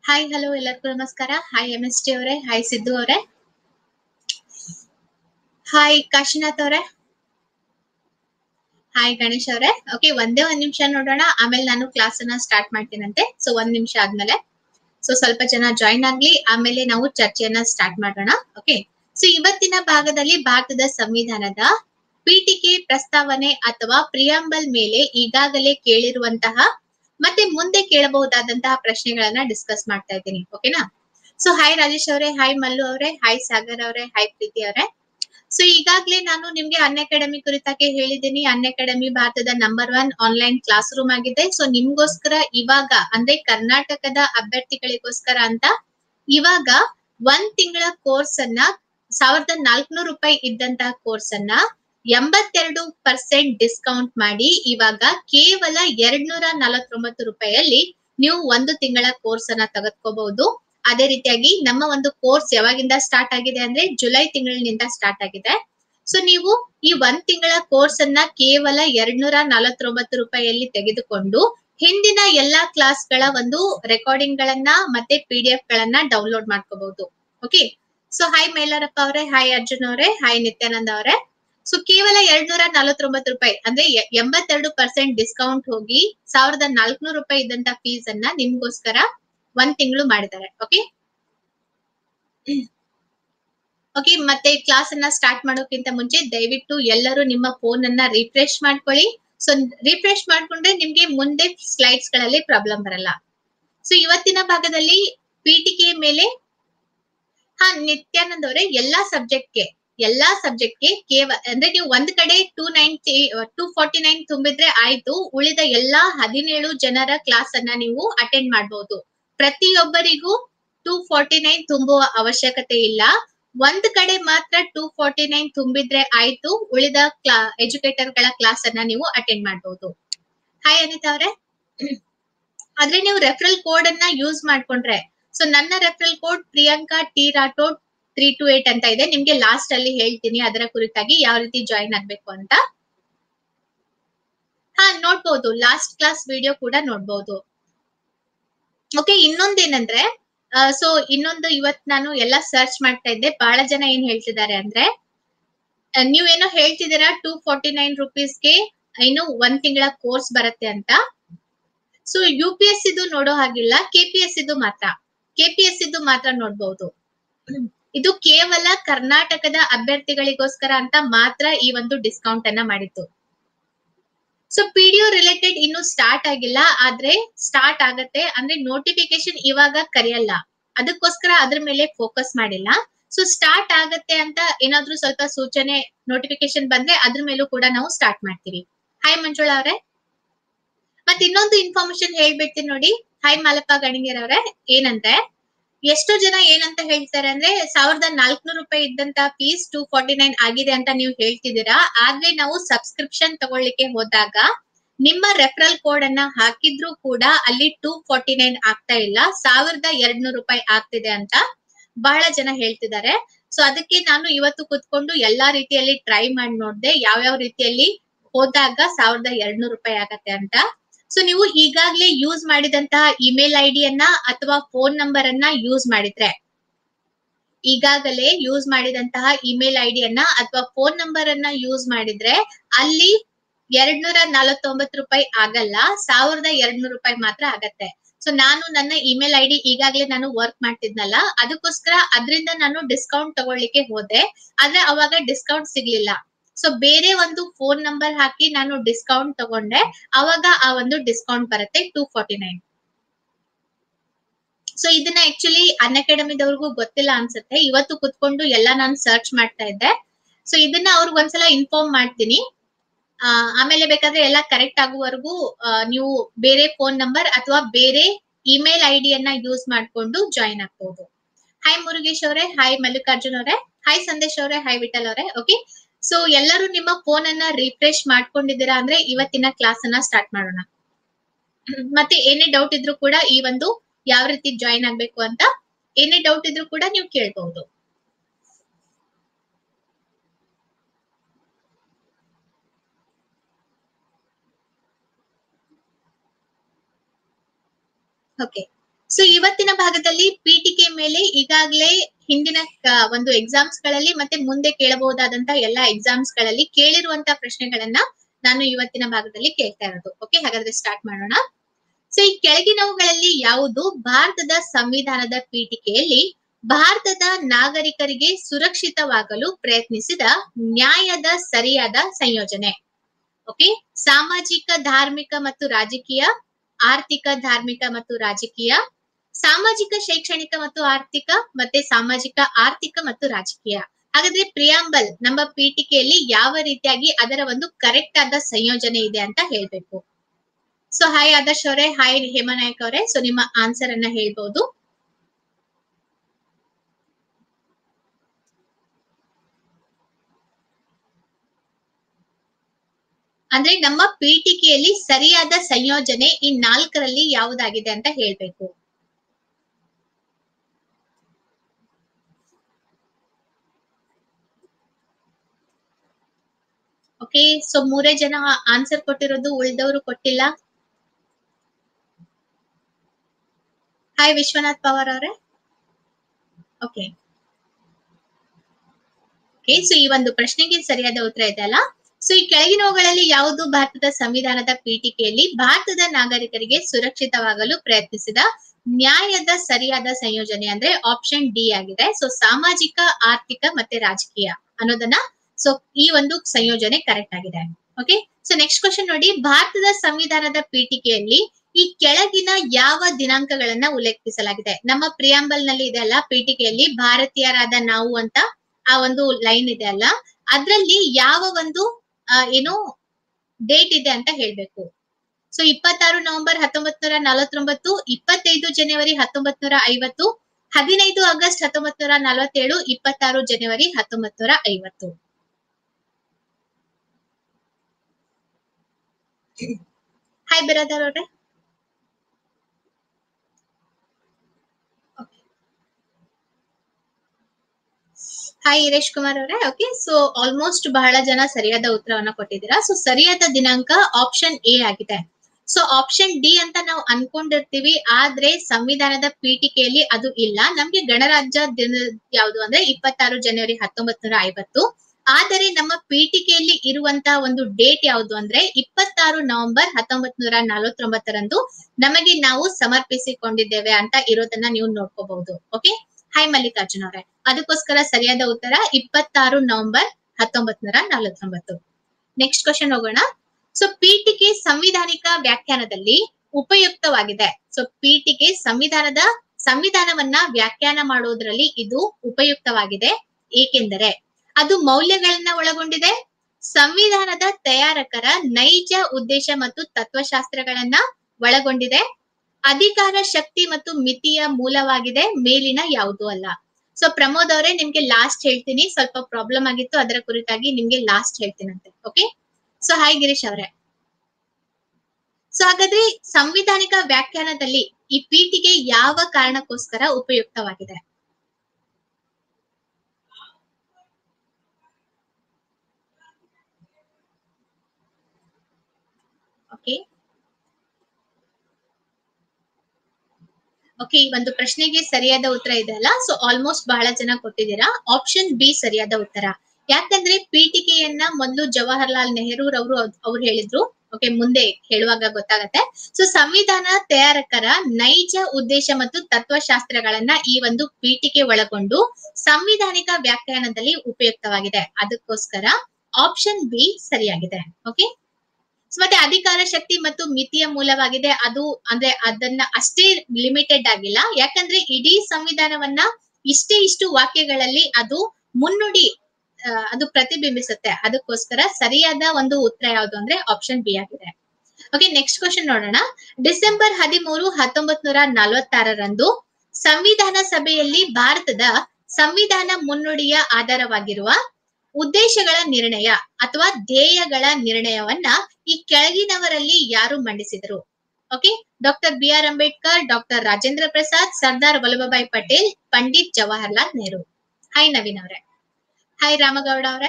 hi hello ಎಲ್ಲರಿಗೂ ನಮಸ್ಕಾರ hi M S T ಅವರೇ ಹಾಯ್ ಸಿದ್ದು ಅವರೇ ಹಾಯ್ ಕಾಶಿನಾಥ್ ಅವರೇ ಹಾಯ್ ಗಣೇಶ್ ಅವರೇ ಓಕೆ ಒಂದೇ ಒಂದ್ ನಿಮಿಷ ನೋಡೋಣ ಆಮೇಲೆ ನಾನು ಕ್ಲಾಸ್ ಅನ್ನ ಸ್ಟಾರ್ಟ್ ಮಾಡ್ತೀನಂತೆ ಸೊ ಒಂದ್ ನಿಮಿಷ ಆದ್ಮೇಲೆ ಸೊ ಸ್ವಲ್ಪ ಜನ ಜಾಯಿನ್ ಆಗ್ಲಿ ಆಮೇಲೆ ನಾವು ಚರ್ಚೆಯನ್ನ ಸ್ಟಾರ್ಟ್ ಮಾಡೋಣ ಓಕೆ ಸೊ ಇವತ್ತಿನ ಭಾಗದಲ್ಲಿ ಭಾರತದ ಸಂವಿಧಾನದ ಪೀಠಿಕೆ ಪ್ರಸ್ತಾವನೆ ಅಥವಾ ಪ್ರಿಯಾಂಬಲ್ ಮೇಲೆ ಈಗಾಗಲೇ ಕೇಳಿರುವಂತಹ ಮತ್ತೆ ಮುಂದೆ ಕೇಳಬಹುದಾದಂತಹ ಪ್ರಶ್ನೆಗಳನ್ನ ಡಿಸ್ಕಸ್ ಮಾಡ್ತಾ ಇದ್ದೀನಿ ಓಕೆನಾ ಸೊ ಹಾಯ್ ರಾಜೇಶ್ ಅವರೇ ಹಾಯ್ ಮಲ್ಲು ಅವರೇ ಹಾಯ್ ಸಾಗರ್ ಅವರೇ ಹಾಯ್ ಪ್ರೀತಿ ಅವರೇ ಸೊ ಈಗಾಗಲೇ ನಾನು ನಿಮ್ಗೆ ಅನ್ ಅಕಾಡೆಮಿ ಕುರಿತಾಗಿ ಹೇಳಿದ್ದೀನಿ ಅನ್ ಅಕಾಡೆಮಿ ಭಾರತದ number one online classroom ಆಗಿದೆ ಸೊ ನಿಮ್ಗೋಸ್ಕರ ಇವಾಗ ಅಂದ್ರೆ ಕರ್ನಾಟಕದ ಅಭ್ಯರ್ಥಿಗಳಿಗೋಸ್ಕರ ಅಂತ ಇವಾಗ ಒಂದ್ ತಿಂಗಳ ಕೋರ್ಸ್ ಅನ್ನ ಸಾವಿರದ ನಾಲ್ಕುನೂರು ರೂಪಾಯಿ ಇದ್ದಂತಹ ಕೋರ್ಸ್ ಅನ್ನ ಎಂಬತ್ತೆರಡು ಪರ್ಸೆಂಟ್ ಡಿಸ್ಕೌಂಟ್ ಮಾಡಿ ಇವಾಗ ಕೇವಲ ಎರಡ್ನೂರ ನಲವತ್ತೊಂಬತ್ತು ರೂಪಾಯಿಯಲ್ಲಿ ನೀವು ಒಂದು ತಿಂಗಳ ಕೋರ್ಸ್ ಅನ್ನ ತೆಗೆದುಕೋಬಹುದು ಅದೇ ರೀತಿಯಾಗಿ ನಮ್ಮ ಒಂದು ಕೋರ್ಸ್ ಯಾವಾಗಿಂದ ಸ್ಟಾರ್ಟ್ ಆಗಿದೆ ಅಂದ್ರೆ ಜುಲೈ ತಿಂಗಳಿನಿಂದ ಸ್ಟಾರ್ಟ್ ಆಗಿದೆ ಸೊ ನೀವು ಈ ಒಂದ್ ತಿಂಗಳ ಕೋರ್ಸ್ ಅನ್ನ ಕೇವಲ ಎರಡ್ನೂರ ನಲವತ್ತೊಂಬತ್ತು ರೂಪಾಯಿಯಲ್ಲಿ ತೆಗೆದುಕೊಂಡು ಹಿಂದಿನ ಎಲ್ಲಾ ಕ್ಲಾಸ್ ಗಳ ಒಂದು ರೆಕಾರ್ಡಿಂಗ್ ಗಳನ್ನ ಮತ್ತೆ ಪಿ ಡಿ ಎಫ್ ಗಳನ್ನ ಡೌನ್ಲೋಡ್ ಮಾಡ್ಕೋಬಹುದು ಓಕೆ ಸೊ ಹಾಯ್ ಮೈಲಾರಪ್ಪ ಅವರೇ ಹಾಯ್ ಅರ್ಜುನ್ ಅವರೇ ಹಾಯ್ ನಿತ್ಯಾನಂದ ಅವರೇ ಸೊ ಕೇವಲ ಎರಡ್ನೂರ ನಲವತ್ತೊಂಬತ್ತು ರೂಪಾಯಿ ಅಂದ್ರೆ ಎ- ಎಂಬತ್ತೆರಡು ಪರ್ಸೆಂಟ್ ಡಿಸ್ಕೌಂಟ್ ಹೋಗಿ ಸಾವಿರದ ನಾಲ್ಕುನೂರು ರೂಪಾಯಿ ಇದ್ದಂತ ಫೀಸ್ ಅನ್ನ ನಿಮ್ಗೋಸ್ಕರ ಒಂದ್ ತಿಂಗಳು ಮಾಡಿದ್ದಾರೆ ಓಕೆ ಓಕೆ ಮತ್ತೆ ಕ್ಲಾಸ್ ಅನ್ನ ಸ್ಟಾರ್ಟ್ ಮಾಡೋಕ್ಕಿಂತ ಮುಂಚೆ ದಯವಿಟ್ಟು ಎಲ್ಲರೂ ನಿಮ್ಮ ಫೋನ್ ಅನ್ನ ರಿಫ್ರೆಶ್ ಮಾಡ್ಕೊಳ್ಳಿ ಸೊ ರಿಫ್ರೆಶ್ ಮಾಡ್ಕೊಂಡ್ರೆ ನಿಮ್ಗೆ ಮುಂದೆ ಸ್ಲೈಡ್ಸ್ ಗಳಲ್ಲಿ ಪ್ರಾಬ್ಲಮ್ ಬರಲ್ಲ ಸೊ ಇವತ್ತಿನ ಭಾಗದಲ್ಲಿ ಪೀಠಿಕೆ ಮೇಲೆ ಹಾ ನಿತ್ಯಾನಂದ್ ಅವರೇ ಎಲ್ಲಾ ಸಬ್ಜೆಕ್ಟ್ಗೆ ಎಲ್ಲಾ ಸಬ್ಜೆಕ್ಟ್ಗೆ ಕೇವಲ ಅಂದ್ರೆ ನೀವು ಒಂದ್ ಕಡೆ two ninety two forty nine ತುಂಬಿದ್ರೆ ಆಯ್ತು ಉಳಿದ ಎಲ್ಲಾ ಹದಿನೇಳು ಜನರ ಕ್ಲಾಸ್ ಅನ್ನ ನೀವು ಅಟೆಂಡ್ ಮಾಡಬಹುದು ಪ್ರತಿಯೊಬ್ಬರಿಗೂ ಟೂ ಫಾರ್ಟಿ ನೈನ್ ತುಂಬುವ ಅವಶ್ಯಕತೆ ಇಲ್ಲ ಒಂದ್ ಕಡೆ ಮಾತ್ರ ಟೂ ಫಾರ್ಟಿ ನೈನ್ ತುಂಬಿದ್ರೆ ಆಯ್ತು ಉಳಿದ ಕ್ಲಾ ಎಜುಕೇಟರ್ ಗಳ ಕ್ಲಾಸ್ ಅನ್ನ ನೀವು ಅಟೆಂಡ್ ಮಾಡಬಹುದು ಹಾಯ್ ಅನಿತಾ ಅವರೇ ಆದ್ರೆ ನೀವು ರೆಫರಲ್ ಕೋಡ್ ಅನ್ನ ಯೂಸ್ ಮಾಡ್ಕೊಂಡ್ರೆ ಸೊ ನನ್ನ referral code Priyanka T Rathod three two eight ಅಂತ ಇದೆ ನಿಮ್ಗೆ ಲಾಸ್ಟ್ ಅಲ್ಲಿ ಹೇಳ್ತೀನಿ ಅದರ ಕುರಿತಾಗಿ ಯಾವ ರೀತಿ ಜಾಯಿನ್ ಆಗ್ಬೇಕು ಅಂತ ಹಾ ನೋಡ್ಬೋದು ಲಾಸ್ಟ್ ಕ್ಲಾಸ್ ವಿಡಿಯೋ ಕೂಡ ನೋಡ್ಬೋದು ಓಕೆ ಇನ್ನೊಂದೇನಂದ್ರೆ ಸೊ ಇನ್ನೊಂದು ಇವತ್ ನಾನು ಎಲ್ಲ ಸರ್ಚ್ ಮಾಡ್ತಾ ಇದ್ದೆ ಬಹಳ ಜನ ಏನ್ ಹೇಳ್ತಿದ್ದಾರೆ ಅಂದ್ರೆ ಆ, ನೀವೇನೋ ಹೇಳ್ತಿದ್ದೀರಾ ಟೂ ಫಾರ್ಟಿ ನೈನ್ ರುಪೀಸ್ಗೆ ಇನ್ನು ಒಂದ್ ತಿಂಗಳ ಕೋರ್ಸ್ ಬರುತ್ತೆ ಅಂತ ಸೊ ಯು ಪಿ ಎಸ್ ಇದು ನೋಡೋ ಹಾಗಿಲ್ಲ ಕೆ ಪಿ ಎಸ್ ಇದು ಮಾತ್ರ ಕೆ ಪಿ ಎಸ್ ಇದು ಮಾತ್ರ ನೋಡ್ಬೋದು ಇದು ಕೇವಲ ಕರ್ನಾಟಕದ ಅಭ್ಯರ್ಥಿಗಳಿಗೋಸ್ಕರ ಅಂತ ಮಾತ್ರ ಈ ಒಂದು ಡಿಸ್ಕೌಂಟ್ ಅನ್ನ ಮಾಡಿತ್ತು ಸೊ ಪಿಡಿಒ ರಿಲೇಟೆಡ್ ಇನ್ನು ಸ್ಟಾರ್ಟ್ ಆಗಿಲ್ಲ ಆದ್ರೆ ಸ್ಟಾರ್ಟ್ ಆಗತ್ತೆ ಅಂದ್ರೆ ನೋಟಿಫಿಕೇಶನ್ ಇವಾಗ ಕರೆಯಲ್ಲ ಅದಕ್ಕೋಸ್ಕರ ಅದ್ರ ಮೇಲೆ ಫೋಕಸ್ ಮಾಡಿಲ್ಲ ಸೊ ಸ್ಟಾರ್ಟ್ ಆಗತ್ತೆ ಅಂತ ಏನಾದ್ರೂ ಸ್ವಲ್ಪ ಸೂಚನೆ ನೋಟಿಫಿಕೇಶನ್ ಬಂದ್ರೆ ಅದ್ರ ಮೇಲೂ ಕೂಡ ನಾವು ಸ್ಟಾರ್ಟ್ ಮಾಡ್ತೀವಿ ಹಾಯ್ ಮಂಜುಳಾ ಅವರೇ ಮತ್ತೆ ಇನ್ನೊಂದು ಇನ್ಫಾರ್ಮೇಶನ್ ಹೇಳ್ಬಿಡ್ತೀನಿ ನೋಡಿ ಹಾಯ್ ಮಾಲಪ್ಪ ಗಣಿಗೇರ್ ಅವರೇ ಏನಂದ್ರೆ ಎಷ್ಟೋ ಜನ ಏನಂತ ಹೇಳ್ತಾರೆ ಅಂದ್ರೆ ಸಾವಿರದ ನಾಲ್ಕುನೂರು ರೂಪಾಯಿ ಇದ್ದಂತ ಫೀಸ್ ಟೂ ಫಾರ್ಟಿ ನೈನ್ ಆಗಿದೆ ಅಂತ ನೀವು ಹೇಳ್ತಿದ್ದೀರಾ ಆದ್ರೆ ನಾವು ಸಬ್ಸ್ಕ್ರಿಪ್ಷನ್ ತಗೊಳ್ಳಿಕ್ಕೆ ಹೋದಾಗ ನಿಮ್ಮ ರೆಫರಲ್ ಕೋಡ್ ಅನ್ನ ಹಾಕಿದ್ರು ಕೂಡ ಅಲ್ಲಿ ಟೂ ಫಾರ್ಟಿ ನೈನ್ ಆಗ್ತಾ ಇಲ್ಲ ಸಾವಿರದ ಎರಡ್ ನೂರು ರೂಪಾಯಿ ಆಗ್ತಿದೆ ಅಂತ ಬಹಳ ಜನ ಹೇಳ್ತಿದ್ದಾರೆ ಸೊ ಅದಕ್ಕೆ ನಾನು ಇವತ್ತು ಕುತ್ಕೊಂಡು ಎಲ್ಲಾ ರೀತಿಯಲ್ಲಿ ಟ್ರೈ ಮಾಡಿ ನೋಡ್ದೆ ಯಾವ್ಯಾವ ರೀತಿಯಲ್ಲಿ ಹೋದಾಗ ಸಾವಿರದ ಎರಡ್ ನೂರು ರೂಪಾಯಿ ಆಗತ್ತೆ ಅಂತ ಸೊ ನೀವು ಈಗಾಗ್ಲೇ ಯೂಸ್ ಮಾಡಿದಂತಹ ಇಮೇಲ್ ಐಡಿಯನ್ನ ಅಥವಾ ಫೋನ್ ನಂಬರ್ ಅನ್ನ ಯೂಸ್ ಮಾಡಿದ್ರೆ ಈಗಾಗಲೇ ಯೂಸ್ ಮಾಡಿದಂತಹ ಇಮೇಲ್ ಐಡಿಯನ್ನ ಅಥವಾ ಫೋನ್ ನಂಬರ್ ಅನ್ನ ಯೂಸ್ ಮಾಡಿದ್ರೆ ಅಲ್ಲಿ ಎರಡ್ ನೂರ ನಲವತ್ತೊಂಬತ್ತು ರೂಪಾಯಿ ಆಗಲ್ಲ ಸಾವಿರದ ಎರಡ್ ನೂರು ರೂಪಾಯಿ ಮಾತ್ರ ಆಗತ್ತೆ ಸೊ ನಾನು ನನ್ನ ಇಮೇಲ್ ಐಡಿ ಈಗಾಗಲೇ ನಾನು ವರ್ಕ್ ಮಾಡ್ತಿದ್ನಲ್ಲ ಅದಕ್ಕೋಸ್ಕರ ಅದರಿಂದ ನಾನು ಡಿಸ್ಕೌಂಟ್ ತಗೊಳ್ಳಿಕ್ಕೆ ಹೋದೆ ಆದ್ರೆ ಅವಾಗ ಡಿಸ್ಕೌಂಟ್ ಸಿಗ್ಲಿಲ್ಲ ಸೊ ಬೇರೆ ಒಂದು ಫೋನ್ ನಂಬರ್ ಹಾಕಿ ನಾನು ಡಿಸ್ಕೌಂಟ್ ತಗೊಂಡೆ ಅವಾಗ ಆ ಒಂದು ಡಿಸ್ಕೌಂಟ್ ಬರುತ್ತೆ ಟೂ ಫಾರ್ಟಿ ನೈನ್ ಸೊ ಇದನ್ನ ಆಕ್ಚುಲಿ ಅನ್ ಅಕಾಡೆಮಿದವ್ರಿಗೂ ಗೊತ್ತಿಲ್ಲ ಅನ್ಸುತ್ತೆ ಇವತ್ತು ಕುತ್ಕೊಂಡು ಎಲ್ಲ ನಾನು ಸರ್ಚ್ ಮಾಡ್ತಾ ಇದ್ದೆ ಸೊ ಇದನ್ನ ಅವ್ರಿಗೆ ಒಂದ್ಸಲ ಇನ್ಫಾರ್ಮ್ ಮಾಡ್ತೀನಿ ಆ, ಆಮೇಲೆ ಬೇಕಾದ್ರೆ ಎಲ್ಲ ಕರೆಕ್ಟ್ ಆಗುವವರೆಗೂ ಆ, ನೀವು ಬೇರೆ ಫೋನ್ ನಂಬರ್ ಅಥವಾ ಬೇರೆ ಇಮೇಲ್ ಐಡಿಯನ್ನ ಯೂಸ್ ಮಾಡ್ಕೊಂಡು ಜಾಯಿನ್ ಆಗ್ಬಹುದು ಹಾಯ್ ಮುರುಗೇಶ್ ಅವರೇ ಹಾಯ್ ಮಲ್ಲಿಕಾರ್ಜುನ್ ಅವರೇ ಹಾಯ್ ಸಂದೇಶ್ ಅವರೇ ಹಾಯ್ ವಿಠಲ್ ಅವರೇ ಓಕೆ ಸೊ ಎಲ್ಲರೂ ನಿಮ್ಮ ಫೋನ್ ಅನ್ನ ರಿಫ್ರೆಶ್ ಮಾಡ್ಕೊಂಡಿದ್ದೀರಾ ಅಂದ್ರೆ ಇವತ್ತಿನ ಕ್ಲಾಸ್ ಅನ್ನ ಸ್ಟಾರ್ಟ್ ಮಾಡೋಣ ಮತ್ತೆ ಏನೇ ಡೌಟ್ ಇದ್ರೂ ಕೂಡ ಈ ಒಂದು ಯಾವ ರೀತಿ ಜಾಯಿನ್ ಆಗ್ಬೇಕು ಅಂತ ಏನೇ ಡೌಟ್ ಇದ್ರೂ ಕೂಡ ನೀವು ಕೇಳ್ಬಹುದು ಓಕೆ ಸೊ ಇವತ್ತಿನ ಭಾಗದಲ್ಲಿ ಪಿಟಿಕೆ ಮೇಲೆ ಈಗಾಗಲೇ ಹಿಂದಿನ ಕ- ಒಂದು ಎಕ್ಸಾಮ್ಸ್ ಗಳಲ್ಲಿ ಮತ್ತೆ ಮುಂದೆ ಕೇಳಬಹುದಾದಂತ ಎಲ್ಲಾ ಎಕ್ಸಾಮ್ಸ್ ಗಳಲ್ಲಿ ಕೇಳಿರುವಂತ ಪ್ರಶ್ನೆಗಳನ್ನ ನಾನು ಇವತ್ತಿನ ಭಾಗದಲ್ಲಿ ಕೇಳ್ತಾ ಇರೋದು ಓಕೆ ಹಾಗಾದ್ರೆ ಸ್ಟಾರ್ಟ್ ಮಾಡೋಣ ಸೊ ಈ ಕೆಳಗಿನವುಗಳಲ್ಲಿ ಯಾವುದು ಭಾರತದ ಸಂವಿಧಾನದ ಪೀಠಿಕೆಯಲ್ಲಿ ಭಾರತದ ನಾಗರಿಕರಿಗೆ ಸುರಕ್ಷಿತವಾಗಲು ಪ್ರಯತ್ನಿಸಿದ ನ್ಯಾಯದ ಸರಿಯಾದ ಸಂಯೋಜನೆ ಓಕೆ ಸಾಮಾಜಿಕ ಧಾರ್ಮಿಕ ಮತ್ತು ರಾಜಕೀಯ ಆರ್ಥಿಕ ಧಾರ್ಮಿಕ ಮತ್ತು ರಾಜಕೀಯ ಸಾಮಾಜಿಕ ಶೈಕ್ಷಣಿಕ ಮತ್ತು ಆರ್ಥಿಕ ಮತ್ತೆ ಸಾಮಾಜಿಕ ಆರ್ಥಿಕ ಮತ್ತು ರಾಜಕೀಯ ಹಾಗಾದ್ರೆ ಪ್ರಿಯಾಂಬಲ್ ನಮ್ಮ ಪೀಠಿಕೆಯಲ್ಲಿ ಯಾವ ರೀತಿಯಾಗಿ ಅದರ ಒಂದು ಕರೆಕ್ಟ್ ಆದ ಸಂಯೋಜನೆ ಇದೆ ಅಂತ ಹೇಳ್ಬೇಕು ಸೊ ಹಾಯ್ ಆದರ್ಶ್ ಅವರೇ ಹಾಯ್ ಹೇಮನಾಯಕ್ ಅವರೇ ಸೊ ನಿಮ್ಮ ಆನ್ಸರ್ ಅನ್ನ ಹೇಳ್ಬಹುದು ಅಂದ್ರೆ ನಮ್ಮ ಪೀಠಿಕೆಯಲ್ಲಿ ಸರಿಯಾದ ಸಂಯೋಜನೆ ಈ ನಾಲ್ಕರಲ್ಲಿ ಯಾವುದಾಗಿದೆ ಅಂತ ಹೇಳ್ಬೇಕು ಓಕೆ ಸೊ ಮೂರೇ ಜನ ಆನ್ಸರ್ ಕೊಟ್ಟಿರೋದು ಉಳಿದವರು ಕೊಟ್ಟಿಲ್ಲ ಹಾಯ್ ವಿಶ್ವನಾಥ್ ಪವಾರ್ ಅವರೇ ಓಕೆ ಓಕೆ ಸೊ ಈ ಒಂದು ಪ್ರಶ್ನೆಗೆ ಸರಿಯಾದ ಉತ್ತರ ಇದೆ ಅಲ್ಲ ಸೊ ಈ ಕೆಳಗಿನವುಗಳಲ್ಲಿ ಯಾವುದು ಭಾರತದ ಸಂವಿಧಾನದ ಪೀಠಿಕೆಯಲ್ಲಿ ಭಾರತದ ನಾಗರಿಕರಿಗೆ ಸುರಕ್ಷಿತವಾಗಲು ಪ್ರಯತ್ನಿಸಿದ ನ್ಯಾಯದ ಸರಿಯಾದ ಸಂಯೋಜನೆ ಅಂದ್ರೆ ಆಪ್ಷನ್ ಡಿ ಆಗಿದೆ ಸೊ ಸಾಮಾಜಿಕ ಆರ್ಥಿಕ ಮತ್ತೆ ರಾಜಕೀಯ ಅನ್ನೋದನ್ನ ಸೊ ಈ ಒಂದು ಸಂಯೋಜನೆ ಕರೆಕ್ಟ್ ಆಗಿದೆ ಓಕೆ ಸೊ ನೆಕ್ಸ್ಟ್ ಕ್ವಶನ್ ನೋಡಿ ಭಾರತದ ಸಂವಿಧಾನದ ಪೀಠಿಕೆಯಲ್ಲಿ ಈ ಕೆಳಗಿನ ಯಾವ ದಿನಾಂಕಗಳನ್ನ ಉಲ್ಲೇಖಿಸಲಾಗಿದೆ ನಮ್ಮ ಪ್ರಿಯಾಂಬಲ್ ನಲ್ಲಿ ಇದೆ ಅಲ್ಲ ಪೀಠಿಕೆಯಲ್ಲಿ ಭಾರತೀಯರಾದ ನಾವು ಅಂತ ಆ ಒಂದು ಲೈನ್ ಇದೆ ಅಲ್ಲ ಅದ್ರಲ್ಲಿ ಯಾವ ಒಂದು ಆ, ಏನು ಡೇಟ್ ಇದೆ ಅಂತ ಹೇಳ್ಬೇಕು ಸೊ ಇಪ್ಪತ್ತಾರು ನವೆಂಬರ್ ಹತ್ತೊಂಬತ್ ನೂರ ನಲವತ್ತೊಂಬತ್ತು ಇಪ್ಪತ್ತೈದು ಜನವರಿ ಹತ್ತೊಂಬತ್ ನೂರ ಐವತ್ತು ಹದಿನೈದು ಆಗಸ್ಟ್ ಹತ್ತೊಂಬತ್ ನೂರ ನಲವತ್ತೇಳು ಇಪ್ಪತ್ತಾರು ಜನವರಿ ಹತ್ತೊಂಬತ್ ನೂರ ಐವತ್ತು ಹಾಯ್ ಬಿರಾದರ್ ಅವ್ರೆ ಹಾಯ್ ಹಿರೇಶ್ ಕುಮಾರ್ ಅವರೇ ಓಕೆ ಸೊ ಆಲ್ಮೋಸ್ಟ್ ಬಹಳ ಜನ ಸರಿಯಾದ ಉತ್ತರವನ್ನ ಕೊಟ್ಟಿದ್ದೀರಾ ಸೊ ಸರಿಯಾದ ದಿನಾಂಕ ಆಪ್ಷನ್ ಎ ಆಗಿದೆ ಸೊ ಆಪ್ಷನ್ ಡಿ ಅಂತ ನಾವು ಅನ್ಕೊಂಡಿರ್ತೀವಿ ಆದ್ರೆ ಸಂವಿಧಾನದ ಪೀಠಿಕೆಯಲ್ಲಿ ಅದು ಇಲ್ಲ ನಮ್ಗೆ ಗಣರಾಜ್ಯ ದಿನ ಯಾವುದು ಅಂದ್ರೆ ಇಪ್ಪತ್ತಾರು ಜನವರಿ ಹತ್ತೊಂಬತ್ ನೂರ ಐವತ್ತು ಆದರೆ ನಮ್ಮ ಪೀಠಿಕೆಯಲ್ಲಿ ಇರುವಂತಹ ಒಂದು ಡೇಟ್ ಯಾವುದು ಅಂದ್ರೆ ಇಪ್ಪತ್ತಾರು ನವೆಂಬರ್ ಹತ್ತೊಂಬತ್ ನೂರ ನಲವತ್ತೊಂಬತ್ತರಂದು ನಮಗೆ ನಾವು ಸಮರ್ಪಿಸಿಕೊಂಡಿದ್ದೇವೆ ಅಂತ ಇರೋದನ್ನ ನೀವು ನೋಡ್ಕೋಬಹುದು ಓಕೆ ಹಾಯ್ ಮಲ್ಲಿಕಾರ್ಜುನ್ ಅವರೇ ಅದಕ್ಕೋಸ್ಕರ ಸರಿಯಾದ ಉತ್ತರ ಇಪ್ಪತ್ತಾರು ನವೆಂಬರ್ ಹತ್ತೊಂಬತ್ ನೂರ ನಲವತ್ತೊಂಬತ್ತು ನೆಕ್ಸ್ಟ್ ಕ್ವಶನ್ ಹೋಗೋಣ ಸೊ ಪೀಠಿಕೆ ಸಂವಿಧಾನಿಕ ವ್ಯಾಖ್ಯಾನದಲ್ಲಿ ಉಪಯುಕ್ತವಾಗಿದೆ ಸೊ ಪೀಠಿಕೆ ಸಂವಿಧಾನದ ಸಂವಿಧಾನವನ್ನ ವ್ಯಾಖ್ಯಾನ ಮಾಡುವುದರಲ್ಲಿ ಇದು ಉಪಯುಕ್ತವಾಗಿದೆ ಏಕೆಂದರೆ ಅದು ಮೌಲ್ಯಗಳನ್ನ ಒಳಗೊಂಡಿದೆ ಸಂವಿಧಾನದ ತಯಾರಕರ ನೈಜ ಉದ್ದೇಶ ಮತ್ತು ತತ್ವಶಾಸ್ತ್ರಗಳನ್ನ ಒಳಗೊಂಡಿದೆ ಅಧಿಕಾರ ಶಕ್ತಿ ಮತ್ತು ಮಿತಿಯ ಮೂಲವಾಗಿದೆ ಮೇಲಿನ ಯಾವುದೂ ಅಲ್ಲ ಸೊ ಪ್ರಮೋದ್ ಅವರೇ ನಿಮ್ಗೆ ಲಾಸ್ಟ್ ಹೇಳ್ತೀನಿ ಸ್ವಲ್ಪ ಪ್ರಾಬ್ಲಮ್ ಆಗಿತ್ತು ಅದರ ಕುರಿತಾಗಿ ನಿಮ್ಗೆ ಲಾಸ್ಟ್ ಹೇಳ್ತೀನಂತೆ ಓಕೆ ಸೊ ಹಾಯ್ ಗಿರೀಶ್ ಅವರೇ ಸೊ ಹಾಗಾದ್ರೆ ಸಂವಿಧಾನಿಕ ವ್ಯಾಖ್ಯಾನದಲ್ಲಿ ಈ ಪೀಠಿಗೆ ಯಾವ ಕಾರಣಕ್ಕೋಸ್ಕರ ಉಪಯುಕ್ತವಾಗಿದೆ ಓಕೆ ಓಕೆ ಈ ಒಂದು ಪ್ರಶ್ನೆಗೆ ಸರಿಯಾದ ಉತ್ತರ ಇದೆ ಅಲ್ಲ ಸೊ ಆಲ್ಮೋಸ್ಟ್ ಬಹಳ ಜನ ಕೊಟ್ಟಿದ್ದೀರಾ ಆಪ್ಷನ್ ಬಿ ಸರಿಯಾದ ಉತ್ತರ ಯಾಕಂದ್ರೆ ಪೀಠಿಕೆಯನ್ನ ಮೊದಲು ಜವಾಹರ್ಲಾಲ್ ನೆಹರು ರವರು ಅವ್ರು ಹೇಳಿದ್ರು ಓಕೆ ಮುಂದೆ ಹೇಳುವಾಗ ಗೊತ್ತಾಗತ್ತೆ ಸೊ ಸಂವಿಧಾನ ತಯಾರಕರ ನೈಜ ಉದ್ದೇಶ ಮತ್ತು ತತ್ವಶಾಸ್ತ್ರಗಳನ್ನ ಈ ಒಂದು ಪೀಠಿಕೆ ಒಳಗೊಂಡು ಸಂವಿಧಾನಿಕ ವ್ಯಾಖ್ಯಾನದಲ್ಲಿ ಉಪಯುಕ್ತವಾಗಿದೆ ಅದಕ್ಕೋಸ್ಕರ ಆಪ್ಷನ್ ಬಿ ಸರಿಯಾಗಿದೆ ಓಕೆ ಸೊ ಮತ್ತೆ ಅಧಿಕಾರ ಶಕ್ತಿ ಮತ್ತು ಮಿತಿಯ ಮೂಲವಾಗಿದೆ ಅದು ಅಂದ್ರೆ ಅದನ್ನ ಅಷ್ಟೇ ಲಿಮಿಟೆಡ್ ಆಗಿಲ್ಲ ಯಾಕಂದ್ರೆ ಇಡೀ ಸಂವಿಧಾನವನ್ನ ಇಷ್ಟೇ ಇಷ್ಟು ವಾಕ್ಯಗಳಲ್ಲಿ ಅದು ಮುನ್ನುಡಿ ಆ, ಅದು ಪ್ರತಿಬಿಂಬಿಸುತ್ತೆ ಅದಕ್ಕೋಸ್ಕರ ಸರಿಯಾದ ಒಂದು ಉತ್ತರ ಯಾವುದು ಅಂದ್ರೆ ಆಪ್ಷನ್ ಬಿ ಆಗಿದೆ ಓಕೆ ನೆಕ್ಸ್ಟ್ ಕ್ವಶನ್ ನೋಡೋಣ ಡಿಸೆಂಬರ್ ಹದಿಮೂರು ಹತ್ತೊಂಬತ್ ನೂರ ನಲವತ್ತಾರರಂದು ಸಂವಿಧಾನ ಸಭೆಯಲ್ಲಿ ಭಾರತದ ಸಂವಿಧಾನ ಮುನ್ನುಡಿಯ ಆಧಾರವಾಗಿರುವ ಉದ್ದೇಶಗಳ ನಿರ್ಣಯ ಅಥವಾ ಧ್ಯೇಯಗಳ ನಿರ್ಣಯವನ್ನ ಈ ಕೆಳಗಿನವರಲ್ಲಿ ಯಾರು ಮಂಡಿಸಿದರು okay doctor B R Ambedkar doctor Rajendra Prasad Sardar Vallabhbhai Patel Pandit Jawaharlal Nehru hi Naveen ಅವರೇ ಹಾಯ್ ರಾಮಗೌಡ ಅವರೇ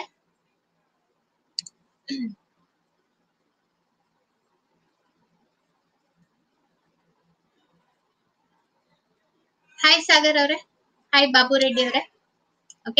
ಸಾಗರ್ ಅವರೇ ಹಾಯ್ ಬಾಬು ರೆಡ್ಡಿ ಅವರೇ ಓಕೆ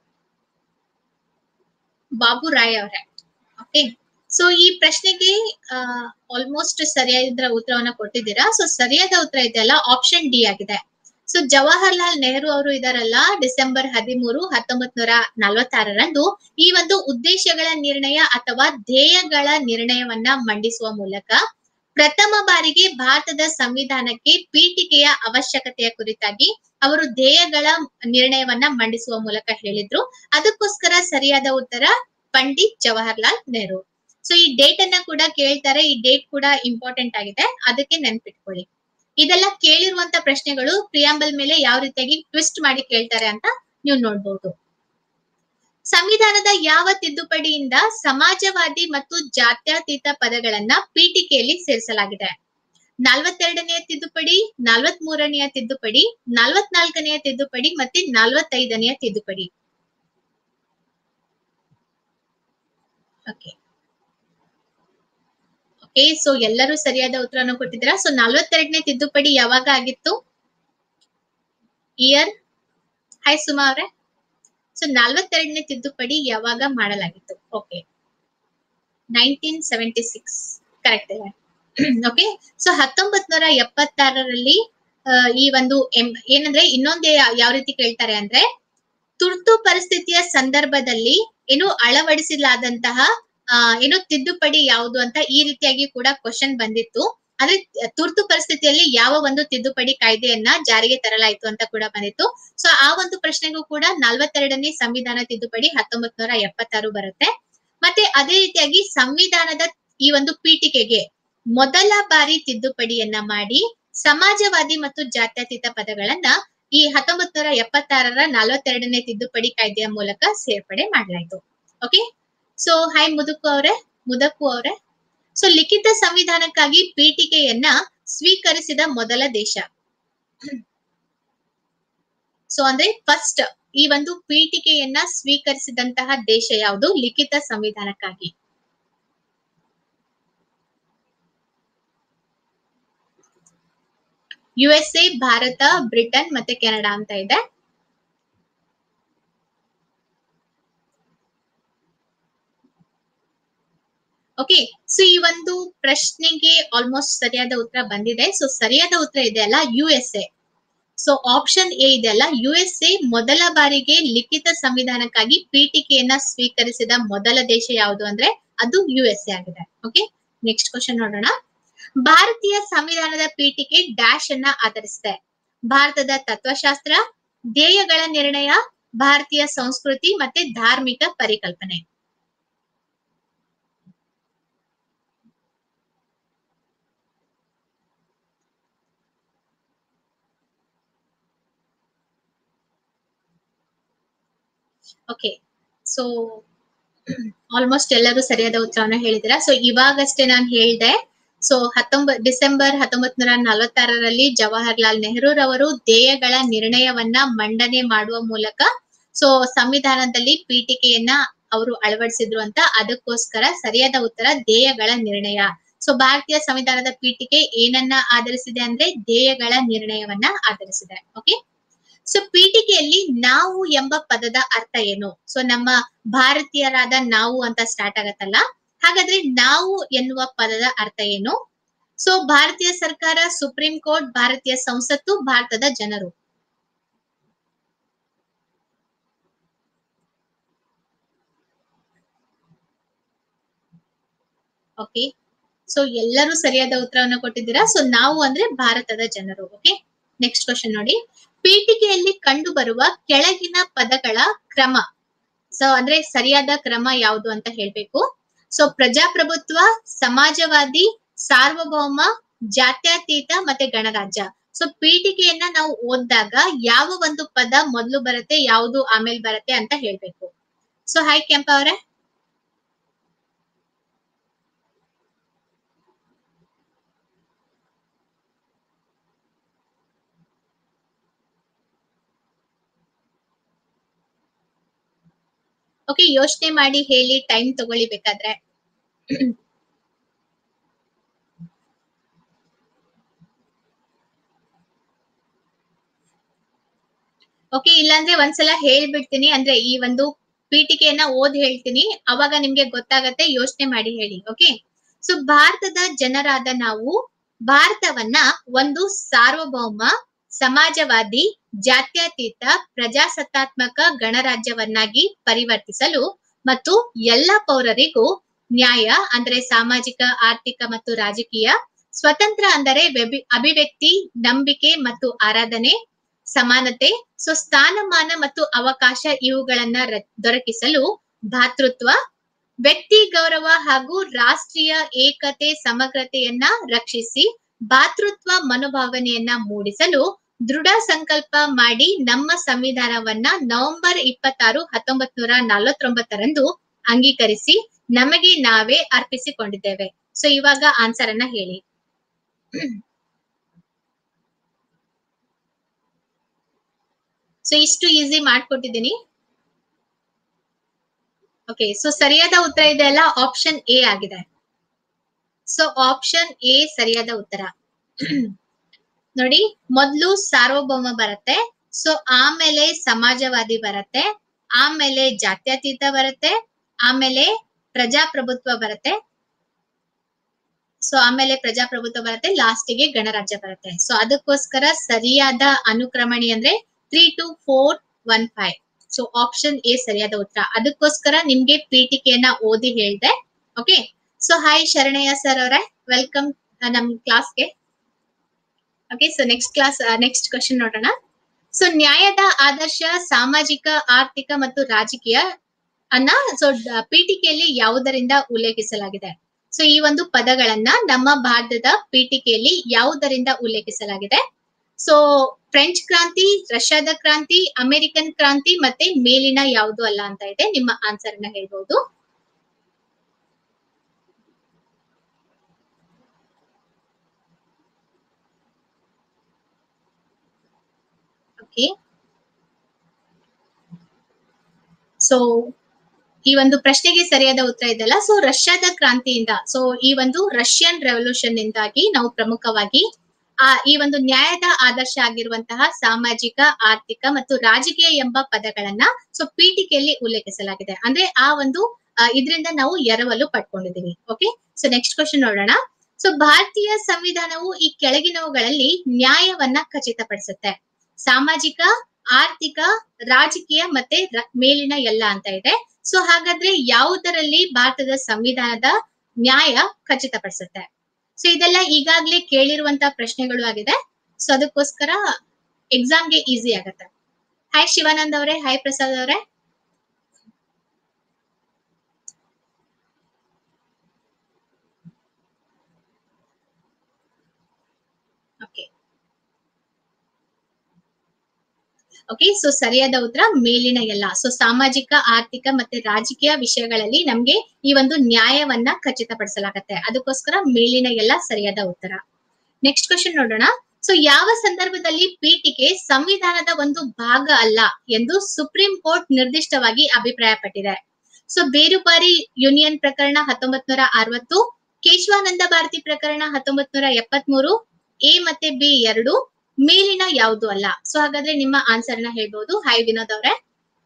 ಬಾಬು ರಾಯ್ ಅವರೇ ಓಕೆ ಸೊ ಈ ಪ್ರಶ್ನೆಗೆ ಆಲ್ಮೋಸ್ಟ್ ಸರಿಯಾದ ಉತ್ತರವನ್ನ ಕೊಟ್ಟಿದ್ದೀರಾ ಸೊ ಸರಿಯಾದ ಉತ್ತರ ಇದೆಯಲ್ಲ ಆಪ್ಷನ್ ಡಿ ಆಗಿದೆ ಸೊ ಜವಾಹರ್ಲಾಲ್ ನೆಹರು ಅವರು ಇದಾರಲ್ಲ ಡಿಸೆಂಬರ್ ಹದಿಮೂರು ಹತ್ತೊಂಬತ್ ನೂರ ನಲವತ್ತಾರರಂದು ಈ ಒಂದು ಉದ್ದೇಶಗಳ ನಿರ್ಣಯ ಅಥವಾ ಧ್ಯೇಯಗಳ ನಿರ್ಣಯವನ್ನ ಮಂಡಿಸುವ ಮೂಲಕ ಪ್ರಥಮ ಬಾರಿಗೆ ಭಾರತದ ಸಂವಿಧಾನಕ್ಕೆ ಪೀಠಿಕೆಯ ಅವಶ್ಯಕತೆಯ ಕುರಿತಾಗಿ ಅವರು ಧ್ಯೇಯಗಳ ನಿರ್ಣಯವನ್ನ ಮಂಡಿಸುವ ಮೂಲಕ ಹೇಳಿದ್ರು ಅದಕ್ಕೋಸ್ಕರ ಸರಿಯಾದ ಉತ್ತರ ಪಂಡಿತ್ ಜವಾಹರ್ಲಾಲ್ ನೆಹರು ಸೊ ಈ ಡೇಟ್ ಅನ್ನ ಕೂಡ ಕೇಳ್ತಾರೆ ಈ ಡೇಟ್ ಕೂಡ ಇಂಪಾರ್ಟೆಂಟ್ ಆಗಿದೆ ಅದಕ್ಕೆ ನೆನ್ಪಿಟ್ಕೊಳ್ಳಿ ಇದೆಲ್ಲ ಕೇಳಿರುವಂತ ಪ್ರಶ್ನೆಗಳು ಪ್ರಿಯಾಂಬಲ್ ಮೇಲೆ ಯಾವ ರೀತಿಯಾಗಿ ಟ್ವಿಸ್ಟ್ ಮಾಡಿ ಕೇಳ್ತಾರೆ ಅಂತ ನೀವು ನೋಡ್ಬೋದು ಸಂವಿಧಾನದ ಯಾವ ತಿದ್ದುಪಡಿಯಿಂದ ಸಮಾಜವಾದಿ ಮತ್ತು ಜಾತ್ಯತೀತ ಪದಗಳನ್ನ ಪೀಠಿಕೆಯಲ್ಲಿ ಸೇರಿಸಲಾಗಿದೆ ನಲವತ್ತೆರಡನೆಯ ತಿದ್ದುಪಡಿ ನಲವತ್ ಮೂರನೆಯ ತಿದ್ದುಪಡಿ ನಲವತ್ನಾಲ್ಕನೆಯ ತಿದ್ದುಪಡಿ ಮತ್ತೆ ನಲವತ್ತೈದನೆಯ ತಿದ್ದುಪಡಿ ಓಕೆ ಓಕೆ ಸೊ ಎಲ್ಲರೂ ಸರಿಯಾದ ಉತ್ತರವನ್ನು ಕೊಟ್ಟಿದ್ದೀರಾ ಸೊ ನಲವತ್ತೆರಡನೇ ತಿದ್ದುಪಡಿ ಯಾವಾಗ ಆಗಿತ್ತು ಇಯರ್ ಹಾಯ್ ಸುಮಾ ಅವ್ರೆ ಸೊ ನಲವತ್ತೆರಡನೇ ತಿದ್ದುಪಡಿ ಯಾವಾಗ ಮಾಡಲಾಗಿತ್ತು okay nineteen seventy six correct ಇದೆ ಓಕೆ ಸೊ ಹತ್ತೊಂಬತ್ ನೂರ ಎಪ್ಪತ್ತಾರರಲ್ಲಿ ಆ, ಈ ಒಂದು ಎಂ- ಏನಂದ್ರೆ ಇನ್ನೊಂದೇ ಯಾ- ಯಾವ ರೀತಿ ಕೇಳ್ತಾರೆ ಅಂದ್ರೆ ತುರ್ತು ಪರಿಸ್ಥಿತಿಯ ಸಂದರ್ಭದಲ್ಲಿ ಏನು ಅಳವಡಿಸಲಾದಂತಹ ಆ, ಏನು ತಿದ್ದುಪಡಿ ಯಾವುದು ಅಂತ ಈ ರೀತಿಯಾಗಿ ಕೂಡ ಕ್ವಶನ್ ಬಂದಿತ್ತು ಆದ್ರೆ ತುರ್ತು ಪರಿಸ್ಥಿತಿಯಲ್ಲಿ ಯಾವ ಒಂದು ತಿದ್ದುಪಡಿ ಕಾಯ್ದೆಯನ್ನ ಜಾರಿಗೆ ತರಲಾಯಿತು ಅಂತ ಕೂಡ ಬಂದಿತ್ತು ಸೊ ಆ ಒಂದು ಪ್ರಶ್ನೆಗೂ ಕೂಡ ನಲವತ್ತೆರಡನೇ ಸಂವಿಧಾನ ತಿದ್ದುಪಡಿ ಹತ್ತೊಂಬತ್ ನೂರ ಎಪ್ಪತ್ತಾರು ಬರುತ್ತೆ ಮತ್ತೆ ಅದೇ ರೀತಿಯಾಗಿ ಸಂವಿಧಾನದ ಈ ಒಂದು ಪೀಠಿಕೆಗೆ ಮೊದಲ ಬಾರಿ ತಿದ್ದುಪಡಿಯನ್ನ ಮಾಡಿ ಸಮಾಜವಾದಿ ಮತ್ತು ಜಾತ್ಯತೀತ ಪದಗಳನ್ನ ಈ ಹತ್ತೊಂಬತ್ ನೂರ ಎಪ್ಪತ್ತಾರರ ನಲವತ್ತೆರಡನೇ ತಿದ್ದುಪಡಿ ಕಾಯ್ದೆಯ ಮೂಲಕ ಸೇರ್ಪಡೆ ಮಾಡಲಾಯಿತು ಓಕೆ ಸೊ ಹಾಯ್ ಮುದುಕು ಅವರೇ ಮುದಕು ಅವರೇ ಸೊ ಲಿಖಿತ ಸಂವಿಧಾನಕ್ಕಾಗಿ ಪೀಠಿಕೆಯನ್ನ ಸ್ವೀಕರಿಸಿದ ಮೊದಲ ದೇಶ ಸೊ ಅಂದ್ರೆ ಫಸ್ಟ್ ಈ ಒಂದು ಪೀಠಿಕೆಯನ್ನ ಸ್ವೀಕರಿಸಿದಂತಹ ದೇಶ ಯಾವುದು ಲಿಖಿತ ಸಂವಿಧಾನಕ್ಕಾಗಿ U S A Bharat Britain ಮತ್ತೆ ಕೆನಡಾ ಅಂತ ಇದೆ ಓಕೆ ಸೊ ಈ ಒಂದು ಪ್ರಶ್ನೆಗೆ ಆಲ್ಮೋಸ್ಟ್ ಸರಿಯಾದ ಉತ್ತರ ಬಂದಿದೆ ಸೊ ಸರಿಯಾದ ಉತ್ತರ ಇದೆ ಅಲ್ಲ U S A so option A ಇದೆ ಅಲ್ಲ ಯು ಎಸ್ ಎ ಮೊದಲ ಬಾರಿಗೆ ಲಿಖಿತ ಸಂವಿಧಾನಕ್ಕಾಗಿ ಪೀಠಿಕೆಯನ್ನ ಸ್ವೀಕರಿಸಿದ ಮೊದಲ ದೇಶ ಯಾವುದು ಅಂದ್ರೆ ಅದು ಯು ಎಸ್ ಎ ಆಗಿದೆ ಓಕೆ ನೆಕ್ಸ್ಟ್ ಕ್ವಶನ್ ನೋಡೋಣ ಭಾರತೀಯ ಸಂವಿಧಾನದ ಪೀಠಿಕೆ ಡ್ಯಾಶ್ ಅನ್ನ ಆಧರಿಸಿದೆ ಭಾರತದ ತತ್ವಶಾಸ್ತ್ರ ಧ್ಯೇಯಗಳ ನಿರ್ಣಯ ಭಾರತೀಯ ಸಂಸ್ಕೃತಿ ಮತ್ತೆ ಧಾರ್ಮಿಕ ಪರಿಕಲ್ಪನೆ ಓಕೆ ಸೊ ಆಲ್ಮೋಸ್ಟ್ ಎಲ್ಲರೂ ಸರಿಯಾದ ಉತ್ತರವನ್ನ ಹೇಳಿದಿರಾ ಸೊ ಇವಾಗಷ್ಟೇ ನಾನು ಹೇಳಿದೆ ಸೊ ಹತ್ತೊಂಬತ್ ಡಿಸೆಂಬರ್ ಹತ್ತೊಂಬತ್ ನೂರ ನಲವತ್ತಾರರಲ್ಲಿ ಜವಾಹರ್ಲಾಲ್ ನೆಹರೂರವರು ಧ್ಯೇಯಗಳ ನಿರ್ಣಯವನ್ನ ಮಂಡನೆ ಮಾಡುವ ಮೂಲಕ ಸೊ ಸಂವಿಧಾನದಲ್ಲಿ ಪೀಠಿಕೆಯನ್ನ ಅವರು ಅಳವಡಿಸಿದ್ರು ಅಂತ ಅದಕ್ಕೋಸ್ಕರ ಸರಿಯಾದ ಉತ್ತರ ಧ್ಯೇಯಗಳ ನಿರ್ಣಯ ಸೊ ಭಾರತೀಯ ಸಂವಿಧಾನದ ಪೀಠಿಕೆ ಏನನ್ನ ಆಧರಿಸಿದೆ ಅಂದ್ರೆ ಧ್ಯೇಯಗಳ ನಿರ್ಣಯವನ್ನ ಆಧರಿಸಿದೆ ಓಕೆ ಸೊ ಪೀಠಿಕೆಯಲ್ಲಿ ನಾವು ಎಂಬ ಪದದ ಅರ್ಥ ಏನು ಸೊ ನಮ್ಮ ಭಾರತೀಯರಾದ ನಾವು ಅಂತ ಸ್ಟಾರ್ಟ್ ಆಗತ್ತಲ್ಲ ಹಾಗಾದ್ರೆ ನಾವು ಎನ್ನುವ ಪದದ ಅರ್ಥ ಏನು ಸೊ ಭಾರತೀಯ ಸರ್ಕಾರ ಸುಪ್ರೀಂ ಕೋರ್ಟ್ ಭಾರತೀಯ ಸಂಸತ್ತು ಭಾರತದ ಜನರು ಓಕೆ ಸೊ ಎಲ್ಲರೂ ಸರಿಯಾದ ಉತ್ತರವನ್ನು ಕೊಟ್ಟಿದ್ದೀರಾ ಸೊ ನಾವು ಅಂದ್ರೆ ಭಾರತದ ಜನರು ಓಕೆ ನೆಕ್ಸ್ಟ್ ಕ್ವಶನ್ ನೋಡಿ ಪೀಠಿಕೆಯಲ್ಲಿ ಕಂಡು ಬರುವ ಕೆಳಗಿನ ಪದಗಳ ಕ್ರಮ ಸೊ ಅಂದ್ರೆ ಸರಿಯಾದ ಕ್ರಮ ಯಾವುದು ಅಂತ ಹೇಳ್ಬೇಕು ಸೊ ಪ್ರಜಾಪ್ರಭುತ್ವ ಸಮಾಜವಾದಿ ಸಾರ್ವಭೌಮ ಜಾತ್ಯತೀತ ಮತ್ತೆ ಗಣರಾಜ್ಯ ಸೊ ಪೀಠಿಕೆಯನ್ನ ನಾವು ಓದಿದಾಗ ಯಾವ ಒಂದು ಪದ ಮೊದಲು ಬರುತ್ತೆ ಯಾವುದು ಆಮೇಲೆ ಬರುತ್ತೆ ಅಂತ ಹೇಳ್ಬೇಕು ಸೊ ಹಾಯ್ ಕೆಂಪ ಅವರೇ ಓಕೆ ಯೋಚನೆ ಮಾಡಿ ಹೇಳಿ ಟೈಮ್ ತಗೊಳ್ಳಿ ಬೇಕಾದ್ರೆ ಓಕೆ ಇಲ್ಲಾಂದ್ರೆ ಒಂದ್ಸಲ ಹೇಳ್ಬಿಡ್ತೀನಿ ಅಂದ್ರೆ ಈ ಒಂದು ಪೀಠಿಕೆಯನ್ನ ಓದ್ ಹೇಳ್ತೀನಿ ಅವಾಗ ನಿಮ್ಗೆ ಗೊತ್ತಾಗತ್ತೆ ಯೋಚನೆ ಮಾಡಿ ಹೇಳಿ ಓಕೆ ಸೊ ಭಾರತದ ಜನರಾದ ನಾವು ಭಾರತವನ್ನ ಒಂದು ಸಾರ್ವಭೌಮ ಸಮಾಜವಾದಿ ಜಾತ್ಯತೀತ ಪ್ರಜಾಸತ್ತಾತ್ಮಕ ಗಣರಾಜ್ಯವನ್ನಾಗಿ ಪರಿವರ್ತಿಸಲು ಮತ್ತು ಎಲ್ಲ ಪೌರರಿಗೂ ನ್ಯಾಯ ಅಂದ್ರೆ ಸಾಮಾಜಿಕ ಆರ್ಥಿಕ ಮತ್ತು ರಾಜಕೀಯ ಸ್ವತಂತ್ರ ಅಂದರೆ ವ್ಯಭಿ- ಅಭಿವ್ಯಕ್ತಿ ನಂಬಿಕೆ ಮತ್ತು ಆರಾಧನೆ ಸಮಾನತೆ ಸೊ ಸ್ಥಾನಮಾನ ಮತ್ತು ಅವಕಾಶ ಇವುಗಳನ್ನ ರ- ದೊರಕಿಸಲು ಭಾತೃತ್ವ ವ್ಯಕ್ತಿ ಗೌರವ ಹಾಗೂ ರಾಷ್ಟ್ರೀಯ ಏಕತೆ ಸಮಗ್ರತೆಯನ್ನ ರಕ್ಷಿಸಿ ಭಾತೃತ್ವ ಮನೋಭಾವನೆಯನ್ನ ಮೂಡಿಸಲು ದೃಢ ಸಂಕಲ್ಪ ಮಾಡಿ ನಮ್ಮ ಸಂವಿಧಾನವನ್ನ ನವೆಂಬರ್ ಇಪ್ಪತ್ತಾರು ಹತ್ತೊಂಬತ್ ನೂರ ನಲವತ್ತೊಂಬತ್ತರಂದು ಅಂಗೀಕರಿಸಿ ನಮಗೆ ನಾವೇ ಅರ್ಪಿಸಿಕೊಂಡಿದ್ದೇವೆ ಸೊ ಇವಾಗ ಆನ್ಸರ್ ಅನ್ನ ಹೇಳಿ ಸೊ ಇಷ್ಟು ಈಸಿ ಮಾಡ್ಕೊಟ್ಟಿದ್ದೀನಿ ಓಕೆ ಸೊ ಸರಿಯಾದ ಉತ್ತರ ಇದೆ ಅಲ್ಲ ಆಪ್ಷನ್ ಎ ಆಗಿದೆ ಸೊ ಆಪ್ಷನ್ ಎ ಸರಿಯಾದ ಉತ್ತರ ನೋಡಿ ಮೊದ್ಲು ಸಾರ್ವಭೌಮ ಬರುತ್ತೆ ಸೊ ಆಮೇಲೆ ಸಮಾಜವಾದಿ ಬರುತ್ತೆ ಆಮೇಲೆ ಜಾತ್ಯತೀತ ಬರುತ್ತೆ ಆಮೇಲೆ ಪ್ರಜಾಪ್ರಭುತ್ವ ಬರುತ್ತೆ ಸೊ ಆಮೇಲೆ ಪ್ರಜಾಪ್ರಭುತ್ವ ಬರುತ್ತೆ ಲಾಸ್ಟಿಗೆ ಗಣರಾಜ್ಯ ಬರುತ್ತೆ ಸೊ ಅದಕ್ಕೋಸ್ಕರ ಸರಿಯಾದ ಅನುಕ್ರಮಣಿ ಅಂದ್ರೆ three two four one five so option A ಸರಿಯಾದ ಉತ್ತರ ಅದಕ್ಕೋಸ್ಕರ ನಿಮ್ಗೆ ಪೀಠಿಕೆಯನ್ನ ಓದಿ ಹೇಳ್ದೆ okay so hi Sharanayya sir ಅವರೇ ವೆಲ್ಕಮ್ ನಮ್ ಕ್ಲಾಸ್ಗೆ okay so next class next question ನೋಡೋಣ ಸೊ ನ್ಯಾಯದ ಆದರ್ಶ ಸಾಮಾಜಿಕ ಆರ್ಥಿಕ ಮತ್ತು ರಾಜಕೀಯ ಅನ್ನ ಸೊ ಪೀಠಿಕೆಯಲ್ಲಿ ಯಾವುದರಿಂದ ಉಲ್ಲೇಖಿಸಲಾಗಿದೆ ಸೊ ಈ ಒಂದು ಪದಗಳನ್ನ ನಮ್ಮ ಭಾರತದ ಪೀಠಿಕೆಯಲ್ಲಿ ಯಾವುದರಿಂದ ಉಲ್ಲೇಖಿಸಲಾಗಿದೆ ಸೊ ಫ್ರೆಂಚ್ ಕ್ರಾಂತಿ ರಷ್ಯಾದ ಕ್ರಾಂತಿ ಅಮೆರಿಕನ್ ಕ್ರಾಂತಿ ಮತ್ತೆ ಮೇಲಿನ ಯಾವುದು ಅಲ್ಲ ಅಂತ ಇದೆ ನಿಮ್ಮ ಆನ್ಸರ್ ನ ಹೇಳ್ಬಹುದು ಓಕೆ ಸೊ ಈ ಒಂದು ಪ್ರಶ್ನೆಗೆ ಸರಿಯಾದ ಉತ್ತರ ಇದೆಲ್ಲ ಸೊ ರಷ್ಯಾದ ಕ್ರಾಂತಿಯಿಂದ ಸೊ ಈ ಒಂದು ರಷ್ಯನ್ ರೆವಲ್ಯೂಷನ್ ಇಂದಾಗಿ ನಾವು ಪ್ರಮುಖವಾಗಿ ಆ ಈ ಒಂದು ನ್ಯಾಯದ ಆದರ್ಶ ಆಗಿರುವಂತಹ ಸಾಮಾಜಿಕ ಆರ್ಥಿಕ ಮತ್ತು ರಾಜಕೀಯ ಎಂಬ ಪದಗಳನ್ನ ಸೊ ಪೀಠಿಕೆಯಲ್ಲಿ ಉಲ್ಲೇಖಿಸಲಾಗಿದೆ ಅಂದ್ರೆ ಆ ಒಂದು ಇದರಿಂದ ನಾವು ಎರವಲು ಪಡ್ಕೊಂಡಿದೀವಿ ಓಕೆ ಸೊ ನೆಕ್ಸ್ಟ್ ಕ್ವಶನ್ ನೋಡೋಣ ಸೊ ಭಾರತೀಯ ಸಂವಿಧಾನವು ಈ ಕೆಳಗಿನವುಗಳಲ್ಲಿ ನ್ಯಾಯವನ್ನ ಖಚಿತಪಡಿಸುತ್ತೆ ಸಾಮಾಜಿಕ ಆರ್ಥಿಕ ರಾಜಕೀಯ ಮತ್ತೆ ರ- ಮೇಲಿನ ಎಲ್ಲ ಅಂತ ಇದೆ ಸೊ ಹಾಗಾದ್ರೆ ಯಾವುದರಲ್ಲಿ ಭಾರತದ ಸಂವಿಧಾನದ ನ್ಯಾಯ ಖಚಿತಪಡಿಸುತ್ತೆ ಸೊ ಇದೆಲ್ಲ ಈಗಾಗ್ಲೇ ಕೇಳಿರುವಂತ ಪ್ರಶ್ನೆಗಳು ಆಗಿದೆ ಸೊ ಅದಕ್ಕೋಸ್ಕರ ಎಕ್ಸಾಮ್ಗೆ ಈಸಿ ಆಗತ್ತೆ ಹಾಯ್ ಶಿವಾನಂದ್ ಅವರೇ ಹಾಯ್ ಪ್ರಸಾದ್ ಅವರೇ ಓಕೆ ಓಕೆ ಸೊ ಸರಿಯಾದ ಉತ್ತರ ಮೇಲಿನ ಎಲ್ಲ ಸೊ ಸಾಮಾಜಿಕ ಆರ್ಥಿಕ ಮತ್ತೆ ರಾಜಕೀಯ ವಿಷಯಗಳಲ್ಲಿ ನಮ್ಗೆ ಈ ಒಂದು ನ್ಯಾಯವನ್ನ ಖಚಿತಪಡಿಸಲಾಗತ್ತೆ ಅದಕ್ಕೋಸ್ಕರ ಮೇಲಿನ ಎಲ್ಲ ಸರಿಯಾದ ಉತ್ತರ ನೆಕ್ಸ್ಟ್ ಕ್ವಶನ್ ನೋಡೋಣ ಸೊ ಯಾವ ಸಂದರ್ಭದಲ್ಲಿ ಪೀಠಿಕೆ ಸಂವಿಧಾನದ ಒಂದು ಭಾಗ ಅಲ್ಲ ಎಂದು ಸುಪ್ರೀಂ ಕೋರ್ಟ್ ನಿರ್ದಿಷ್ಟವಾಗಿ ಅಭಿಪ್ರಾಯಪಟ್ಟಿದೆ ಸೊ ಬೇರುಬಾರಿ ಯೂನಿಯನ್ ಪ್ರಕರಣ ಹತ್ತೊಂಬತ್ ನೂರ ಅರವತ್ತು ಕೇಶವಾನಂದ ಭಾರತಿ ಪ್ರಕರಣ ಹತ್ತೊಂಬತ್ ನೂರ ಎಪ್ಪತ್ಮೂರು ಎ ಮತ್ತೆ ಬಿ ಎರಡು ಮೇಲಿನ ಯಾವುದು ಅಲ್ಲ ಸೊ ಹಾಗಾದ್ರೆ ನಿಮ್ಮ ಆನ್ಸರ್ ನ ಹೇಳ್ಬಹುದು ಹಾಯ್ ವಿನೋದ್ ಅವರೇ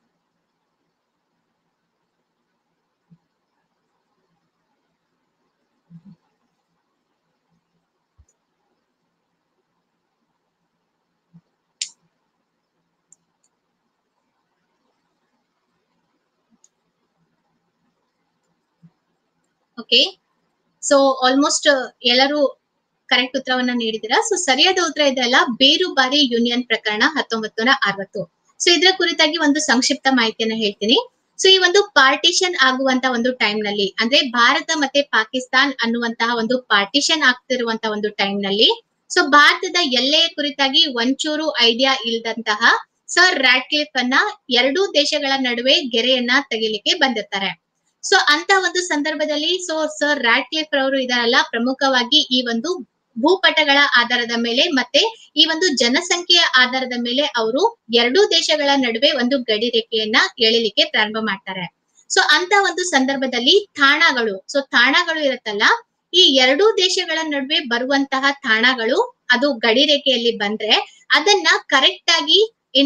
ಓಕೆ ಸೊ ಆಲ್ಮೋಸ್ಟ್ ಎಲ್ಲರೂ ಕರೆಕ್ಟ್ ಉತ್ತರವನ್ನ ನೀಡಿದ್ದೀರಾ ಸೊ ಸರಿಯಾದ ಉತ್ತರ ಇದೆಯಲ್ಲ ಬೇರು ಬಾರಿ ಯೂನಿಯನ್ ಪ್ರಕರಣ ಹತ್ತೊಂಬತ್ ನೂರ ಅರವತ್ತು ಸೊ ಇದರ ಕುರಿತಾಗಿ ಒಂದು ಸಂಕ್ಷಿಪ್ತ ಮಾಹಿತಿಯನ್ನ ಹೇಳ್ತೀನಿ ಸೊ ಈ ಒಂದು ಪಾರ್ಟಿಷನ್ ಆಗುವಂತ ಒಂದು ಟೈಮ್ ನಲ್ಲಿ ಅಂದ್ರೆ ಭಾರತ ಮತ್ತೆ ಪಾಕಿಸ್ತಾನ್ ಅನ್ನುವಂತಹ ಒಂದು ಪಾರ್ಟಿಷನ್ ಆಗ್ತಿರುವಂತ ಒಂದು ಟೈಮ್ ನಲ್ಲಿ ಸೊ ಭಾರತದ ಎಲ್ಲೆಯ ಕುರಿತಾಗಿ ಒಂಚೂರು ಐಡಿಯಾ ಇಲ್ದಂತಹ ಸರ್ ರಾಟ್ಕ್ಲಿಫ್ ಅನ್ನ ಎರಡೂ ದೇಶಗಳ ನಡುವೆ ಗೆರೆಯನ್ನ ತೆಗಿಲಿಕ್ಕೆ ಬಂದಿರ್ತಾರೆ ಸೊ ಅಂತ ಒಂದು ಸಂದರ್ಭದಲ್ಲಿ ಸೊ ಸರ್ ರಾಟ್ಕ್ಲಿಫ್ ಅವರು ಇದಾರಲ್ಲ ಪ್ರಮುಖವಾಗಿ ಈ ಒಂದು ಭೂಪಟಗಳ ಆಧಾರದ ಮೇಲೆ ಮತ್ತೆ ಈ ಒಂದು ಜನಸಂಖ್ಯೆಯ ಆಧಾರದ ಮೇಲೆ ಅವರು ಎರಡೂ ದೇಶಗಳ ನಡುವೆ ಒಂದು ಗಡಿ ರೇಖೆಯನ್ನ ಎಳಿಲಿಕ್ಕೆ ಪ್ರಾರಂಭ ಮಾಡ್ತಾರೆ ಸೊ ಅಂತ ಒಂದು ಸಂದರ್ಭದಲ್ಲಿ ತಾಣಗಳು ಸೊ ತಾಣಗಳು ಇರುತ್ತಲ್ಲ ಈ ಎರಡೂ ದೇಶಗಳ ನಡುವೆ ಬರುವಂತಹ ತಾಣಗಳು ಅದು ಗಡಿ ರೇಖೆಯಲ್ಲಿ ಬಂದ್ರೆ ಅದನ್ನ ಕರೆಕ್ಟ್ ಆಗಿ ಏನು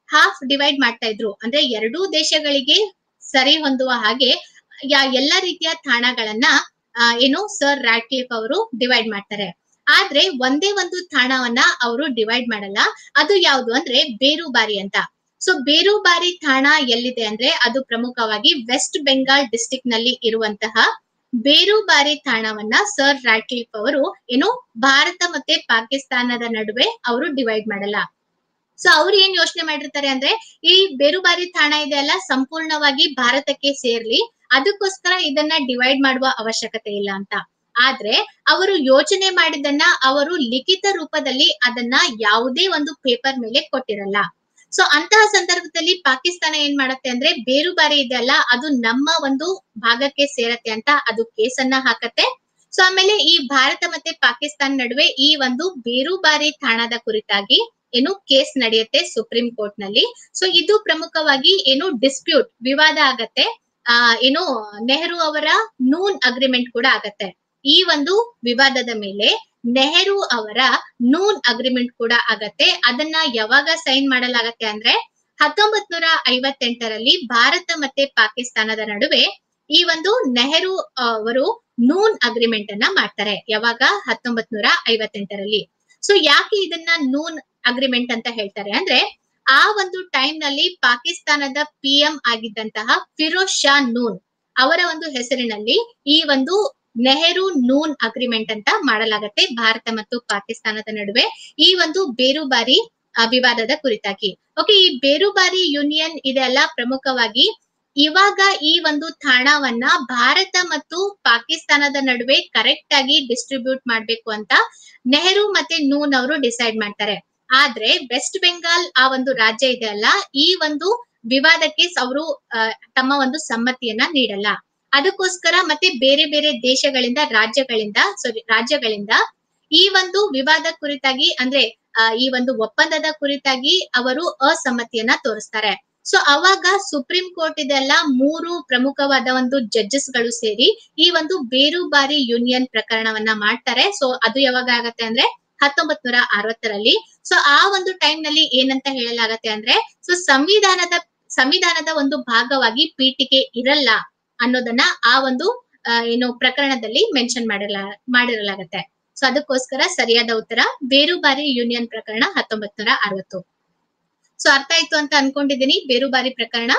ಹಾಫ್ ಡಿವೈಡ್ ಮಾಡ್ತಾ ಇದ್ರು ಅಂದ್ರೆ ಎರಡೂ ದೇಶಗಳಿಗೆ ಸರಿ ಹೊಂದುವ ಹಾಗೆ ಯಾ ಎಲ್ಲಾ ರೀತಿಯ ತಾಣಗಳನ್ನ ಆ, ಏನು ಸರ್ ರಾಟ್ಲಿಫ್ ಅವರು ಡಿವೈಡ್ ಮಾಡ್ತಾರೆ ಆದ್ರೆ ಒಂದೇ ಒಂದು ತಾಣವನ್ನ ಅವರು ಡಿವೈಡ್ ಮಾಡಲ್ಲ ಅದು ಯಾವುದು ಅಂದ್ರೆ ಬೇರುಬಾರಿ ಅಂತ ಸೊ ಬೇರುಬಾರಿ ತಾಣ ಎಲ್ಲಿದೆ ಅಂದ್ರೆ ಅದು ಪ್ರಮುಖವಾಗಿ ವೆಸ್ಟ್ ಬೆಂಗಾಲ್ ಡಿಸ್ಟಿಕ್ ನಲ್ಲಿ ಇರುವಂತಹ ಬೇರುಬಾರಿ ತಾಣವನ್ನ ಸರ್ ರಾಟ್ಲಿಫ್ ಅವರು ಏನು ಭಾರತ ಮತ್ತೆ ಪಾಕಿಸ್ತಾನದ ನಡುವೆ ಅವರು ಡಿವೈಡ್ ಮಾಡಲ್ಲ ಸೊ ಅವ್ರು ಏನ್ ಯೋಚನೆ ಮಾಡಿರ್ತಾರೆ ಅಂದ್ರೆ ಈ ಬೇರುಬಾರಿ ತಾಣ ಇದೆಯಲ್ಲ ಸಂಪೂರ್ಣವಾಗಿ ಭಾರತಕ್ಕೆ ಸೇರ್ಲಿ ಅದಕ್ಕೋಸ್ಕರ ಇದನ್ನ ಡಿವೈಡ್ ಮಾಡುವ ಅವಶ್ಯಕತೆ ಇಲ್ಲ ಅಂತ ಆದ್ರೆ ಅವರು ಯೋಚನೆ ಮಾಡಿದನ್ನ ಅವರು ಲಿಖಿತ ರೂಪದಲ್ಲಿ ಅದನ್ನ ಯಾವುದೇ ಒಂದು ಪೇಪರ್ ಮೇಲೆ ಕೊಟ್ಟಿರಲ್ಲ ಸೊ ಅಂತಹ ಸಂದರ್ಭದಲ್ಲಿ ಪಾಕಿಸ್ತಾನ ಏನ್ ಮಾಡತ್ತೆ ಅಂದ್ರೆ ಬೇರುಬಾರಿ ಇದೆಯಲ್ಲ ಅದು ನಮ್ಮ ಒಂದು ಭಾಗಕ್ಕೆ ಸೇರತ್ತೆ ಅಂತ ಅದು ಕೇಸನ್ನ ಹಾಕತ್ತೆ ಸೊ ಆಮೇಲೆ ಈ ಭಾರತ ಮತ್ತೆ ಪಾಕಿಸ್ತಾನ ನಡುವೆ ಈ ಒಂದು ಬೇರುಬಾರಿ ತಾಣದ ಕುರಿತಾಗಿ ಏನು ಕೇಸ್ ನಡೆಯುತ್ತೆ ಸುಪ್ರೀಂ ಕೋರ್ಟ್ ನಲ್ಲಿ ಸೊ ಇದು ಪ್ರಮುಖವಾಗಿ ಏನು ಡಿಸ್ಪ್ಯೂಟ್ ವಿವಾದ ಆಗತ್ತೆ ಆ ಏನು ನೆಹರು ಅವರ ನೂನ್ ಅಗ್ರಿಮೆಂಟ್ ಕೂಡ ಆಗತ್ತೆ ಈ ಒಂದು ವಿವಾದದ ಮೇಲೆ ನೆಹರು ಅವರ ನೂನ್ ಅಗ್ರಿಮೆಂಟ್ ಕೂಡ ಆಗತ್ತೆ ಅದನ್ನ ಯಾವಾಗ ಸೈನ್ ಮಾಡಲಾಗತ್ತೆ ಅಂದ್ರೆ ಹತ್ತೊಂಬತ್ ನೂರ ಐವತ್ತೆಂಟರಲ್ಲಿ ಭಾರತ ಮತ್ತೆ ಪಾಕಿಸ್ತಾನದ ನಡುವೆ ಈ ಒಂದು ನೆಹರು ಅವರು ನೂನ್ ಅಗ್ರಿಮೆಂಟ್ ಅನ್ನ ಮಾಡ್ತಾರೆ ಯಾವಾಗ ಹತ್ತೊಂಬತ್ ನೂರ ಐವತ್ತೆಂಟರಲ್ಲಿ ಸೊ ಯಾಕೆ ಇದನ್ನ ನೂನ್ ಅಗ್ರಿಮೆಂಟ್ ಅಂತ ಹೇಳ್ತಾರೆ ಅಂದ್ರೆ ಆ ಒಂದು ಟೈಮ್ ನಲ್ಲಿ ಪಾಕಿಸ್ತಾನದ ಪಿ ಎಂ ಆಗಿದ್ದಂತಹ ಫಿರೋಜ್ ಶಾ ನೂನ್ ಅವರ ಒಂದು ಹೆಸರಿನಲ್ಲಿ ಈ ಒಂದು ನೆಹರು ನೂನ್ ಅಗ್ರಿಮೆಂಟ್ ಅಂತ ಮಾಡಲಾಗತ್ತೆ ಭಾರತ ಮತ್ತು ಪಾಕಿಸ್ತಾನದ ನಡುವೆ ಈ ಒಂದು ಬೇರುಬಾರಿ ಆ, ವಿವಾದದ ಕುರಿತಾಗಿ ಓಕೆ ಈ ಬೇರುಬಾರಿ ಯೂನಿಯನ್ ಇದೆಲ್ಲ ಪ್ರಮುಖವಾಗಿ ಇವಾಗ ಈ ಒಂದು ತಾಣವನ್ನ ಭಾರತ ಮತ್ತು ಪಾಕಿಸ್ತಾನದ ನಡುವೆ ಕರೆಕ್ಟ್ ಆಗಿ ಡಿಸ್ಟ್ರಿಬ್ಯೂಟ್ ಮಾಡ್ಬೇಕು ಅಂತ ನೆಹರು ಮತ್ತೆ ನೂನ್ ಅವರು ಡಿಸೈಡ್ ಮಾಡ್ತಾರೆ ಆದ್ರೆ ವೆಸ್ಟ್ ಬೆಂಗಾಲ್ ಆ ಒಂದು ರಾಜ್ಯ ಇದೆ ಅಲ್ಲ ಈ ಒಂದು ವಿವಾದಕ್ಕೆ ಅವರು ತಮ್ಮ ಒಂದು ಸಮ್ಮತಿಯನ್ನ ನೀಡಲ್ಲ ಅದಕ್ಕೋಸ್ಕರ ಮತ್ತೆ ಬೇರೆ ಬೇರೆ ದೇಶಗಳಿಂದ ರಾಜ್ಯಗಳಿಂದ ಸಾರಿ ರಾಜ್ಯಗಳಿಂದ ಈ ಒಂದು ವಿವಾದ ಕುರಿತಾಗಿ ಅಂದ್ರೆ ಆ, ಈ ಒಂದು ಒಪ್ಪಂದದ ಕುರಿತಾಗಿ ಅವರು ಅಸಮ್ಮತಿಯನ್ನ ತೋರಿಸ್ತಾರೆ ಸೊ ಅವಾಗ ಸುಪ್ರೀಂ ಕೋರ್ಟ್ ಇದೆಲ್ಲ ಮೂರು ಪ್ರಮುಖವಾದ ಒಂದು ಜಡ್ಜಸ್ ಗಳು ಸೇರಿ ಈ ಒಂದು ಬೇರುಬಾರಿ ಯೂನಿಯನ್ ಪ್ರಕರಣವನ್ನ ಮಾಡ್ತಾರೆ ಸೊ ಅದು ಯಾವಾಗ ಆಗತ್ತೆ ಅಂದ್ರೆ ಹತ್ತೊಂಬತ್ ನೂರ ಅರವತ್ತರಲ್ಲಿ ಸೊ ಆ ಒಂದು ಟೈಮ್ ನಲ್ಲಿ ಏನಂತ ಹೇಳಲಾಗತ್ತೆ ಅಂದ್ರೆ ಸೊ ಸಂವಿಧಾನದ ಸಂವಿಧಾನದ ಒಂದು ಭಾಗವಾಗಿ ಪೀಠಿಕೆ ಇರಲ್ಲ ಅನ್ನೋದನ್ನ ಆ ಒಂದು ಆ, ಏನು ಪ್ರಕರಣದಲ್ಲಿ ಮೆನ್ಷನ್ ಮಾಡಿರಲ ಮಾಡಿರಲಾಗತ್ತೆ ಸೊ ಅದಕ್ಕೋಸ್ಕರ ಸರಿಯಾದ ಉತ್ತರ ಬೇರುಬಾರಿ ಯೂನಿಯನ್ ಪ್ರಕರಣ ಹತ್ತೊಂಬತ್ ನೂರ ಅರವತ್ತು ಸೊ ಅರ್ಥ ಆಯ್ತು ಅಂತ ಅನ್ಕೊಂಡಿದ್ದೀನಿ ಬೇರುಬಾರಿ ಪ್ರಕರಣ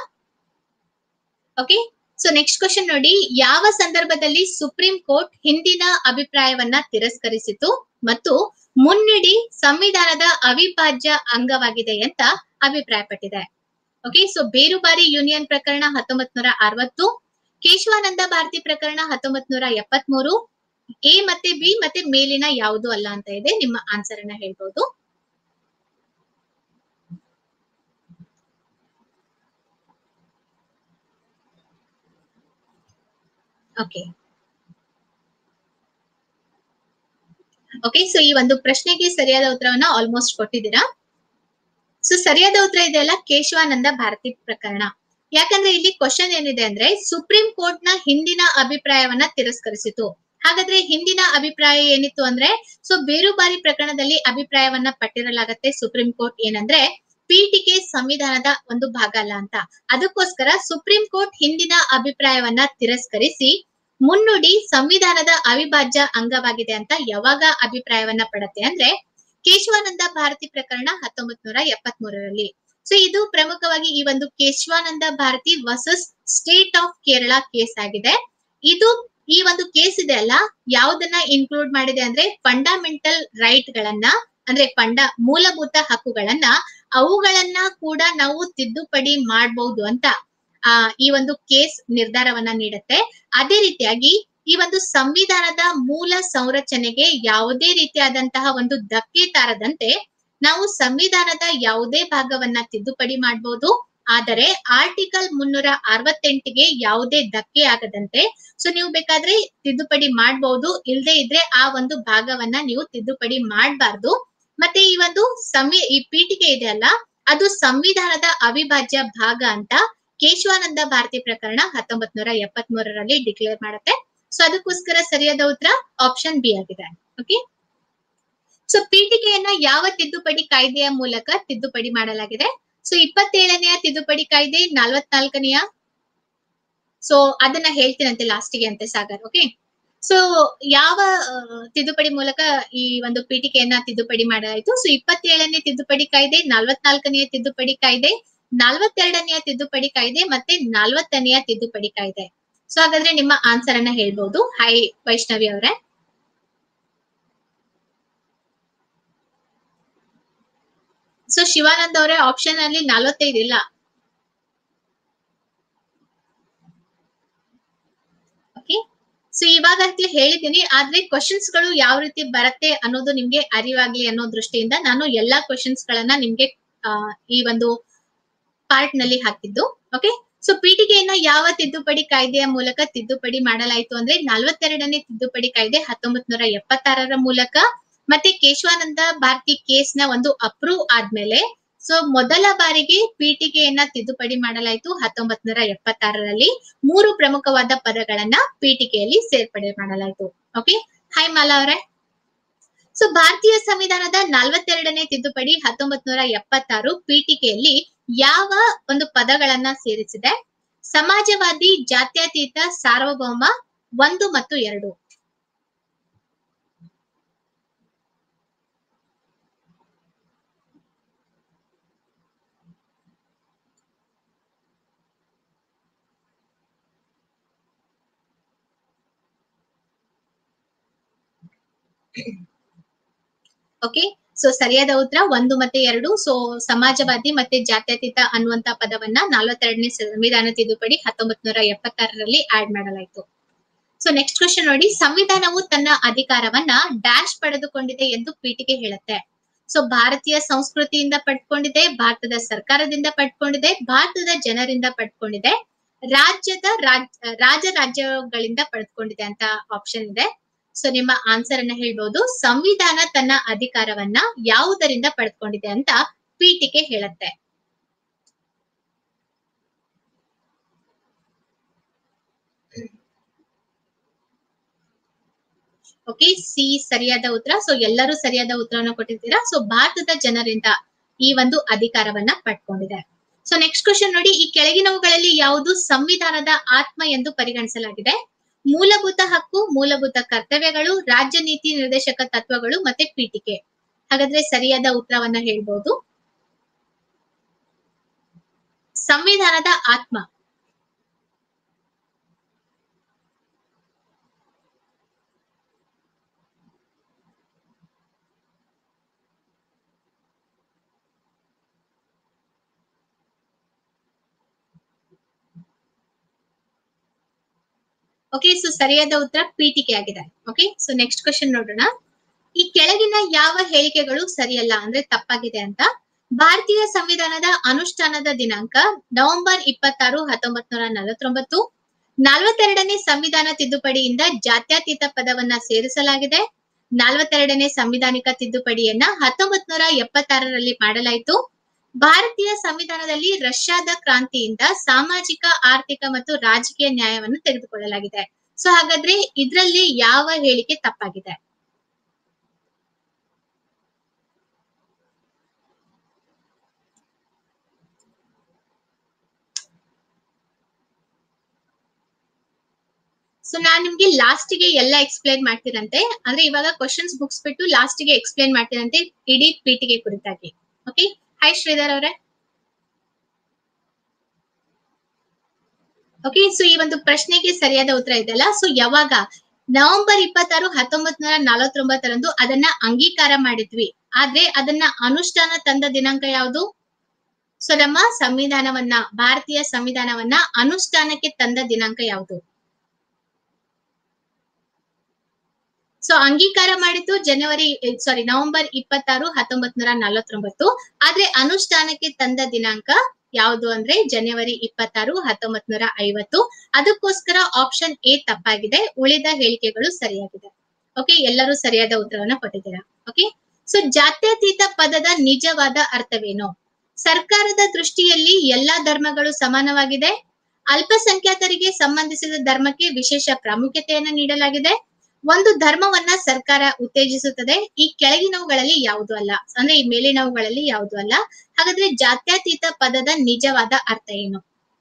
ಓಕೆ ಸೊ ನೆಕ್ಸ್ಟ್ ಕ್ವಶನ್ ನೋಡಿ ಯಾವ ಸಂದರ್ಭದಲ್ಲಿ ಸುಪ್ರೀಂ ಕೋರ್ಟ್ ಹಿಂದಿನ ಅಭಿಪ್ರಾಯವನ್ನ ತಿರಸ್ಕರಿಸಿತು ಮತ್ತು ಮುನ್ನುಡಿ ಸಂವಿಧಾನದ ಅವಿಭಾಜ್ಯ ಅಂಗವಾಗಿದೆ ಅಂತ ಅಭಿಪ್ರಾಯಪಟ್ಟಿದೆ ಓಕೆ ಸೊ ಬೇರುಬಾರಿ ಯೂನಿಯನ್ ಪ್ರಕರಣ ಹತ್ತೊಂಬತ್ ನೂರ ಅರವತ್ತು ಕೇಶವಾನಂದ ಭಾರತಿ ಪ್ರಕರಣ ಹತ್ತೊಂಬತ್ ನೂರ ಎಪ್ಪತ್ಮೂರು ಎ ಮತ್ತೆ ಬಿ ಮತ್ತೆ ಮೇಲಿನ ಯಾವುದು ಅಲ್ಲ ಅಂತ ಇದೆ ನಿಮ್ಮ ಆನ್ಸರ್ ಅನ್ನ ಹೇಳ್ಬೋದು ಓಕೆ ಓಕೆ ಸೊ ಈ ಒಂದು ಪ್ರಶ್ನೆಗೆ ಸರಿಯಾದ ಉತ್ತರವನ್ನ ಆಲ್ಮೋಸ್ಟ್ ಕೊಟ್ಟಿದ್ದೀರಾ ಸೊ ಸರಿಯಾದ ಉತ್ತರ ಇದೆಯಲ್ಲ ಕೇಶವಾನಂದ ಭಾರತಿ ಪ್ರಕರಣ ಯಾಕಂದ್ರೆ ಇಲ್ಲಿ ಕ್ವಶನ್ ಏನಿದೆ ಅಂದ್ರೆ ಸುಪ್ರೀಂ ಕೋರ್ಟ್ ನ ಹಿಂದಿನ ಅಭಿಪ್ರಾಯವನ್ನ ತಿರಸ್ಕರಿಸಿತು ಹಾಗಾದ್ರೆ ಹಿಂದಿನ ಅಭಿಪ್ರಾಯ ಏನಿತ್ತು ಅಂದ್ರೆ ಸೊ ಬೇರುಬಾರಿ ಪ್ರಕರಣದಲ್ಲಿ ಅಭಿಪ್ರಾಯವನ್ನ ಪಟ್ಟಿರಲಾಗತ್ತೆ ಸುಪ್ರೀಂ ಕೋರ್ಟ್ ಏನಂದ್ರೆ ಪೀಠಿಕೆ ಸಂವಿಧಾನದ ಒಂದು ಭಾಗ ಅಲ್ಲ ಅಂತ ಅದಕ್ಕೋಸ್ಕರ ಸುಪ್ರೀಂ ಕೋರ್ಟ್ ಹಿಂದಿನ ಅಭಿಪ್ರಾಯವನ್ನ ತಿರಸ್ಕರಿಸಿ ಮುನ್ನುಡಿ ಸಂವಿಧಾನದ ಅವಿಭಾಜ್ಯ ಅಂಗವಾಗಿದೆ ಅಂತ ಯಾವಾಗ ಅಭಿಪ್ರಾಯವನ್ನ ಪಡತ್ತೆ ಅಂದ್ರೆ ಕೇಶವಾನಂದ ಭಾರತಿ ಪ್ರಕರಣ ಹತ್ತೊಂಬತ್ ನೂರ ಎಪ್ಪತ್ ಮೂರರಲ್ಲಿ ಸೊ ಇದು ಪ್ರಮುಖವಾಗಿ ಈ ಒಂದು Keshavananda Bharati versus state of Kerala case ಆಗಿದೆ ಇದು ಈ ಒಂದು ಕೇಸ್ ಇದೆ ಅಲ್ಲ ಯಾವ್ದನ್ನ ಇನ್ಕ್ಲೂಡ್ ಮಾಡಿದೆ ಅಂದ್ರೆ ಫಂಡಮೆಂಟಲ್ ರೈಟ್ ಗಳನ್ನ ಅಂದ್ರೆ ಫಂಡ ಮೂಲಭೂತ ಹಕ್ಕುಗಳನ್ನ ಅವುಗಳನ್ನ ಕೂಡ ನಾವು ತಿದ್ದುಪಡಿ ಮಾಡಬಹುದು ಅಂತ ಆ ಈ ಒಂದು ಕೇಸ್ ನಿರ್ಧಾರವನ್ನ ನೀಡುತ್ತೆ ಅದೇ ರೀತಿಯಾಗಿ ಈ ಒಂದು ಸಂವಿಧಾನದ ಮೂಲ ಸಂರಚನೆಗೆ ಯಾವುದೇ ರೀತಿಯಾದಂತಹ ಒಂದು ಧಕ್ಕೆ ತಾರದಂತೆ ನಾವು ಸಂವಿಧಾನದ ಯಾವುದೇ ಭಾಗವನ್ನ ತಿದ್ದುಪಡಿ ಮಾಡಬಹುದು ಆದರೆ ಆರ್ಟಿಕಲ್ ಮುನ್ನೂರ ಅರವತ್ತೆಂಟಿಗೆ ಯಾವುದೇ ಧಕ್ಕೆ ಆಗದಂತೆ ಸೊ ನೀವು ಬೇಕಾದ್ರೆ ತಿದ್ದುಪಡಿ ಮಾಡಬಹುದು ಇಲ್ಲದೆ ಇದ್ರೆ ಆ ಒಂದು ಭಾಗವನ್ನ ನೀವು ತಿದ್ದುಪಡಿ ಮಾಡಬಾರ್ದು ಮತ್ತೆ ಈ ಒಂದು ಸಂವಿ ಈ ಪೀಠಿಕೆ ಇದೆ ಅಲ್ಲ ಅದು ಸಂವಿಧಾನದ ಅವಿಭಾಜ್ಯ ಭಾಗ ಅಂತ ಕೇಶವಾನಂದ ಭಾರತಿ ಪ್ರಕರಣ ಹತ್ತೊಂಬತ್ ನೂರ ಎಪ್ಪತ್ ಮೂರರಲ್ಲಿ ಡಿಕ್ಲೇರ್ ಮಾಡುತ್ತೆ ಸೊ ಅದಕ್ಕೋಸ್ಕರ ಸರಿಯಾದ ಉತ್ತರ ಆಪ್ಷನ್ ಬಿ ಆಗಿದೆ ಓಕೆ ಸೊ ಪೀಠಿಕೆಯನ್ನ ಯಾವ ತಿದ್ದುಪಡಿ ಕಾಯ್ದೆಯ ಮೂಲಕ ತಿದ್ದುಪಡಿ ಮಾಡಲಾಗಿದೆ ಸೊ ಇಪ್ಪತ್ತೇಳನೆಯ ತಿದ್ದುಪಡಿ ಕಾಯ್ದೆ ನಲವತ್ನಾಲ್ಕನೆಯ ಸೊ ಅದನ್ನ ಹೇಳ್ತೀನಂತೆ ಲಾಸ್ಟಿಗೆ ಅಂತೆ ಸಾಗರ್ ಓಕೆ ಸೊ ಯಾವ ಆ, ತಿದ್ದುಪಡಿ ಮೂಲಕ ಈ ಒಂದು ಪೀಠಿಕೆಯನ್ನ ತಿದ್ದುಪಡಿ ಮಾಡಲಾಯಿತು ಸೊ ಇಪ್ಪತ್ತೇಳನೇ ತಿದ್ದುಪಡಿ ಕಾಯ್ದೆ ನಲವತ್ನಾಲ್ಕನೆಯ ತಿದ್ದುಪಡಿ ಕಾಯ್ದೆ ನಲವತ್ತೆರಡನೆಯ ತಿದ್ದುಪಡಿ ಕಾಯ್ದೆ ಮತ್ತೆ ನಲವತ್ತನೆಯ ತಿದ್ದುಪಡಿ ಕಾಯ್ದೆ ಸೊ ಹಾಗಾದ್ರೆ ನಿಮ್ಮ ಆನ್ಸರ್ ಅನ್ನ ಹೇಳ್ಬಹುದು ಹೈ ವೈಷ್ಣವಿ ಅವರೇ ಸೊ ಶಿವಾನಂದ್ ಅವರೇ ಆಪ್ಷನ್ ಅಲ್ಲಿ ನಲವತ್ತೈದು ಇಲ್ಲ ಓಕೆ ಸೊ ಇವಾಗಂತಲೇ ಹೇಳಿದ್ದೀನಿ ಆದ್ರೆ ಕ್ವಶನ್ಸ್ ಗಳು ಯಾವ ರೀತಿ ಬರುತ್ತೆ ಅನ್ನೋದು ನಿಮ್ಗೆ ಅರಿವಾಗ್ಲಿ ಅನ್ನೋ ದೃಷ್ಟಿಯಿಂದ ನಾನು ಎಲ್ಲಾ ಕ್ವಶನ್ಸ್ ಗಳನ್ನ ನಿಮ್ಗೆ ಆ, ಈ ಒಂದು ಪಾರ್ಟ್ ನಲ್ಲಿ ಹಾಕಿದ್ದು ಓಕೆ ಸೊ ಪೀಠಿಕೆಯನ್ನ ಯಾವ ತಿದ್ದುಪಡಿ ಕಾಯ್ದೆಯ ಮೂಲಕ ತಿದ್ದುಪಡಿ ಮಾಡಲಾಯಿತು ಅಂದ್ರೆ ನಲವತ್ತೆರಡನೇ ತಿದ್ದುಪಡಿ ಕಾಯ್ದೆ ಹತ್ತೊಂಬತ್ ನೂರ ಎಪ್ಪತ್ತಾರರ ಮೂಲಕ ಮತ್ತೆ ಕೇಶವಾನಂದ ಭಾರತಿ ಕೇಸ್ ನ ಒಂದು ಅಪ್ರೂವ್ ಆದ್ಮೇಲೆ ಸೊ ಮೊದಲ ಬಾರಿಗೆ ಪೀಠಿಕೆಯನ್ನ ತಿದ್ದುಪಡಿ ಮಾಡಲಾಯಿತು ಹತ್ತೊಂಬತ್ ನೂರ ಎಪ್ಪತ್ತಾರರಲ್ಲಿ ಮೂರು ಪ್ರಮುಖವಾದ ಪದಗಳನ್ನ ಪೀಠಿಕೆಯಲ್ಲಿ ಸೇರ್ಪಡೆ ಮಾಡಲಾಯಿತು ಓಕೆ ಹಾಯ್ ಮಾಲಾ ಅವರೇ ಸೊ ಭಾರತೀಯ ಸಂವಿಧಾನದ ನಲವತ್ತೆರಡನೇ ತಿದ್ದುಪಡಿ ಹತ್ತೊಂಬತ್ ನೂರ ಎಪ್ಪತ್ತಾರು ಪೀಠಿಕೆಯಲ್ಲಿ ಯಾವ ಒಂದು ಪದಗಳನ್ನ ಸೇರಿಸಿದೆ ಸಮಾಜವಾದಿ ಜಾತ್ಯತೀತ ಸಾರ್ವಭೌಮ ಒಂದು ಮತ್ತು ಎರಡು ಓಕೆ ಸೊ ಸರಿಯಾದ ಉತ್ತರ ಒಂದು ಮತ್ತೆ ಎರಡು ಸೊ ಸಮಾಜವಾದಿ ಮತ್ತೆ ಜಾತ್ಯತೀತ ಅನ್ನುವಂತ ಪದವನ್ನ ನಲವತ್ತೆರಡನೇ ಸಂವಿಧಾನ ತಿದ್ದುಪಡಿ ಹತ್ತೊಂಬತ್ ನೂರ ಎಪ್ಪತ್ತಾರರಲ್ಲಿ ಆಡ್ ಮಾಡಲಾಯಿತು ಸೊ ನೆಕ್ಸ್ಟ್ ಕ್ವಶನ್ ನೋಡಿ ಸಂವಿಧಾನವು ತನ್ನ ಅಧಿಕಾರವನ್ನ ಡ್ಯಾಶ್ ಪಡೆದುಕೊಂಡಿದೆ ಎಂದು ಪೀಠಿಕೆ ಹೇಳುತ್ತೆ ಸೊ ಭಾರತೀಯ ಸಂಸ್ಕೃತಿಯಿಂದ ಪಡ್ಕೊಂಡಿದೆ ಭಾರತದ ಸರ್ಕಾರದಿಂದ ಪಡ್ಕೊಂಡಿದೆ ಭಾರತದ ಜನರಿಂದ ಪಡ್ಕೊಂಡಿದೆ ರಾಜ್ಯದ ರಾಜ್ ರಾಜ ರಾಜ್ಯಗಳಿಂದ ಪಡೆದುಕೊಂಡಿದೆ ಅಂತ ಆಪ್ಷನ್ ಇದೆ ಸೊ ನಿಮ್ಮ ಆನ್ಸರ್ ಅನ್ನ ಹೇಳ್ಬೋದು ಸಂವಿಧಾನ ತನ್ನ ಅಧಿಕಾರವನ್ನ ಯಾವುದರಿಂದ ಪಡೆದುಕೊಂಡಿದೆ ಅಂತ ಪೀಠಿಕೆ ಹೇಳುತ್ತೆ ಓಕೆ ಸಿ ಸರಿಯಾದ ಉತ್ತರ ಸೊ ಎಲ್ಲರೂ ಸರಿಯಾದ ಉತ್ತರವನ್ನು ಕೊಟ್ಟಿದ್ದೀರಾ ಸೊ ಭಾರತದ ಜನರಿಂದ ಈ ಒಂದು ಅಧಿಕಾರವನ್ನ ಪಡ್ಕೊಂಡಿದೆ ಸೊ ನೆಕ್ಸ್ಟ್ ಕ್ವಶನ್ ನೋಡಿ ಈ ಕೆಳಗಿನವುಗಳಲ್ಲಿ ಯಾವುದು ಸಂವಿಧಾನದ ಆತ್ಮ ಎಂದು ಪರಿಗಣಿಸಲಾಗಿದೆ ಮೂಲಭೂತ ಹಕ್ಕು ಮೂಲಭೂತ ಕರ್ತವ್ಯಗಳು ರಾಜ್ಯ ನೀತಿ ನಿರ್ದೇಶಕ ತತ್ವಗಳು ಮತ್ತೆ ಪೀಠಿಕೆ ಹಾಗಾದ್ರೆ ಸರಿಯಾದ ಉತ್ತರವನ್ನ ಹೇಳ್ಬೋದು ಸಂವಿಧಾನದ ಆತ್ಮ ಓಕೆ ಸೊ ಸರಿಯಾದ ಉತ್ತರ ಪೀಠಿಕೆ ಆಗಿದೆ ಓಕೆ ಸೊ ನೆಕ್ಸ್ಟ್ ಕ್ವಶನ್ ನೋಡೋಣ ಈ ಕೆಳಗಿನ ಯಾವ ಹೇಳಿಕೆಗಳು ಸರಿಯಲ್ಲ ಅಂದ್ರೆ ತಪ್ಪಾಗಿದೆ ಅಂತ ಭಾರತೀಯ ಸಂವಿಧಾನದ ಅನುಷ್ಠಾನದ ದಿನಾಂಕ ನವೆಂಬರ್ ಇಪ್ಪತ್ತಾರು ಹತ್ತೊಂಬತ್ ನೂರ ನಲವತ್ತೊಂಬತ್ತು ನಲವತ್ತೆರಡನೇ ಸಂವಿಧಾನ ತಿದ್ದುಪಡಿಯಿಂದ ಜಾತ್ಯತೀತ ಪದವನ್ನ ಸೇರಿಸಲಾಗಿದೆ ನಲವತ್ತೆರಡನೇ ಸಂವಿಧಾನಿಕ ತಿದ್ದುಪಡಿಯನ್ನ ಹತ್ತೊಂಬತ್ ನೂರ ಎಪ್ಪತ್ತಾರರಲ್ಲಿ ಮಾಡಲಾಯಿತು ಭಾರತೀಯ ಸಂವಿಧಾನದಲ್ಲಿ ರಷ್ಯಾದ ಕ್ರಾಂತಿಯಿಂದ ಸಾಮಾಜಿಕ ಆರ್ಥಿಕ ಮತ್ತು ರಾಜಕೀಯ ನ್ಯಾಯವನ್ನು ತೆಗೆದುಕೊಳ್ಳಲಾಗಿದೆ ಸೊ ಹಾಗಾದ್ರೆ ಇದ್ರಲ್ಲಿ ಯಾವ ಹೇಳಿಕೆ ತಪ್ಪಾಗಿದೆ ಸೊ ನಾನ್ ನಿಮ್ಗೆ ಲಾಸ್ಟ್ ಗೆ ಎಲ್ಲ ಎಕ್ಸ್ಪ್ಲೈನ್ ಮಾಡ್ತೀರಂತೆ ಅಂದ್ರೆ ಇವಾಗ ಕ್ವಶನ್ಸ್ ಬುಕ್ಸ್ ಬಿಟ್ಟು ಲಾಸ್ಟ್ ಗೆ ಎಕ್ಸ್ಪ್ಲೈನ್ ಮಾಡ್ತೀರಂತೆ ಇಡೀ ಪೀಠಿಗೆ ಕುರಿತಾಗಿ ಓಕೆ ಹಾಯ್ ಶ್ರೀಧರ್ ಅವರೇ ಓಕೆ ಸೊ ಈ ಒಂದು ಪ್ರಶ್ನೆಗೆ ಸರಿಯಾದ ಉತ್ತರ ಇದೆಯಲ್ಲ ಸೊ ಯಾವಾಗ ನವೆಂಬರ್ ಇಪ್ಪತ್ತಾರು ಹತ್ತೊಂಬತ್ ನೂರ ನಲವತ್ತೊಂಬತ್ತರಂದು ಅದನ್ನ ಅಂಗೀಕಾರ ಮಾಡಿದ್ವಿ ಆದ್ರೆ ಅದನ್ನ ಅನುಷ್ಠಾನ ತಂದ ದಿನಾಂಕ ಯಾವುದು ಸೊ ನಮ್ಮ ಸಂವಿಧಾನವನ್ನ ಭಾರತೀಯ ಸಂವಿಧಾನವನ್ನ ಅನುಷ್ಠಾನಕ್ಕೆ ತಂದ ದಿನಾಂಕ ಯಾವುದು ಸೊ ಅಂಗೀಕಾರ ಮಾಡಿದ್ದು ಜನವರಿ ಸಾರಿ ನವೆಂಬರ್ ಇಪ್ಪತ್ತಾರು ಹತ್ತೊಂಬತ್ ನೂರ ನಲವತ್ತೊಂಬತ್ತು ಆದ್ರೆ ಅನುಷ್ಠಾನಕ್ಕೆ ತಂದ ದಿನಾಂಕ ಯಾವುದು ಅಂದ್ರೆ ಜನವರಿ ಇಪ್ಪತ್ತಾರು ಹತ್ತೊಂಬತ್ ನೂರ ಐವತ್ತು ಅದಕ್ಕೋಸ್ಕರ ಆಪ್ಷನ್ ಎ ತಪ್ಪಾಗಿದೆ ಉಳಿದ ಹೇಳಿಕೆಗಳು ಸರಿಯಾಗಿದೆ ಓಕೆ ಎಲ್ಲರೂ ಸರಿಯಾದ ಉತ್ತರವನ್ನ ಕೊಟ್ಟಿದ್ದೀರಾ ಓಕೆ ಸೊ ಜಾತ್ಯತೀತ ಪದದ ನಿಜವಾದ ಅರ್ಥವೇನು ಸರ್ಕಾರದ ದೃಷ್ಟಿಯಲ್ಲಿ ಎಲ್ಲಾ ಧರ್ಮಗಳು ಸಮಾನವಾಗಿದೆ ಅಲ್ಪಸಂಖ್ಯಾತರಿಗೆ ಸಂಬಂಧಿಸಿದ ಧರ್ಮಕ್ಕೆ ವಿಶೇಷ ಪ್ರಾಮುಖ್ಯತೆಯನ್ನು ನೀಡಲಾಗಿದೆ ಒಂದು ಧರ್ಮವನ್ನ ಸರ್ಕಾರ ಉತ್ತೇಜಿಸುತ್ತದೆ ಈ ಕೆಳಗಿನವುಗಳಲ್ಲಿ ಯಾವುದು ಅಲ್ಲ ಅಂದ್ರೆ ಈ ಮೇಲಿನವುಗಳಲ್ಲಿ ಯಾವುದು ಅಲ್ಲ ಹಾಗಾದ್ರೆ ಜಾತ್ಯತೀತ ಪದದ ನಿಜವಾದ ಅರ್ಥ ಏನು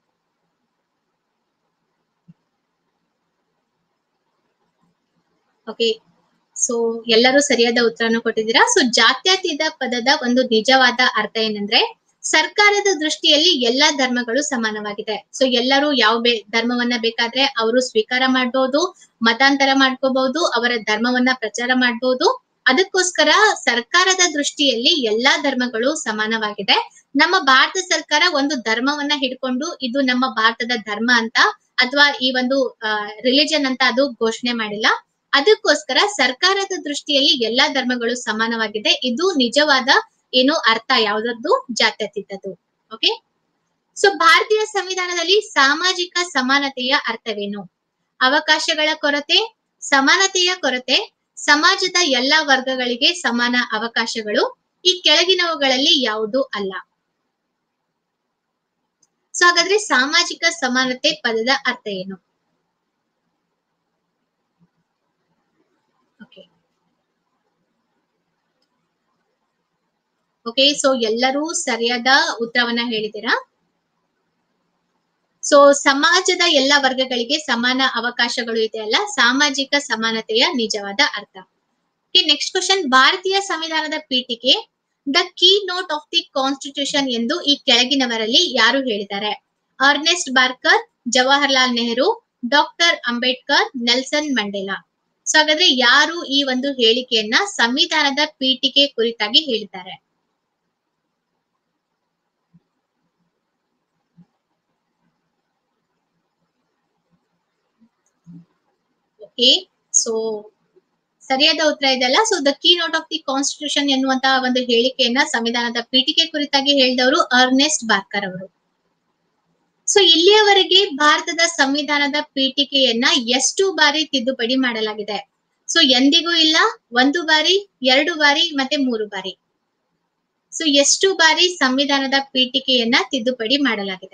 ಓಕೆ ಸೊ ಎಲ್ಲರೂ ಸರಿಯಾದ ಉತ್ತರವನ್ನು ಕೊಟ್ಟಿದ್ದೀರಾ ಸೊ ಜಾತ್ಯತೀತ ಪದದ ಒಂದು ನಿಜವಾದ ಅರ್ಥ ಏನಂದ್ರೆ ಸರ್ಕಾರದ ದೃಷ್ಟಿಯಲ್ಲಿ ಎಲ್ಲಾ ಧರ್ಮಗಳು ಸಮಾನವಾಗಿದೆ ಸೊ ಎಲ್ಲರೂ ಯಾವ ಬೇ ಧರ್ಮವನ್ನ ಬೇಕಾದ್ರೆ ಅವರು ಸ್ವೀಕಾರ ಮಾಡಬಹುದು ಮತಾಂತರ ಮಾಡ್ಕೋಬಹುದು ಅವರ ಧರ್ಮವನ್ನ ಪ್ರಚಾರ ಮಾಡಬಹುದು ಅದಕ್ಕೋಸ್ಕರ ಸರ್ಕಾರದ ದೃಷ್ಟಿಯಲ್ಲಿ ಎಲ್ಲಾ ಧರ್ಮಗಳು ಸಮಾನವಾಗಿದೆ ನಮ್ಮ ಭಾರತ ಸರ್ಕಾರ ಒಂದು ಧರ್ಮವನ್ನ ಹಿಡ್ಕೊಂಡು ಇದು ನಮ್ಮ ಭಾರತದ ಧರ್ಮ ಅಂತ ಅಥವಾ ಈ ಒಂದು ರಿಲಿಜನ್ ಅಂತ ಅದು ಘೋಷಣೆ ಮಾಡಿಲ್ಲ ಅದಕ್ಕೋಸ್ಕರ ಸರ್ಕಾರದ ದೃಷ್ಟಿಯಲ್ಲಿ ಎಲ್ಲಾ ಧರ್ಮಗಳು ಸಮಾನವಾಗಿದೆ ಇದು ನಿಜವಾದ ಏನು ಅರ್ಥ ಯಾವ್ದದ್ದು ಜಾತ್ಯತೀತದ್ದು ಓಕೆ ಸೊ ಭಾರತೀಯ ಸಂವಿಧಾನದಲ್ಲಿ ಸಾಮಾಜಿಕ ಸಮಾನತೆಯ ಅರ್ಥವೇನು ಅವಕಾಶಗಳ ಕೊರತೆ ಸಮಾನತೆಯ ಕೊರತೆ ಸಮಾಜದ ಎಲ್ಲಾ ವರ್ಗಗಳಿಗೆ ಸಮಾನ ಅವಕಾಶಗಳು ಈ ಕೆಳಗಿನವುಗಳಲ್ಲಿ ಯಾವುದು ಅಲ್ಲ ಸೊ ಹಾಗಾದ್ರೆ ಸಾಮಾಜಿಕ ಸಮಾನತೆ ಪದದ ಅರ್ಥ ಏನು ಓಕೆ ಓಕೆ ಸೊ ಎಲ್ಲರೂ ಸರಿಯಾದ ಉತ್ತರವನ್ನ ಹೇಳಿದ್ದೀರಾ ಸೊ ಸಮಾಜದ ಎಲ್ಲ ವರ್ಗಗಳಿಗೆ ಸಮಾನ ಅವಕಾಶಗಳು ಇದೆ ಅಲ್ಲ ಸಾಮಾಜಿಕ ಸಮಾನತೆಯ ನಿಜವಾದ ಅರ್ಥ ನೆಕ್ಸ್ಟ್ ಕ್ವಶನ್ ಭಾರತೀಯ ಸಂವಿಧಾನದ ಪೀಠಿಕೆ the keynote of the constitution ಎಂದು ಈ ಕೆಳಗಿನವರಲ್ಲಿ ಯಾರು ಹೇಳಿದ್ದಾರೆ Ernest Barker Jawaharlal Nehru doctor Ambedkar Nelson Mandela so ಹಾಗಾದ್ರೆ ಯಾರು ಈ ಒಂದು ಹೇಳಿಕೆಯನ್ನ ಸಂವಿಧಾನದ ಪೀಠಿಕೆ ಕುರಿತಾಗಿ ಹೇಳಿದ್ದಾರೆ ಓಕೆ ಸೊ ಸರಿಯಾದ ಉತ್ತರ ಇದೆಲ್ಲ so the keynote of the constitution ಎನ್ನುವಂತಹ ಒಂದು ಹೇಳಿಕೆಯನ್ನ ಸಂವಿಧಾನದ ಪೀಠಿಕೆ ಕುರಿತಾಗಿ ಹೇಳಿದವರು ಅರ್ನೆಸ್ಟ್ ಬಾರ್ಕರ್ ಅವರು ಸೊ ಇಲ್ಲಿಯವರೆಗೆ ಭಾರತದ ಸಂವಿಧಾನದ ಪೀಠಿಕೆಯನ್ನ ಎಷ್ಟು ಬಾರಿ ತಿದ್ದುಪಡಿ ಮಾಡಲಾಗಿದೆ ಸೊ ಎಂದಿಗೂ ಇಲ್ಲ ಒಂದು ಬಾರಿ ಎರಡು ಬಾರಿ ಮತ್ತೆ ಮೂರು ಬಾರಿ ಸೊ ಎಷ್ಟು ಬಾರಿ ಸಂವಿಧಾನದ ಪೀಠಿಕೆಯನ್ನ ತಿದ್ದುಪಡಿ ಮಾಡಲಾಗಿದೆ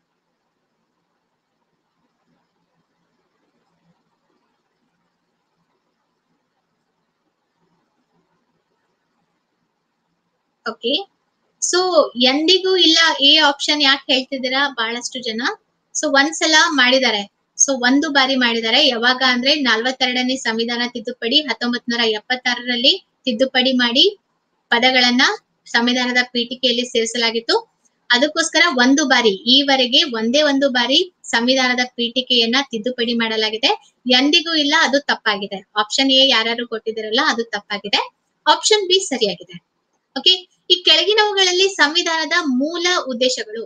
ಓಕೆ ಸೊ ಎಂದಿಗೂ ಇಲ್ಲ ಎ ಆಪ್ಷನ್ ಯಾಕೆ ಹೇಳ್ತಿದ್ದೀರಾ ಬಹಳಷ್ಟು ಜನ ಸೊ ಒಂದ್ಸಲ ಮಾಡಿದ್ದಾರೆ ಸೊ ಒಂದು ಬಾರಿ ಮಾಡಿದ್ದಾರೆ ಯಾವಾಗ ಅಂದ್ರೆ ನಲ್ವತ್ತೆರಡನೇ ಸಂವಿಧಾನ ತಿದ್ದುಪಡಿ ಹತ್ತೊಂಬತ್ ನೂರ ಎಪ್ಪತ್ತಾರರಲ್ಲಿ ತಿದ್ದುಪಡಿ ಮಾಡಿ ಪದಗಳನ್ನ ಸಂವಿಧಾನದ ಪೀಠಿಕೆಯಲ್ಲಿ ಸೇರಿಸಲಾಗಿತ್ತು ಅದಕ್ಕೋಸ್ಕರ ಒಂದು ಬಾರಿ ಈವರೆಗೆ ಒಂದೇ ಒಂದು ಬಾರಿ ಸಂವಿಧಾನದ ಪೀಠಿಕೆಯನ್ನ ತಿದ್ದುಪಡಿ ಮಾಡಲಾಗಿದೆ ಎಂದಿಗೂ ಇಲ್ಲ ಅದು ತಪ್ಪಾಗಿದೆ ಆಪ್ಷನ್ ಎ ಯಾರು ಕೊಟ್ಟಿದ್ದೀರಲ್ಲ ಅದು ತಪ್ಪಾಗಿದೆ ಆಪ್ಷನ್ ಬಿ ಸರಿಯಾಗಿದೆ ಓಕೆ ಈ ಕೆಳಗಿನವುಗಳಲ್ಲಿ ಸಂವಿಧಾನದ ಮೂಲ ಉದ್ದೇಶಗಳು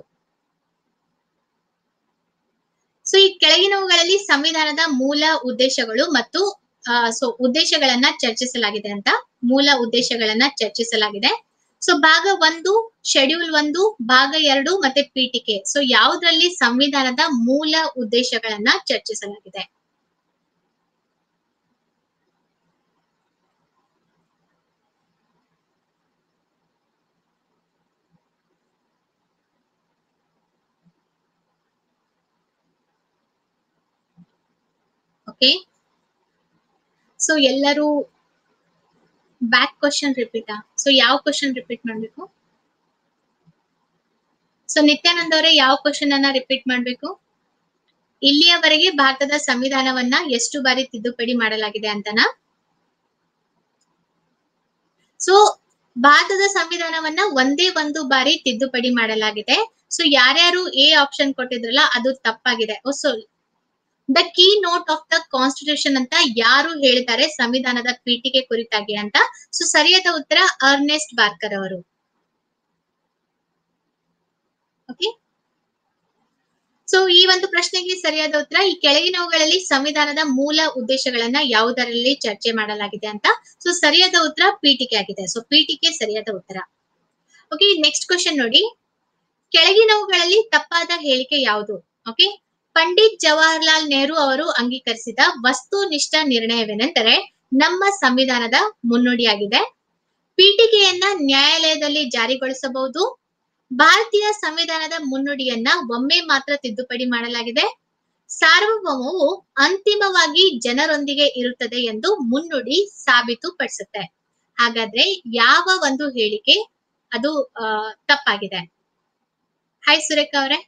ಸೊ ಈ ಕೆಳಗಿನವುಗಳಲ್ಲಿ ಸಂವಿಧಾನದ ಮೂಲ ಉದ್ದೇಶಗಳು ಮತ್ತು ಸೊ ಉದ್ದೇಶಗಳನ್ನ ಚರ್ಚಿಸಲಾಗಿದೆ ಅಂತ ಮೂಲ ಉದ್ದೇಶಗಳನ್ನ ಚರ್ಚಿಸಲಾಗಿದೆ ಸೊ ಭಾಗ ಒಂದು ಶೆಡ್ಯೂಲ್ ಒಂದು ಭಾಗ ಎರಡು ಮತ್ತೆ ಪೀಠಿಕೆ ಸೊ ಯಾವುದ್ರಲ್ಲಿ ಸಂವಿಧಾನದ ಮೂಲ ಉದ್ದೇಶಗಳನ್ನ ಚರ್ಚಿಸಲಾಗಿದೆ ಓಕೆ ಸೊ ಎಲ್ಲರೂ ಬ್ಯಾಕ್ ಕ್ವಶನ್ ರಿಪೀಟಾ ಸೊ ಯಾವ ಕ್ವಶನ್ ರಿಪೀಟ್ ಮಾಡ್ಬೇಕು ಸೊ ನಿತ್ಯಾನಂದ್ ಅವರೇ ಯಾವ ಕ್ವಶನ್ ಅನ್ನ ರಿಪೀಟ್ ಮಾಡ್ಬೇಕು ಇಲ್ಲಿಯವರೆಗೆ ಭಾರತದ ಸಂವಿಧಾನವನ್ನ ಎಷ್ಟು ಬಾರಿ ತಿದ್ದುಪಡಿ ಮಾಡಲಾಗಿದೆ ಅಂತನಾ ಸೊ ಭಾರತದ ಸಂವಿಧಾನವನ್ನ ಒಂದೇ ಒಂದು ಬಾರಿ ತಿದ್ದುಪಡಿ ಮಾಡಲಾಗಿದೆ ಸೊ ಯಾರ್ಯಾರು ಎ ಆಪ್ಷನ್ ಕೊಟ್ಟಿದ್ರಲ್ಲ ಅದು ತಪ್ಪಾಗಿದೆ so the keynote of the constitution ಅಂತ ಯಾರು ಹೇಳಿದ್ದಾರೆ ಸಂವಿಧಾನದ ಪೀಠಿಕೆ ಕುರಿತಾಗಿ ಅಂತ ಸೊ ಸರಿಯಾದ ಉತ್ತರ ಅರ್ನೆಸ್ಟ್ ಬಾರ್ಕರ್ ಅವರು ಓಕೆ ಸೊ ಈ ಒಂದು ಪ್ರಶ್ನೆಗೆ ಸರಿಯಾದ ಉತ್ತರ ಈ ಕೆಳಗಿನವುಗಳಲ್ಲಿ ಸಂವಿಧಾನದ ಮೂಲ ಉದ್ದೇಶಗಳನ್ನ ಯಾವುದರಲ್ಲಿ ಚರ್ಚೆ ಮಾಡಲಾಗಿದೆ ಅಂತ ಸೊ ಸರಿಯಾದ ಉತ್ತರ ಪೀಠಿಕೆ ಆಗಿದೆ ಸೊ ಪೀಠಿಕೆ ಸರಿಯಾದ ಉತ್ತರ ಓಕೆ ನೆಕ್ಸ್ಟ್ ಕ್ವಶನ್ ನೋಡಿ ಕೆಳಗಿನವುಗಳಲ್ಲಿ ತಪ್ಪಾದ ಹೇಳಿಕೆ ಯಾವುದು ಓಕೆ ಪಂಡಿತ್ ಜವಾಹರ್ಲಾಲ್ ನೆಹರು ಅವರು ಅಂಗೀಕರಿಸಿದ ವಸ್ತುನಿಷ್ಠ ನಿರ್ಣಯವೇನೆಂದರೆ ನಮ್ಮ ಸಂವಿಧಾನದ ಮುನ್ನುಡಿಯಾಗಿದೆ ಪೀಠಿಕೆಯನ್ನ ನ್ಯಾಯಾಲಯದಲ್ಲಿ ಜಾರಿಗೊಳಿಸಬಹುದು ಭಾರತೀಯ ಸಂವಿಧಾನದ ಮುನ್ನುಡಿಯನ್ನ ಒಮ್ಮೆ ಮಾತ್ರ ತಿದ್ದುಪಡಿ ಮಾಡಲಾಗಿದೆ ಸಾರ್ವಭೌಮವು ಅಂತಿಮವಾಗಿ ಜನರೊಂದಿಗೆ ಇರುತ್ತದೆ ಎಂದು ಮುನ್ನುಡಿ ಸಾಬೀತುಪಡಿಸುತ್ತೆ ಹಾಗಾದ್ರೆ ಯಾವ ಒಂದು ಹೇಳಿಕೆ ಅದು ಆ, ತಪ್ಪಾಗಿದೆ ಹಾಯ್ ಸುರೇಖ ಅವರೇ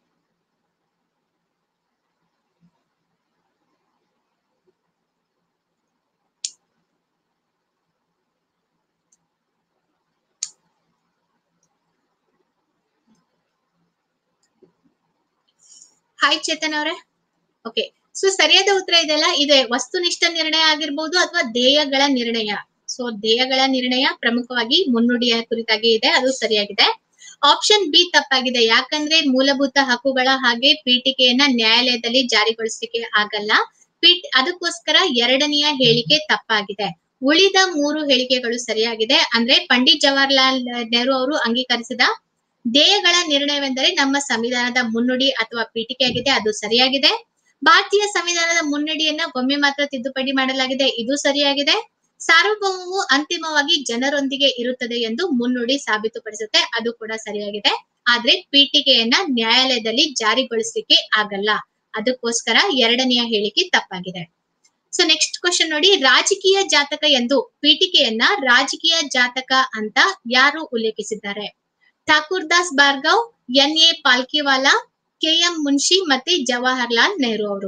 ಹಾಯ್ ಚೇತನ್ ಅವರೇ ಓಕೆ ಸೊ ಸರಿಯಾದ ಉತ್ತರ ಇದೆಲ್ಲ ಇದೆ ವಸ್ತುನಿಷ್ಠ ನಿರ್ಣಯ ಆಗಿರ್ಬೋದು ಅಥವಾ ಧ್ಯೇಯಗಳ ನಿರ್ಣಯ ಸೊ ಧ್ಯೇಯಗಳ ನಿರ್ಣಯ ಪ್ರಮುಖವಾಗಿ ಮುನ್ನುಡಿಯ ಕುರಿತಾಗಿ ಇದೆ ಅದು ಸರಿಯಾಗಿದೆ ಆಪ್ಷನ್ ಬಿ ತಪ್ಪಾಗಿದೆ ಯಾಕಂದ್ರೆ ಮೂಲಭೂತ ಹಕ್ಕುಗಳ ಹಾಗೆ ಪೀಠಿಕೆಯನ್ನ ನ್ಯಾಯಾಲಯದಲ್ಲಿ ಜಾರಿಗೊಳಿಸಲಿಕ್ಕೆ ಆಗಲ್ಲ ಪೀಠ ಅದಕ್ಕೋಸ್ಕರ ಎರಡನೆಯ ಹೇಳಿಕೆ ತಪ್ಪಾಗಿದೆ ಉಳಿದ ಮೂರು ಹೇಳಿಕೆಗಳು ಸರಿಯಾಗಿದೆ ಅಂದ್ರೆ ಪಂಡಿತ್ ಜವಾಹರ್ಲಾಲ್ ನೆಹರು ಅವರು ಅಂಗೀಕರಿಸಿದ ಧ್ಯೇಯಗಳ ನಿರ್ಣಯವೆಂದರೆ ನಮ್ಮ ಸಂವಿಧಾನದ ಮುನ್ನುಡಿ ಅಥವಾ ಪೀಠಿಕೆಯಾಗಿದೆ ಅದು ಸರಿಯಾಗಿದೆ ಭಾರತೀಯ ಸಂವಿಧಾನದ ಮುನ್ನುಡಿಯನ್ನ ಒಮ್ಮೆ ಮಾತ್ರ ತಿದ್ದುಪಡಿ ಮಾಡಲಾಗಿದೆ ಇದು ಸರಿಯಾಗಿದೆ ಸಾರ್ವಭೌಮವು ಅಂತಿಮವಾಗಿ ಜನರೊಂದಿಗೆ ಇರುತ್ತದೆ ಎಂದು ಮುನ್ನುಡಿ ಸಾಬೀತುಪಡಿಸುತ್ತೆ ಅದು ಕೂಡ ಸರಿಯಾಗಿದೆ ಆದ್ರೆ ಪೀಠಿಕೆಯನ್ನ ನ್ಯಾಯಾಲಯದಲ್ಲಿ ಜಾರಿಗೊಳಿಸಲಿಕ್ಕೆ ಆಗಲ್ಲ ಅದಕ್ಕೋಸ್ಕರ ಎರಡನೆಯ ಹೇಳಿಕೆ ತಪ್ಪಾಗಿದೆ ಸೊ ನೆಕ್ಸ್ಟ್ ಕ್ವಶನ್ ನೋಡಿ ರಾಜಕೀಯ ಜಾತಕ ಎಂದು ಪೀಠಿಕೆಯನ್ನ ರಾಜಕೀಯ ಜಾತಕ ಅಂತ ಯಾರು ಉಲ್ಲೇಖಿಸಿದ್ದಾರೆ Thakur Das Bhargav N A Palkhivala K M Munshi ಮತ್ತೆ ಜವಾಹರ್ಲಾಲ್ ನೆಹರು ಅವರು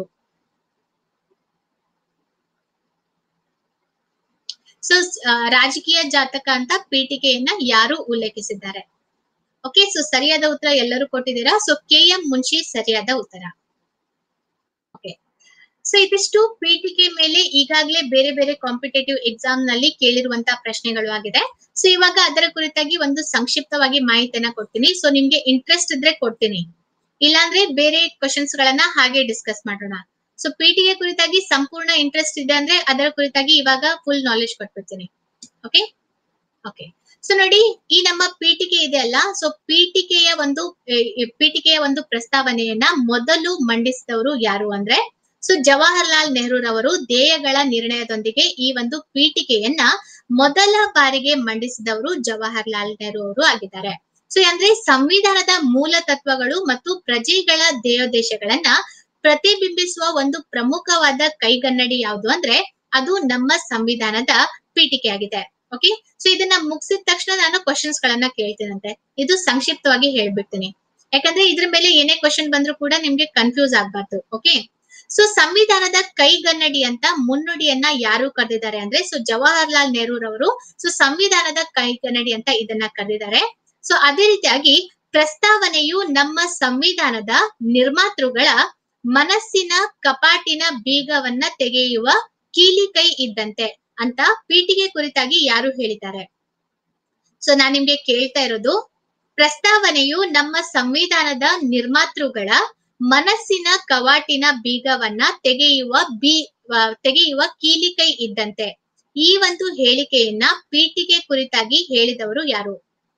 ಸೊ ರಾಜಕೀಯ ಜಾತಕ ಅಂತ ಪೀಠಿಕೆಯನ್ನ ಯಾರು ಉಲ್ಲೇಖಿಸಿದ್ದಾರೆ ಓಕೆ ಸೊ ಸರಿಯಾದ ಉತ್ತರ ಎಲ್ಲರೂ ಕೊಟ್ಟಿದ್ದೀರಾ ಸೊ ಕೆ ಎಂ ಮುನ್ಷಿ ಸರಿಯಾದ ಉತ್ತರ ಓಕೆ ಸೊ ಇದಿಷ್ಟು ಪೀಠಿಕೆ ಮೇಲೆ ಈಗಾಗಲೇ ಬೇರೆ ಬೇರೆ ಕಾಂಪಿಟೇಟಿವ್ ಎಕ್ಸಾಮ್ ನಲ್ಲಿ ಕೇಳಿರುವಂತಹ ಪ್ರಶ್ನೆಗಳು ಆಗಿದೆ ಸೊ ಇವಾಗ ಅದರ ಕುರಿತಾಗಿ ಒಂದು ಸಂಕ್ಷಿಪ್ತವಾಗಿ ಮಾಹಿತಿಯನ್ನ ಕೊಡ್ತೀನಿ ಸೊ ನಿಮ್ಗೆ ಇಂಟ್ರೆಸ್ಟ್ ಇದ್ರೆ ಕೊಡ್ತೀನಿ ಇಲ್ಲಾಂದ್ರೆ ಬೇರೆ ಕ್ವಶನ್ಸ್ ಗಳನ್ನ ಹಾಗೆ ಡಿಸ್ಕಸ್ ಮಾಡೋಣ ಸೊ ಪೀಠಿಕೆ ಕುರಿತಾಗಿ ಸಂಪೂರ್ಣ ಇಂಟ್ರೆಸ್ಟ್ ಇದೆ ಅಂದ್ರೆ ಅದರ ಕುರಿತಾಗಿ ಇವಾಗ ಫುಲ್ ನಾಲೆಜ್ ಕೊಟ್ಬಿಡ್ತೀನಿ ಓಕೆ ಓಕೆ ಸೊ ನೋಡಿ ಈ ನಮ್ಮ ಪೀಠಿಕೆ ಇದೆ ಅಲ್ಲ ಸೊ ಪೀಠಿಕೆಯ ಒಂದು ಎ, ಎ, ಪೀಠಿಕೆಯ ಒಂದು ಪ್ರಸ್ತಾವನೆಯನ್ನ ಮೊದಲು ಮಂಡಿಸಿದವರು ಯಾರು ಅಂದ್ರೆ ಸೊ ಜವಾಹರ್ಲಾಲ್ ನೆಹರೂರವರು ಧ್ಯೇಯಗಳ ನಿರ್ಣಯದೊಂದಿಗೆ ಈ ಒಂದು ಪೀಠಿಕೆಯನ್ನ ಮೊದಲ ಬಾರಿಗೆ ಮಂಡಿಸಿದವರು ಜವಾಹರ್ಲಾಲ್ ನೆಹರು ಅವರು ಆಗಿದ್ದಾರೆ ಸೊ ಅಂದ್ರೆ ಸಂವಿಧಾನದ ಮೂಲ ತತ್ವಗಳು ಮತ್ತು ಪ್ರಜೆಗಳ ಧ್ಯೇಯೋದ್ದೇಶಗಳನ್ನ ಪ್ರತಿಬಿಂಬಿಸುವ ಒಂದು ಪ್ರಮುಖವಾದ ಕೈಗನ್ನಡಿ ಯಾವುದು ಅಂದ್ರೆ ಅದು ನಮ್ಮ ಸಂವಿಧಾನದ ಪೀಠಿಕೆ ಆಗಿದೆ ಓಕೆ ಸೊ ಇದನ್ನ ಮುಗಿಸಿದ ತಕ್ಷಣ ನಾನು ಕ್ವಶನ್ಸ್ ಗಳನ್ನ ಕೇಳ್ತೀನಂತೆ ಇದು ಸಂಕ್ಷಿಪ್ತವಾಗಿ ಹೇಳ್ಬಿಡ್ತೀನಿ ಯಾಕಂದ್ರೆ ಇದ್ರ ಮೇಲೆ ಏನೇ ಕ್ವಶನ್ ಬಂದ್ರು ಕೂಡ ನಿಮ್ಗೆ ಕನ್ಫ್ಯೂಸ್ ಆಗ್ಬಾರ್ದು ಓಕೆ ಸೊ ಸಂವಿಧಾನದ ಕೈಗನ್ನಡಿ ಅಂತ ಮುನ್ನುಡಿಯನ್ನ ಯಾರು ಕರೆದಿದ್ದಾರೆ ಅಂದ್ರೆ ಸೊ ಜವಾಹರ್ಲಾಲ್ ನೆಹರೂರವರು ಸೊ ಸಂವಿಧಾನದ ಕೈಗನ್ನಡಿ ಅಂತ ಇದನ್ನ ಕರೆದಿದ್ದಾರೆ ಸೊ ಅದೇ ರೀತಿಯಾಗಿ ಪ್ರಸ್ತಾವನೆಯು ನಮ್ಮ ಸಂವಿಧಾನದ ನಿರ್ಮಾತೃಗಳ ಮನಸ್ಸಿನ ಕಪಾಟಿನ ಬೀಗವನ್ನ ತೆಗೆಯುವ ಕೀಲಿ ಕೈ ಇದ್ದಂತೆ ಅಂತ ಪೀಠಿಗೆ ಕುರಿತಾಗಿ ಯಾರು ಹೇಳಿದ್ದಾರೆ ಸೊ ನಾನ್ ನಿಮ್ಗೆ ಕೇಳ್ತಾ ಇರೋದು ಪ್ರಸ್ತಾವನೆಯು ನಮ್ಮ ಸಂವಿಧಾನದ ನಿರ್ಮಾತೃಗಳ ಮನಸ್ಸಿನ ಕವಾಟಿನ ಬೀಗವನ್ನ ತೆಗೆಯುವ ಬೀ ಆ, ತೆಗೆಯುವ ಕೀಲಿ ಕೈ ಇದ್ದಂತೆ ಈ ಒಂದು ಹೇಳಿಕೆಯನ್ನ ಪೀಠಿಗೆ ಕುರಿತಾಗಿ ಹೇಳಿದವರು ಯಾರು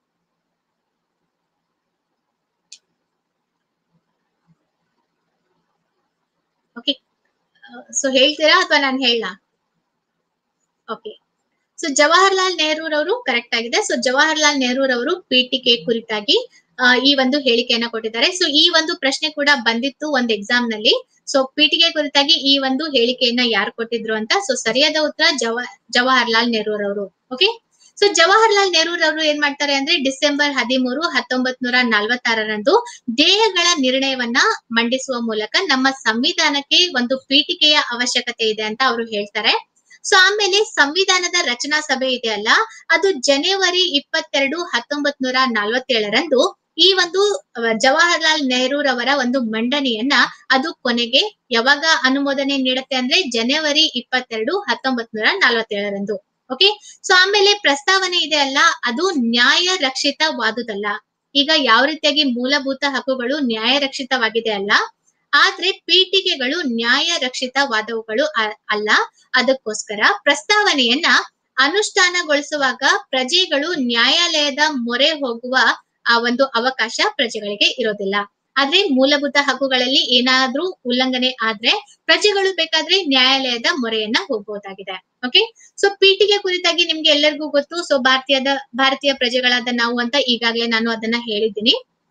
ಓಕೆ ಸೊ ಹೇಳ್ತೀರಾ ಅಥವಾ ನಾನು ಹೇಳ ಓಕೆ ಸೊ ಜವಾಹರ್ಲಾಲ್ ನೆಹರೂರವರು ಕರೆಕ್ಟ್ ಆಗಿದೆ ಸೊ ಜವಾಹರ್ಲಾಲ್ ನೆಹರೂರವರು ಪೀಠಿಕೆ ಕುರಿತಾಗಿ ಆ, ಈ ಒಂದು ಹೇಳಿಕೆಯನ್ನ ಕೊಟ್ಟಿದ್ದಾರೆ ಸೊ ಈ ಒಂದು ಪ್ರಶ್ನೆ ಕೂಡ ಬಂದಿತ್ತು ಒಂದು ಎಕ್ಸಾಮ್ ನಲ್ಲಿ ಸೊ ಪೀಠಿಕೆ ಕುರಿತಾಗಿ ಈ ಒಂದು ಹೇಳಿಕೆಯನ್ನ ಯಾರು ಕೊಟ್ಟಿದ್ರು ಅಂತ ಸೊ ಸರಿಯಾದ ಉತ್ತರ ಜವ ಜವಾಹರ್ಲಾಲ್ ನೆಹರೂರವರು ಓಕೆ ಸೊ ಜವಾಹರ್ಲಾಲ್ ನೆಹರೂರವರು ಏನ್ ಮಾಡ್ತಾರೆ ಅಂದ್ರೆ ಡಿಸೆಂಬರ್ ಹದಿಮೂರು ಹತ್ತೊಂಬತ್ ನೂರ ನಲ್ವತ್ತಾರರಂದು ಧ್ಯೇಯಗಳ ನಿರ್ಣಯವನ್ನ ಮಂಡಿಸುವ ಮೂಲಕ ನಮ್ಮ ಸಂವಿಧಾನಕ್ಕೆ ಒಂದು ಪೀಠಿಕೆಯ ಅವಶ್ಯಕತೆ ಇದೆ ಅಂತ ಅವರು ಹೇಳ್ತಾರೆ ಸೊ ಆಮೇಲೆ ಸಂವಿಧಾನದ ರಚನಾ ಸಭೆ ಇದೆ ಅಲ್ಲ ಅದು ಜನವರಿ ಇಪ್ಪತ್ತೆರಡು ಹತ್ತೊಂಬತ್ ನೂರ ನಲ್ವತ್ತೇಳರಂದು ಈ ಒಂದು ಅಹ್, ಜವಾಹರ್ಲಾಲ್ ನೆಹರೂರವರ ಒಂದು ಮಂಡನೆಯನ್ನ ಅದು ಕೊನೆಗೆ ಯಾವಾಗ ಅನುಮೋದನೆ ನೀಡುತ್ತೆ ಅಂದ್ರೆ ಜನವರಿ ಇಪ್ಪತ್ತೆರಡು ಹತ್ತೊಂಬತ್ ನೂರ ನಲ್ವತ್ತೇಳರಂದು ಓಕೆ ಸೊ ಆಮೇಲೆ ಪ್ರಸ್ತಾವನೆ ಇದೆ ಅಲ್ಲ ಅದು ನ್ಯಾಯ ರಕ್ಷಿತವಾದುದಲ್ಲ ಈಗ ಯಾವ ರೀತಿಯಾಗಿ ಮೂಲಭೂತ ಹಕ್ಕುಗಳು ನ್ಯಾಯ ರಕ್ಷಿತವಾಗಿದೆ ಅಲ್ಲ ಆದ್ರೆ ಪೀಠಿಕೆಗಳು ನ್ಯಾಯ ರಕ್ಷಿತವಾದವುಗಳು ಅ- ಅಲ್ಲ ಅದಕ್ಕೋಸ್ಕರ ಪ್ರಸ್ತಾವನೆಯನ್ನ ಅನುಷ್ಠಾನಗೊಳಿಸುವಾಗ ಪ್ರಜೆಗಳು ನ್ಯಾಯಾಲಯದ ಮೊರೆ ಹೋಗುವ ಆ ಒಂದು ಅವಕಾಶ ಪ್ರಜೆಗಳಿಗೆ ಇರೋದಿಲ್ಲ ಆದ್ರೆ ಮೂಲಭೂತ ಹಕ್ಕುಗಳಲ್ಲಿ ಏನಾದ್ರೂ ಉಲ್ಲಂಘನೆ ಆದ್ರೆ ಪ್ರಜೆಗಳು ಬೇಕಾದ್ರೆ ನ್ಯಾಯಾಲಯದ ಮೊರೆಯನ್ನ ಹೋಗಬಹುದಾಗಿದೆ ಓಕೆ ಸೊ ಪೀಠಿಗೆ ಕುರಿತಾಗಿ ನಿಮ್ಗೆ ಎಲ್ಲರಿಗೂ ಗೊತ್ತು ಸೊ ಭಾರತೀಯದ ಭಾರತೀಯ ಪ್ರಜೆಗಳಾದ ನಾವು ಅಂತ ಈಗಾಗಲೇ ನಾನು ಅದನ್ನ ಹೇಳಿದ್ದೀನಿ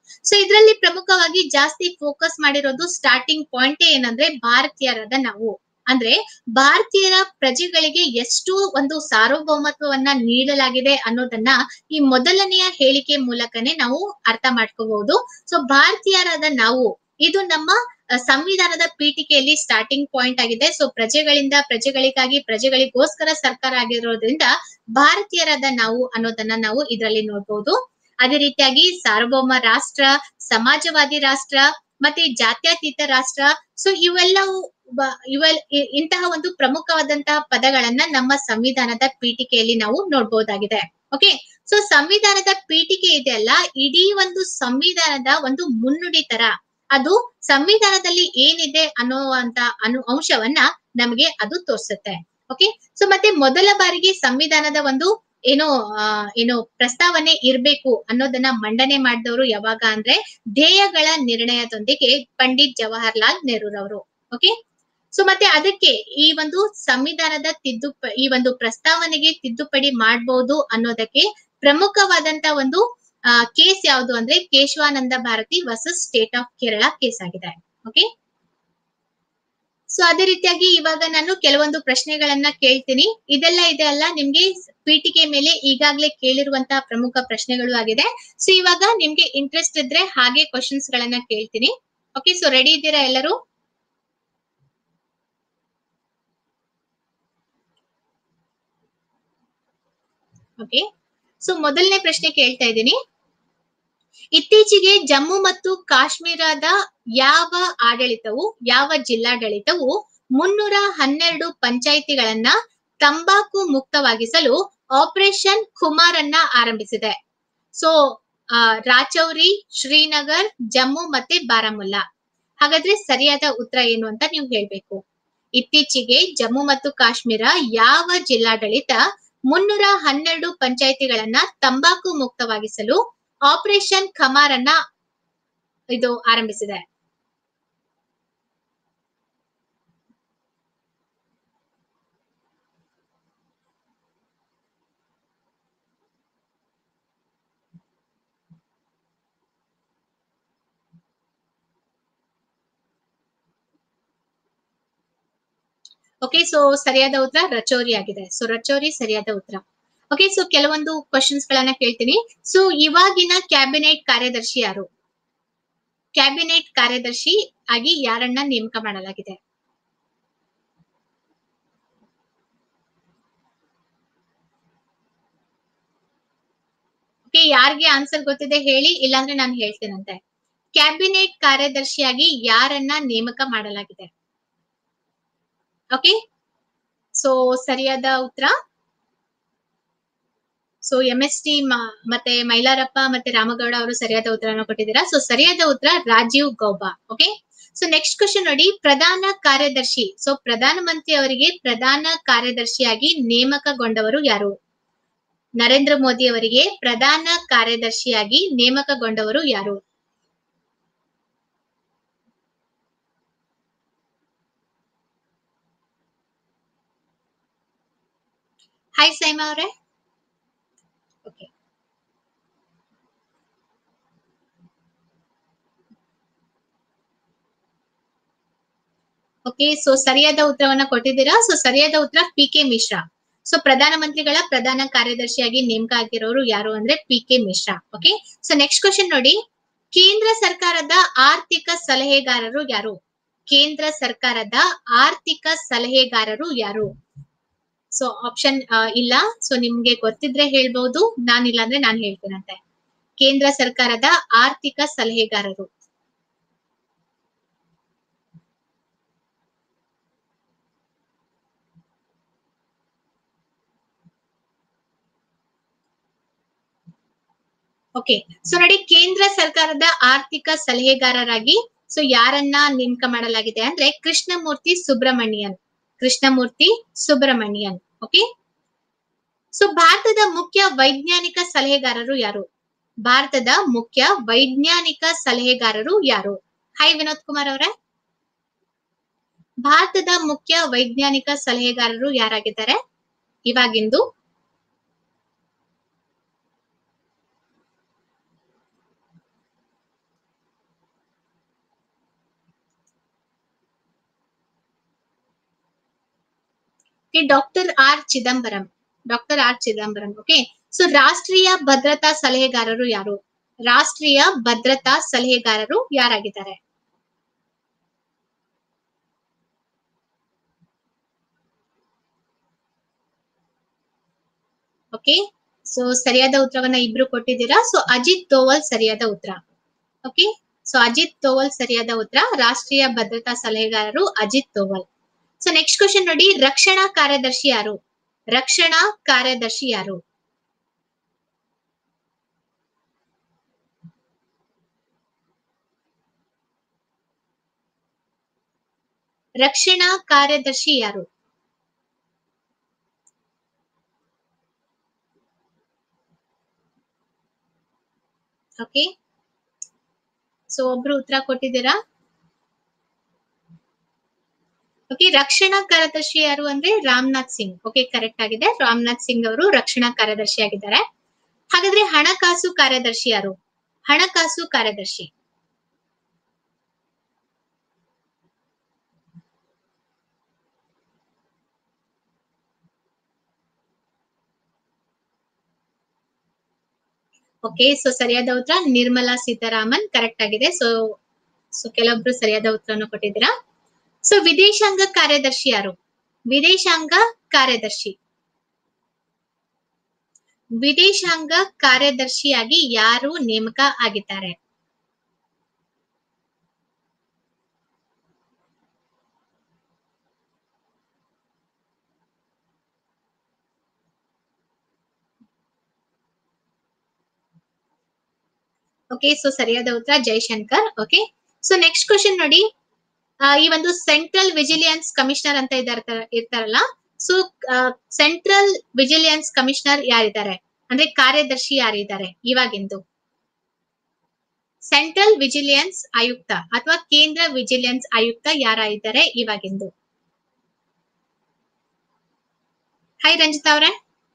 ಸೊ ಇದರಲ್ಲಿ ಪ್ರಮುಖವಾಗಿ ಜಾಸ್ತಿ ಫೋಕಸ್ ಮಾಡಿರೋದು ಸ್ಟಾರ್ಟಿಂಗ್ ಪಾಯಿಂಟ್ ಏನಂದ್ರೆ ಭಾರತೀಯರಾದ ನಾವು ಅಂದ್ರೆ ಭಾರತೀಯರ ಪ್ರಜೆಗಳಿಗೆ ಎಷ್ಟು ಒಂದು ಸಾರ್ವಭೌಮತ್ವವನ್ನ ನೀಡಲಾಗಿದೆ ಅನ್ನೋದನ್ನ ಈ ಮೊದಲನೆಯ ಹೇಳಿಕೆ ಮೂಲಕನೇ ನಾವು ಅರ್ಥ ಮಾಡ್ಕೋಬಹುದು ಸೊ ಭಾರತೀಯರಾದ ನಾವು ಇದು ನಮ್ಮ ಅ, ಸಂವಿಧಾನದ ಪೀಠಿಕೆಯಲ್ಲಿ ಸ್ಟಾರ್ಟಿಂಗ್ ಪಾಯಿಂಟ್ ಆಗಿದೆ ಸೊ ಪ್ರಜೆಗಳಿಂದ ಪ್ರಜೆಗಳಿಗಾಗಿ ಪ್ರಜೆಗಳಿಗೋಸ್ಕರ ಸರ್ಕಾರ ಆಗಿರೋದ್ರಿಂದ ಭಾರತೀಯರಾದ ನಾವು ಅನ್ನೋದನ್ನ ನಾವು ಇದರಲ್ಲಿ ನೋಡ್ಬೋದು ಅದೇ ರೀತಿಯಾಗಿ ಸಾರ್ವಭೌಮ ರಾಷ್ಟ್ರ ಸಮಾಜವಾದಿ ರಾಷ್ಟ್ರ ಮತ್ತೆ ಜಾತ್ಯತೀತ ರಾಷ್ಟ್ರ ಸೊ ಇವೆಲ್ಲವೂ ಬ- ಇವೆಲ್ ಇ- ಇಂತಹ ಒಂದು ಪ್ರಮುಖವಾದಂತಹ ಪದಗಳನ್ನ ನಮ್ಮ ಸಂವಿಧಾನದ ಪೀಠಿಕೆಯಲ್ಲಿ ನಾವು ನೋಡ್ಬೋದಾಗಿದೆ ಓಕೆ ಸೊ ಸಂವಿಧಾನದ ಪೀಠಿಕೆ ಇದೆಯಲ್ಲ ಇಡೀ ಒಂದು ಸಂವಿಧಾನದ ಒಂದು ಮುನ್ನುಡಿ ತರ ಅದು ಸಂವಿಧಾನದಲ್ಲಿ ಏನಿದೆ ಅನ್ನುವಂತ ಅನು ಅಂಶವನ್ನ ನಮಗೆ ಅದು ತೋರಿಸುತ್ತೆ ಓಕೆ ಸೊ ಮತ್ತೆ ಮೊದಲ ಬಾರಿಗೆ ಸಂವಿಧಾನದ ಒಂದು ಏನೋ ಆ, ಏನೋ ಪ್ರಸ್ತಾವನೆ ಇರ್ಬೇಕು ಅನ್ನೋದನ್ನ ಮಂಡನೆ ಮಾಡಿದವರು ಯಾವಾಗ ಅಂದ್ರೆ ಧ್ಯೇಯಗಳ ನಿರ್ಣಯದೊಂದಿಗೆ ಪಂಡಿತ್ ಜವಾಹರ್ಲಾಲ್ ನೆಹರೂರವರು ಓಕೆ ಸೊ ಮತ್ತೆ ಅದಕ್ಕೆ ಈ ಒಂದು ಸಂವಿಧಾನದ ತಿದ್ದುಪ ಈ ಒಂದು ಪ್ರಸ್ತಾವನೆಗೆ ತಿದ್ದುಪಡಿ ಮಾಡಬಹುದು ಅನ್ನೋದಕ್ಕೆ ಪ್ರಮುಖವಾದಂತ ಒಂದು ಕೇಸ್ ಯಾವುದು ಅಂದ್ರೆ Keshavananda Bharati versus state of Kerala case ಆಗಿದೆ ಓಕೆ ಸೊ ಅದೇ ರೀತಿಯಾಗಿ ಇವಾಗ ನಾನು ಕೆಲವೊಂದು ಪ್ರಶ್ನೆಗಳನ್ನ ಕೇಳ್ತೀನಿ ಇದೆಲ್ಲ ಇದೆ ಅಲ್ಲ ನಿಮ್ಗೆ ಪೀಠಿಕೆ ಮೇಲೆ ಈಗಾಗಲೇ ಕೇಳಿರುವಂತಹ ಪ್ರಮುಖ ಪ್ರಶ್ನೆಗಳು ಆಗಿದೆ ಸೊ ಇವಾಗ ನಿಮ್ಗೆ ಇಂಟ್ರೆಸ್ಟ್ ಇದ್ರೆ ಹಾಗೆ ಕ್ವಶನ್ಸ್ ಗಳನ್ನ ಕೇಳ್ತೀನಿ ಓಕೆ ಸೊ ರೆಡಿ ಇದ್ದೀರಾ ಎಲ್ಲರೂ ಓಕೆ ಸೊ ಮೊದಲನೇ ಪ್ರಶ್ನೆ ಕೇಳ್ತಾ ಇದ್ದೀನಿ ಇತ್ತೀಚೆಗೆ ಜಮ್ಮು ಮತ್ತು ಕಾಶ್ಮೀರದ ಯಾವ ಆಡಳಿತವು ಯಾವ ಜಿಲ್ಲಾಡಳಿತವು ಮುನ್ನೂರ ಹನ್ನೆರಡು ಪಂಚಾಯಿತಿಗಳನ್ನ ತಂಬಾಕು ಮುಕ್ತವಾಗಿಸಲು ಆಪರೇಷನ್ ಕುಮಾರ್ ಅನ್ನ ಆರಂಭಿಸಿದೆ ಸೊ ರಾಚೌರಿ ಶ್ರೀನಗರ್ ಜಮ್ಮು ಮತ್ತೆ ಬಾರಾಮುಲ್ಲಾ ಹಾಗಾದ್ರೆ ಸರಿಯಾದ ಉತ್ತರ ಏನು ಅಂತ ನೀವು ಹೇಳ್ಬೇಕು ಇತ್ತೀಚೆಗೆ ಜಮ್ಮು ಮತ್ತು ಕಾಶ್ಮೀರ ಯಾವ ಜಿಲ್ಲಾಡಳಿತ ಮುನ್ನೂರ ಹನ್ನೆರಡು ಪಂಚಾಯಿತಿಗಳನ್ನ ತಂಬಾಕು ಮುಕ್ತವಾಗಿಸಲು ಆಪರೇಷನ್ ಖಮಾರ್ ಅನ್ನ ಇದು ಆರಂಭಿಸಿದೆ ಓಕೆ ಸೊ ಸರಿಯಾದ ಉತ್ತರ ರಚೋರಿ ಆಗಿದೆ ಸೊ ರಚೋರಿ ಸರಿಯಾದ ಉತ್ತರ ಓಕೆ ಸೊ ಕೆಲವೊಂದು ಕ್ವಶನ್ಸ್ ಗಳನ್ನ ಕೇಳ್ತೀನಿ ಸೊ ಇವಾಗಿನ ಕ್ಯಾಬಿನೆಟ್ ಕಾರ್ಯದರ್ಶಿ ಯಾರು ಕ್ಯಾಬಿನೆಟ್ ಕಾರ್ಯದರ್ಶಿ ಆಗಿ ಯಾರನ್ನ ನೇಮಕ ಮಾಡಲಾಗಿದೆ ಓಕೆ ಯಾರಿಗೆ ಆನ್ಸರ್ ಗೊತ್ತಿದೆ ಹೇಳಿ ಇಲ್ಲಾಂದ್ರೆ ನಾನು ಹೇಳ್ತೇನಂತೆ ಕ್ಯಾಬಿನೆಟ್ ಕಾರ್ಯದರ್ಶಿಯಾಗಿ ಯಾರನ್ನ ನೇಮಕ ಮಾಡಲಾಗಿದೆ ಓಕೆ ಸೊ ಸರಿಯಾದ ಉತ್ತರ ಸೊ ಎಂ ಎಸ್ ಟಿ ಮತ್ತೆ ಮೈಲಾರಪ್ಪ ಮತ್ತೆ ರಾಮಗೌಡ ಅವರು ಸರಿಯಾದ ಉತ್ತರನ ಕೊಟ್ಟಿದ್ದೀರಾ ಸೊ ಸರಿಯಾದ ಉತ್ತರ Rajiv Gauba okay so next question ನೋಡಿ ಪ್ರಧಾನ ಕಾರ್ಯದರ್ಶಿ ಸೊ ಪ್ರಧಾನ ಮಂತ್ರಿ ಅವರಿಗೆ ಪ್ರಧಾನ ಕಾರ್ಯದರ್ಶಿಯಾಗಿ ನೇಮಕಗೊಂಡವರು ಯಾರು ನರೇಂದ್ರ ಮೋದಿ ಅವರಿಗೆ ಪ್ರಧಾನ ಕಾರ್ಯದರ್ಶಿಯಾಗಿ ನೇಮಕಗೊಂಡವರು ಯಾರು ಹಾಯ್ ಸೈಮಾ ಅವರೇ ಓಕೆ ಓಕೆ ಸೊ ಸರಿಯಾದ ಉತ್ತರವನ್ನ ಕೊಟ್ಟಿದ್ದೀರಾ ಸೊ ಸರಿಯಾದ ಉತ್ತರ ಪಿ ಕೆ ಮಿಶ್ರಾ ಸೊ ಪ್ರಧಾನ ಮಂತ್ರಿಗಳ ಪ್ರಧಾನ ಕಾರ್ಯದರ್ಶಿಯಾಗಿ ನೇಮಕ ಆಗಿರೋರು ಯಾರು ಅಂದ್ರೆ P K Mishra okay so next question ನೋಡಿ ಕೇಂದ್ರ ಸರ್ಕಾರದ ಆರ್ಥಿಕ ಸಲಹೆಗಾರರು ಯಾರು ಕೇಂದ್ರ ಸರ್ಕಾರದ ಆರ್ಥಿಕ ಸಲಹೆಗಾರರು ಯಾರು ಸೊ ಆಪ್ಷನ್ ಇಲ್ಲ ಸೊ ನಿಮ್ಗೆ ಗೊತ್ತಿದ್ರೆ ಹೇಳ್ಬಹುದು ನಾನಿಲ್ಲ ಅಂದ್ರೆ ನಾನು ಹೇಳ್ತೇನಂತೆ ಕೇಂದ್ರ ಸರ್ಕಾರದ ಆರ್ಥಿಕ ಸಲಹೆಗಾರರು ಓಕೆ ಸೊ ನೋಡಿ ಕೇಂದ್ರ ಸರ್ಕಾರದ ಆರ್ಥಿಕ ಸಲಹೆಗಾರರಾಗಿ ಸೊ ಯಾರನ್ನ ನೇಮಕ ಮಾಡಲಾಗಿದೆ ಅಂದ್ರೆ ಕೃಷ್ಣಮೂರ್ತಿ ಸುಬ್ರಹ್ಮಣ್ಯನ್ ಕೃಷ್ಣಮೂರ್ತಿ ಸುಬ್ರಹ್ಮಣ್ಯನ್ ಓಕೆ ಸೊ ಭಾರತದ ಮುಖ್ಯ ವೈಜ್ಞಾನಿಕ ಸಲಹೆಗಾರರು ಯಾರು ಭಾರತದ ಮುಖ್ಯ ವೈಜ್ಞಾನಿಕ ಸಲಹೆಗಾರರು ಯಾರು ಹಾಯ್ ವಿನೋದ್ ಕುಮಾರ್ ಅವರೇ ಭಾರತದ ಮುಖ್ಯ ವೈಜ್ಞಾನಿಕ ಸಲಹೆಗಾರರು ಯಾರಾಗಿದ್ದಾರೆ ಇವಾಗಿಂದು doctor R Chidambaram doctor R Chidambaram okay so ರಾಷ್ಟ್ರೀಯ ಭದ್ರತಾ ಸಲಹೆಗಾರರು ಯಾರು ರಾಷ್ಟ್ರೀಯ ಭದ್ರತಾ ಸಲಹೆಗಾರರು ಯಾರಾಗಿದ್ದಾರೆ ಓಕೆ ಸೊ ಸರಿಯಾದ ಉತ್ತರವನ್ನ ಇಬ್ರು ಕೊಟ್ಟಿದ್ದೀರಾ ಸೊ ಅಜಿತ್ ದೋವಲ್ ಸರಿಯಾದ ಉತ್ತರ ಓಕೆ ಸೊ ಅಜಿತ್ ದೋವಲ್ ಸರಿಯಾದ ಉತ್ತರ ರಾಷ್ಟ್ರೀಯ ಭದ್ರತಾ ಸಲಹೆಗಾರರು Ajit Doval so next question ನೋಡಿ ರಕ್ಷಣಾ ಕಾರ್ಯದರ್ಶಿ ಯಾರು ರಕ್ಷಣಾ ಕಾರ್ಯದರ್ಶಿ ಯಾರು ರಕ್ಷಣಾ ಕಾರ್ಯದರ್ಶಿ ಯಾರು ಓಕೆ ಸೊ ಒಬ್ರು ಉತ್ತರ ಕೊಟ್ಟಿದ್ದೀರಾ ಓಕೆ ರಕ್ಷಣಾ ಕಾರ್ಯದರ್ಶಿ ಯಾರು ಅಂದ್ರೆ ರಾಮನಾಥ್ ಸಿಂಗ್ ಓಕೆ ಕರೆಕ್ಟ್ ಆಗಿದೆ ರಾಮನಾಥ್ ಸಿಂಗ್ ಅವರು ರಕ್ಷಣಾ ಕಾರ್ಯದರ್ಶಿ ಆಗಿದ್ದಾರೆ ಹಾಗಾದ್ರೆ ಹಣಕಾಸು ಕಾರ್ಯದರ್ಶಿ ಯಾರು ಹಣಕಾಸು ಕಾರ್ಯದರ್ಶಿ ಓಕೆ ಸೊ ಸರಿಯಾದ ಉತ್ತರ ನಿರ್ಮಲಾ ಸೀತಾರಾಮನ್ ಕರೆಕ್ಟ್ ಆಗಿದೆ ಸೊ ಸೊ ಕೆಲವೊಬ್ರು ಸರಿಯಾದ ಉತ್ತರವನ್ನು ಕೊಟ್ಟಿದ್ದೀರಾ ಸೊ ವಿದೇಶಾಂಗ ಕಾರ್ಯದರ್ಶಿ ಯಾರು ವಿದೇಶಾಂಗ ಕಾರ್ಯದರ್ಶಿ ವಿದೇಶಾಂಗ ಕಾರ್ಯದರ್ಶಿಯಾಗಿ ಯಾರು ನೇಮಕ ಆಗಿದ್ದಾರೆ ಓಕೆ ಸೊ ಸರಿಯಾದ ಉತ್ತರ Jaishankar okay so next question ನೋಡಿ ಆ, ಈ ಒಂದು ಸೆಂಟ್ರಲ್ ವಿಜಿಲಿಯನ್ಸ್ ಕಮಿಷನರ್ ಅಂತ ಇದಾರ ಇರ್ತಾರಲ್ಲ ಸೊ ಸೆಂಟ್ರಲ್ ವಿಜಿಲಿಯನ್ಸ್ ಕಮಿಷನರ್ ಯಾರಿದ್ದಾರೆ ಅಂದ್ರೆ ಕಾರ್ಯದರ್ಶಿ ಯಾರಿದ್ದಾರೆ ಇವಾಗಿಂದು ಸೆಂಟ್ರಲ್ ವಿಜಿಲಿಯನ್ಸ್ ಆಯುಕ್ತ ಅಥವಾ ಕೇಂದ್ರ ವಿಜಿಲಿಯನ್ಸ್ ಆಯುಕ್ತ ಯಾರಿದ್ದಾರೆ ಇವಾಗಿಂದು ಹಾಯ್ ರಂಜಿತಾ ಅವ್ರೆ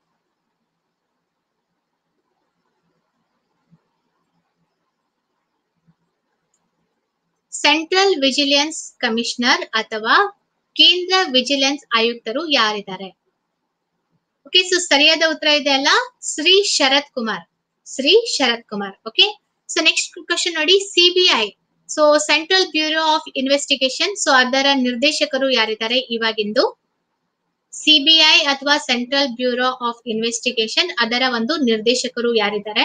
ಸೆಂಟ್ರಲ್ ವಿಜಿಲೆನ್ಸ್ ಕಮಿಷನರ್ ಅಥವಾ ಕೇಂದ್ರ ವಿಜಿಲೆನ್ಸ್ ಆಯುಕ್ತರು ಯಾರಿದ್ದಾರೆ ಓಕೆ ಸೊ ಸರಿಯಾದ ಉತ್ತರ ಇದೆ ಅಲ್ಲ Shri Sharath Kumar Shri Sharath Kumar okay so next question ನೋಡಿ CBI so central bureau of investigation so ಅದರ ನಿರ್ದೇಶಕರು ಯಾರಿದ್ದಾರೆ ಇವಾಗಿಂದು ಸಿಬಿಐ ಅಥವಾ ಸೆಂಟ್ರಲ್ ಬ್ಯೂರೋ ಆಫ್ ಇನ್ವೆಸ್ಟಿಗೇಷನ್ ಅದರ ಒಂದು ನಿರ್ದೇಶಕರು ಯಾರಿದ್ದಾರೆ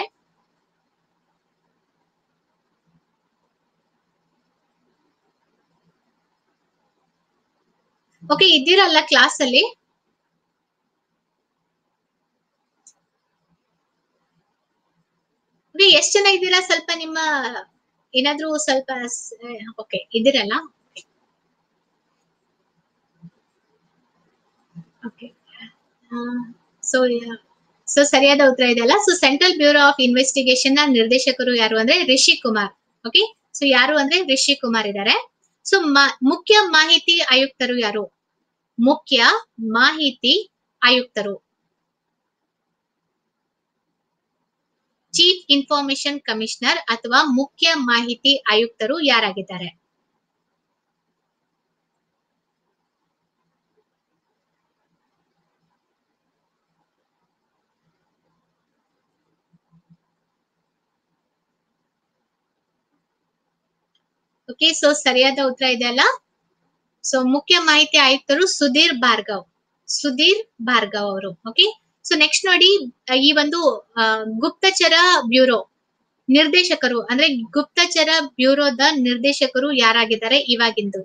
ಓಕೆ ಇದ್ದೀರಲ್ಲ ಕ್ಲಾಸ್ ಅಲ್ಲಿ ಓಕೆ ಎಷ್ಟ್ ಜನ ಇದ್ದೀರಾ ಸ್ವಲ್ಪ ನಿಮ್ಮ ಏನಾದ್ರೂ ಸ್ವಲ್ಪ ಓಕೆ ಇದ್ದೀರಲ್ಲ ಓಕೆ ಸೊ ಸೊ ಸರಿಯಾದ ಉತ್ತರ ಇದೆಯಲ್ಲ so central bureau of investigation ನ ನಿರ್ದೇಶಕರು ಯಾರು ಅಂದ್ರೆ ರಿಷಿ ಕುಮಾರ್ ಓಕೆ ಸೊ ಯಾರು ಅಂದ್ರೆ ರಿಷಿ ಕುಮಾರ್ ಇದ್ದಾರೆ ಸೊ ಮುಖ್ಯ ಮಾಹಿತಿ ಆಯುಕ್ತರು ಯಾರು ಮುಖ್ಯ ಮಾಹಿತಿ ಆಯುಕ್ತರು ಚೀಫ್ ಇನ್ಫಾರ್ಮೇಶನ್ ಕಮಿಷನರ್ ಅಥವಾ ಮುಖ್ಯ ಮಾಹಿತಿ ಆಯುಕ್ತರು ಯಾರಾಗಿದ್ದಾರೆ ಓಕೆ ಸೊ ಸರಿಯಾದ ಉತ್ತರ ಇದೆ ಅಲ್ಲ ಸೊ ಮುಖ್ಯ ಮಾಹಿತಿ ಆಯುಕ್ತರು ಸುಧೀರ್ ಭಾರ್ಗವ್ ಸುಧೀರ್ ಭಾರ್ಗವ್ ಅವರು ಓಕೆ ಸೊ ನೆಕ್ಸ್ಟ್ ನೋಡಿ ಆ, ಈ ಒಂದು ಆ, ಗುಪ್ತಚರ ಬ್ಯೂರೋ ನಿರ್ದೇಶಕರು ಅಂದ್ರೆ ಗುಪ್ತಚರ ಬ್ಯೂರೋದ ನಿರ್ದೇಶಕರು ಯಾರಾಗಿದ್ದಾರೆ ಇವಾಗಿಂದು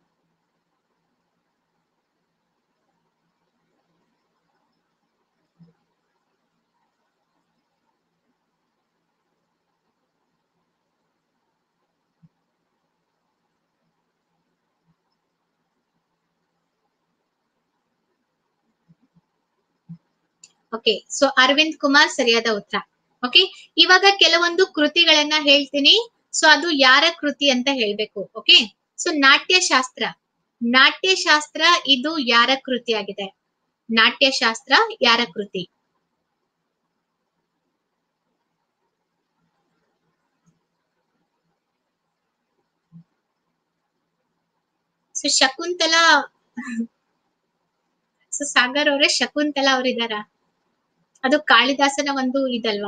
ಓಕೆ ಸೊ ಅರವಿಂದ್ ಕುಮಾರ್ ಸರಿಯಾದ ಉತ್ತರ ಓಕೆ ಇವಾಗ ಕೆಲವೊಂದು ಕೃತಿಗಳನ್ನ ಹೇಳ್ತೀನಿ ಸೊ ಅದು ಯಾರ ಕೃತಿ ಅಂತ ಹೇಳ್ಬೇಕು ಓಕೆ ಸೊ ನಾಟ್ಯಶಾಸ್ತ್ರ ನಾಟ್ಯಶಾಸ್ತ್ರ ಇದು ಯಾರ ಕೃತಿ ಆಗಿದೆ ನಾಟ್ಯಶಾಸ್ತ್ರ ಯಾರ ಕೃತಿ ಸೊ ಶಕುಂತಲಾ ಸೊ ಸಾಗರ್ ಅವರೇ ಶಕುಂತಲಾ ಅವರಿದಾರ ಅದು ಕಾಳಿದಾಸನ ಒಂದು ಇದಲ್ವಾ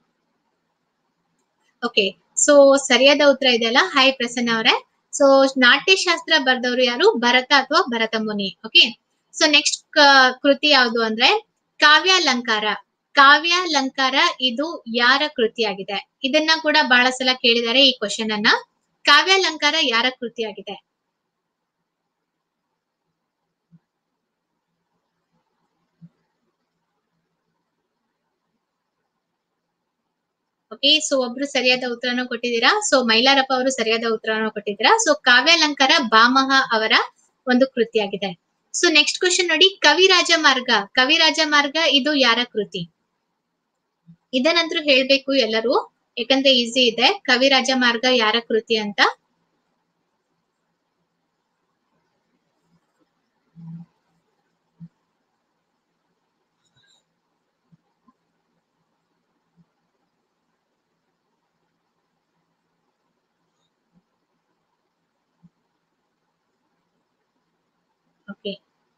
ಓಕೆ ಸೊ ಸರಿಯಾದ ಉತ್ತರ ಇದೆಯಲ್ಲ ಹಾಯ್ ಪ್ರಸನ್ನ ಅವರೇ ಸೊ ನಾಟ್ಯಶಾಸ್ತ್ರ ಬರ್ದವ್ರು ಯಾರು ಭರತ ಅಥವಾ Bharata Muni okay so next ಕೃತಿ ಯಾವುದು ಅಂದ್ರೆ ಕಾವ್ಯಾಲಂಕಾರ ಕಾವ್ಯಾಲಂಕಾರ ಇದು ಯಾರ ಕೃತಿಯಾಗಿದೆ ಇದನ್ನ ಕೂಡ ಬಹಳ ಸಲ ಕೇಳಿದ್ದಾರೆ ಈ ಕ್ವಶನ್ ಅನ್ನ ಕಾವ್ಯಾಲಂಕಾರ ಯಾರ ಕೃತಿಯಾಗಿದೆ ಓಕೆ ಸೊ ಒಬ್ರು ಸರಿಯಾದ ಉತ್ತರನ ಕೊಟ್ಟಿದ್ದೀರಾ ಸೊ ಮೈಲಾರಪ್ಪ ಅವರು ಸರಿಯಾದ ಉತ್ತರನ ಕೊಟ್ಟಿದ್ದೀರಾ ಸೊ ಕಾವ್ಯಾಲಂಕಾರ ಬಾಮಹ ಅವರ ಒಂದು ಕೃತಿಯಾಗಿದೆ ಸೊ ನೆಕ್ಸ್ಟ್ ಕ್ವಶನ್ ನೋಡಿ ಕವಿರಾಜ ಮಾರ್ಗ ಕವಿರಾಜ ಮಾರ್ಗ ಇದು ಯಾರ ಕೃತಿ ಇದನ್ನಂತರೂ ಹೇಳ್ಬೇಕು ಎಲ್ಲರೂ ಯಾಕಂದ್ರೆ ಈಸಿ ಇದೆ ಕವಿರಾಜ ಮಾರ್ಗ ಯಾರ ಕೃತಿ ಅಂತ okay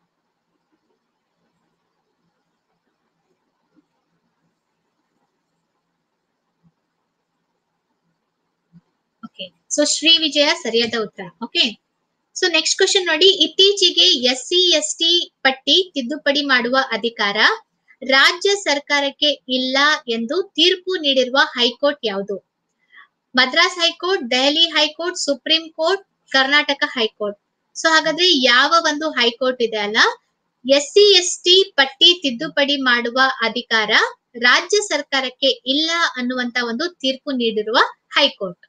okay so Shri Vijaya ಸರಿಯಾದ ಉತ್ತರ ಓಕೆ ಸೊ ನೆಕ್ಸ್ಟ್ ಕ್ವಶನ್ ನೋಡಿ ಇತ್ತೀಚೆಗೆ ಎಸ್ ಸಿ ಎಸ್ ಟಿ ಪಟ್ಟಿ ತಿದ್ದುಪಡಿ ಮಾಡುವ ಅಧಿಕಾರ ರಾಜ್ಯ ಸರ್ಕಾರಕ್ಕೆ ಇಲ್ಲ ಎಂದು ತೀರ್ಪು ನೀಡಿರುವ ಹೈಕೋರ್ಟ್ ಯಾವುದು Madras high court Delhi high court supreme court Karnataka high court so ಹಾಗಾದ್ರೆ ಯಾವ ಒಂದು ಹೈಕೋರ್ಟ್ ಇದೆ ಅಲ್ಲ ಎಸ್ ಸಿ ಎಸ್ ಟಿ ಪಟ್ಟಿ ತಿದ್ದುಪಡಿ ಮಾಡುವ ಅಧಿಕಾರ ರಾಜ್ಯ ಸರ್ಕಾರಕ್ಕೆ ಇಲ್ಲ ಅನ್ನುವಂತ ಒಂದು ತೀರ್ಪು ನೀಡಿರುವ ಹೈಕೋರ್ಟ್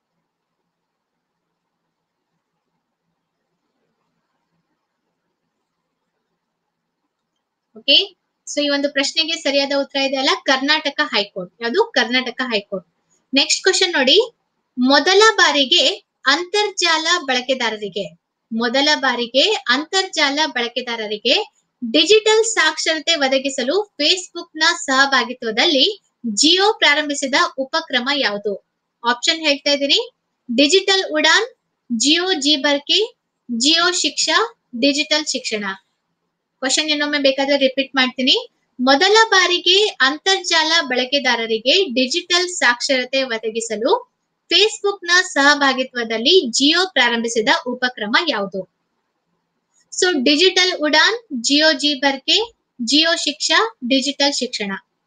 ಓಕೆ ಸೊ ಈ ಒಂದು ಪ್ರಶ್ನೆಗೆ ಸರಿಯಾದ ಉತ್ತರ ಇದೆ ಅಲ್ಲ ಕರ್ನಾಟಕ ಹೈಕೋರ್ಟ್ ಯಾವುದು ಕರ್ನಾಟಕ ಹೈಕೋರ್ಟ್ ನೆಕ್ಸ್ಟ್ ಕ್ವಶನ್ ನೋಡಿ ಮೊದಲ ಬಾರಿಗೆ ಅಂತರ್ಜಾಲ ಬಳಕೆದಾರರಿಗೆ ಮೊದಲ ಬಾರಿಗೆ ಅಂತರ್ಜಾಲ ಬಳಕೆದಾರರಿಗೆ ಡಿಜಿಟಲ್ ಸಾಕ್ಷರತೆ ಒದಗಿಸಲು ಫೇಸ್ಬುಕ್ ನ ಸಹಭಾಗಿತ್ವದಲ್ಲಿ ಜಿಯೋ ಪ್ರಾರಂಭಿಸಿದ ಉಪಕ್ರಮ ಯಾವುದು ಆಪ್ಷನ್ ಹೇಳ್ತಾ ಇದ್ದೀನಿ digital Udaan Jio ji Bharke Jio Shiksha digital Shikshan question ಇನ್ನೊಮ್ಮೆ ಬೇಕಾದ್ರೆ ರಿಪೀಟ್ ಮಾಡ್ತೀನಿ ಮೊದಲ ಬಾರಿಗೆ ಅಂತರ್ಜಾಲ ಬಳಕೆದಾರರಿಗೆ ಡಿಜಿಟಲ್ ಸಾಕ್ಷರತೆ ಒದಗಿಸಲು ಫೇಸ್ಬುಕ್ ನ ಸಹಭಾಗಿತ್ವದಲ್ಲಿ ಜಿಯೋ ಪ್ರಾರಂಭಿಸಿದ ಉಪಕ್ರಮ ಯಾವುದು so digital Udaan Jio ji Bharke Jio Shiksha digital Shikshan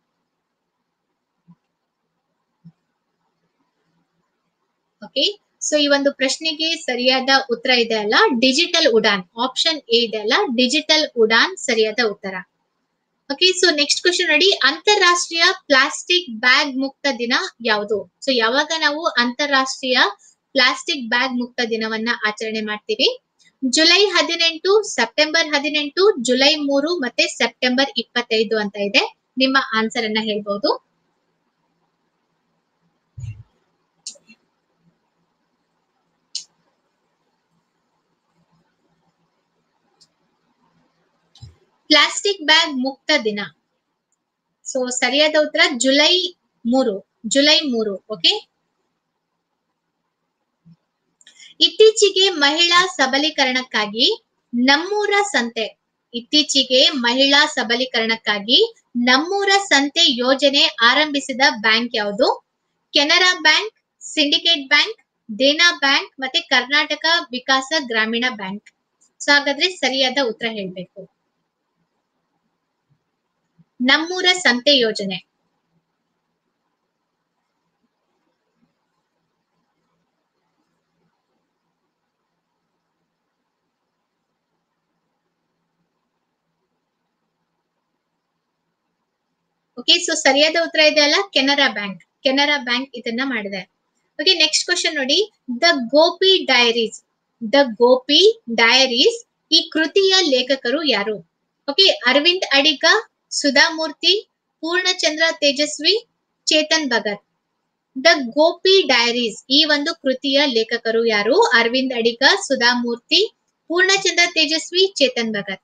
okay so ಈ ಒಂದು ಪ್ರಶ್ನೆಗೆ ಸರಿಯಾದ ಉತ್ತರ ಇದೆ ಅಲ್ಲ ಡಿಜಿಟಲ್ ಉಡಾನ್ ಆಪ್ಷನ್ ಎ ಇದೆ ಅಲ್ಲ ಡಿಜಿಟಲ್ ಉಡಾನ್ ಸರಿಯಾದ ಉತ್ತರ ಓಕೆ ಸೊ ನೆಕ್ಸ್ಟ್ ಕ್ವಶನ್ ನೋಡಿ ಅಂತಾರಾಷ್ಟ್ರೀಯ ಪ್ಲಾಸ್ಟಿಕ್ ಬ್ಯಾಗ್ ಮುಕ್ತ ದಿನ ಯಾವುದು ಸೊ ಯಾವಾಗ ನಾವು ಅಂತಾರಾಷ್ಟ್ರೀಯ ಪ್ಲಾಸ್ಟಿಕ್ ಬ್ಯಾಗ್ ಮುಕ್ತ ದಿನವನ್ನ ಆಚರಣೆ ಮಾಡ್ತೀವಿ ಜುಲೈ ಹದಿನೆಂಟು ಸೆಪ್ಟೆಂಬರ್ ಹದಿನೆಂಟು ಜುಲೈ ಮೂರು ಮತ್ತೆ ಸೆಪ್ಟೆಂಬರ್ ಇಪ್ಪತ್ತೈದು ಅಂತ ಇದೆ ನಿಮ್ಮ ಆನ್ಸರ್ ಅನ್ನ ಹೇಳ್ಬಹುದು ಪ್ಲಾಸ್ಟಿಕ್ ಬ್ಯಾಗ್ ಮುಕ್ತ ದಿನ ಸೊ ಸರಿಯಾದ ಉತ್ತರ ಜುಲೈ ಮೂರು ಜುಲೈ ಮೂರು ಓಕೆ ಇತ್ತೀಚೆಗೆ ಮಹಿಳಾ ಸಬಲೀಕರಣಕ್ಕಾಗಿ ನಮ್ಮೂರ ಸಂತೆ ಇತ್ತೀಚೆಗೆ ಮಹಿಳಾ ಸಬಲೀಕರಣಕ್ಕಾಗಿ ನಮ್ಮೂರ ಸಂತೆ ಯೋಜನೆ ಆರಂಭಿಸಿದ ಬ್ಯಾಂಕ್ ಯಾವುದು Canara bank syndicate bank Dena bank ಮತ್ತೆ ಕರ್ನಾಟಕ ವಿಕಾಸ ಗ್ರಾಮೀಣ ಬ್ಯಾಂಕ್ ಸೊ ಹಾಗಾದ್ರೆ ಸರಿಯಾದ ಉತ್ತರ ಹೇಳ್ಬೇಕು ನಮ್ಮೂರ ಸಂತೆ ಯೋಜನೆ ಓಕೆ ಸೊ ಸರಿಯಾದ ಉತ್ತರ ಇದೆ ಅಲ್ಲ ಕೆನರಾ ಬ್ಯಾಂಕ್ ಕೆನರಾ ಬ್ಯಾಂಕ್ ಇದನ್ನ ಮಾಡಿದೆ ಓಕೆ ನೆಕ್ಸ್ಟ್ ಕ್ವಶನ್ ನೋಡಿ the Gopi diaries the Gopi diaries ಈ ಕೃತಿಯ ಲೇಖಕರು ಯಾರು okay Aravind Adiga Sudha Murthy Poornachandra Tejaswi Chetan Bhagat the Gopi diaries ಈ ಒಂದು ಕೃತಿಯ ಲೇಖಕರು ಯಾರು ಅರವಿಂದ್ ಅಡಿಗ ಸುಧಾಮೂರ್ತಿ ಪೂರ್ಣಚಂದ್ರ ತೇಜಸ್ವಿ ಚೇತನ್ ಭಗತ್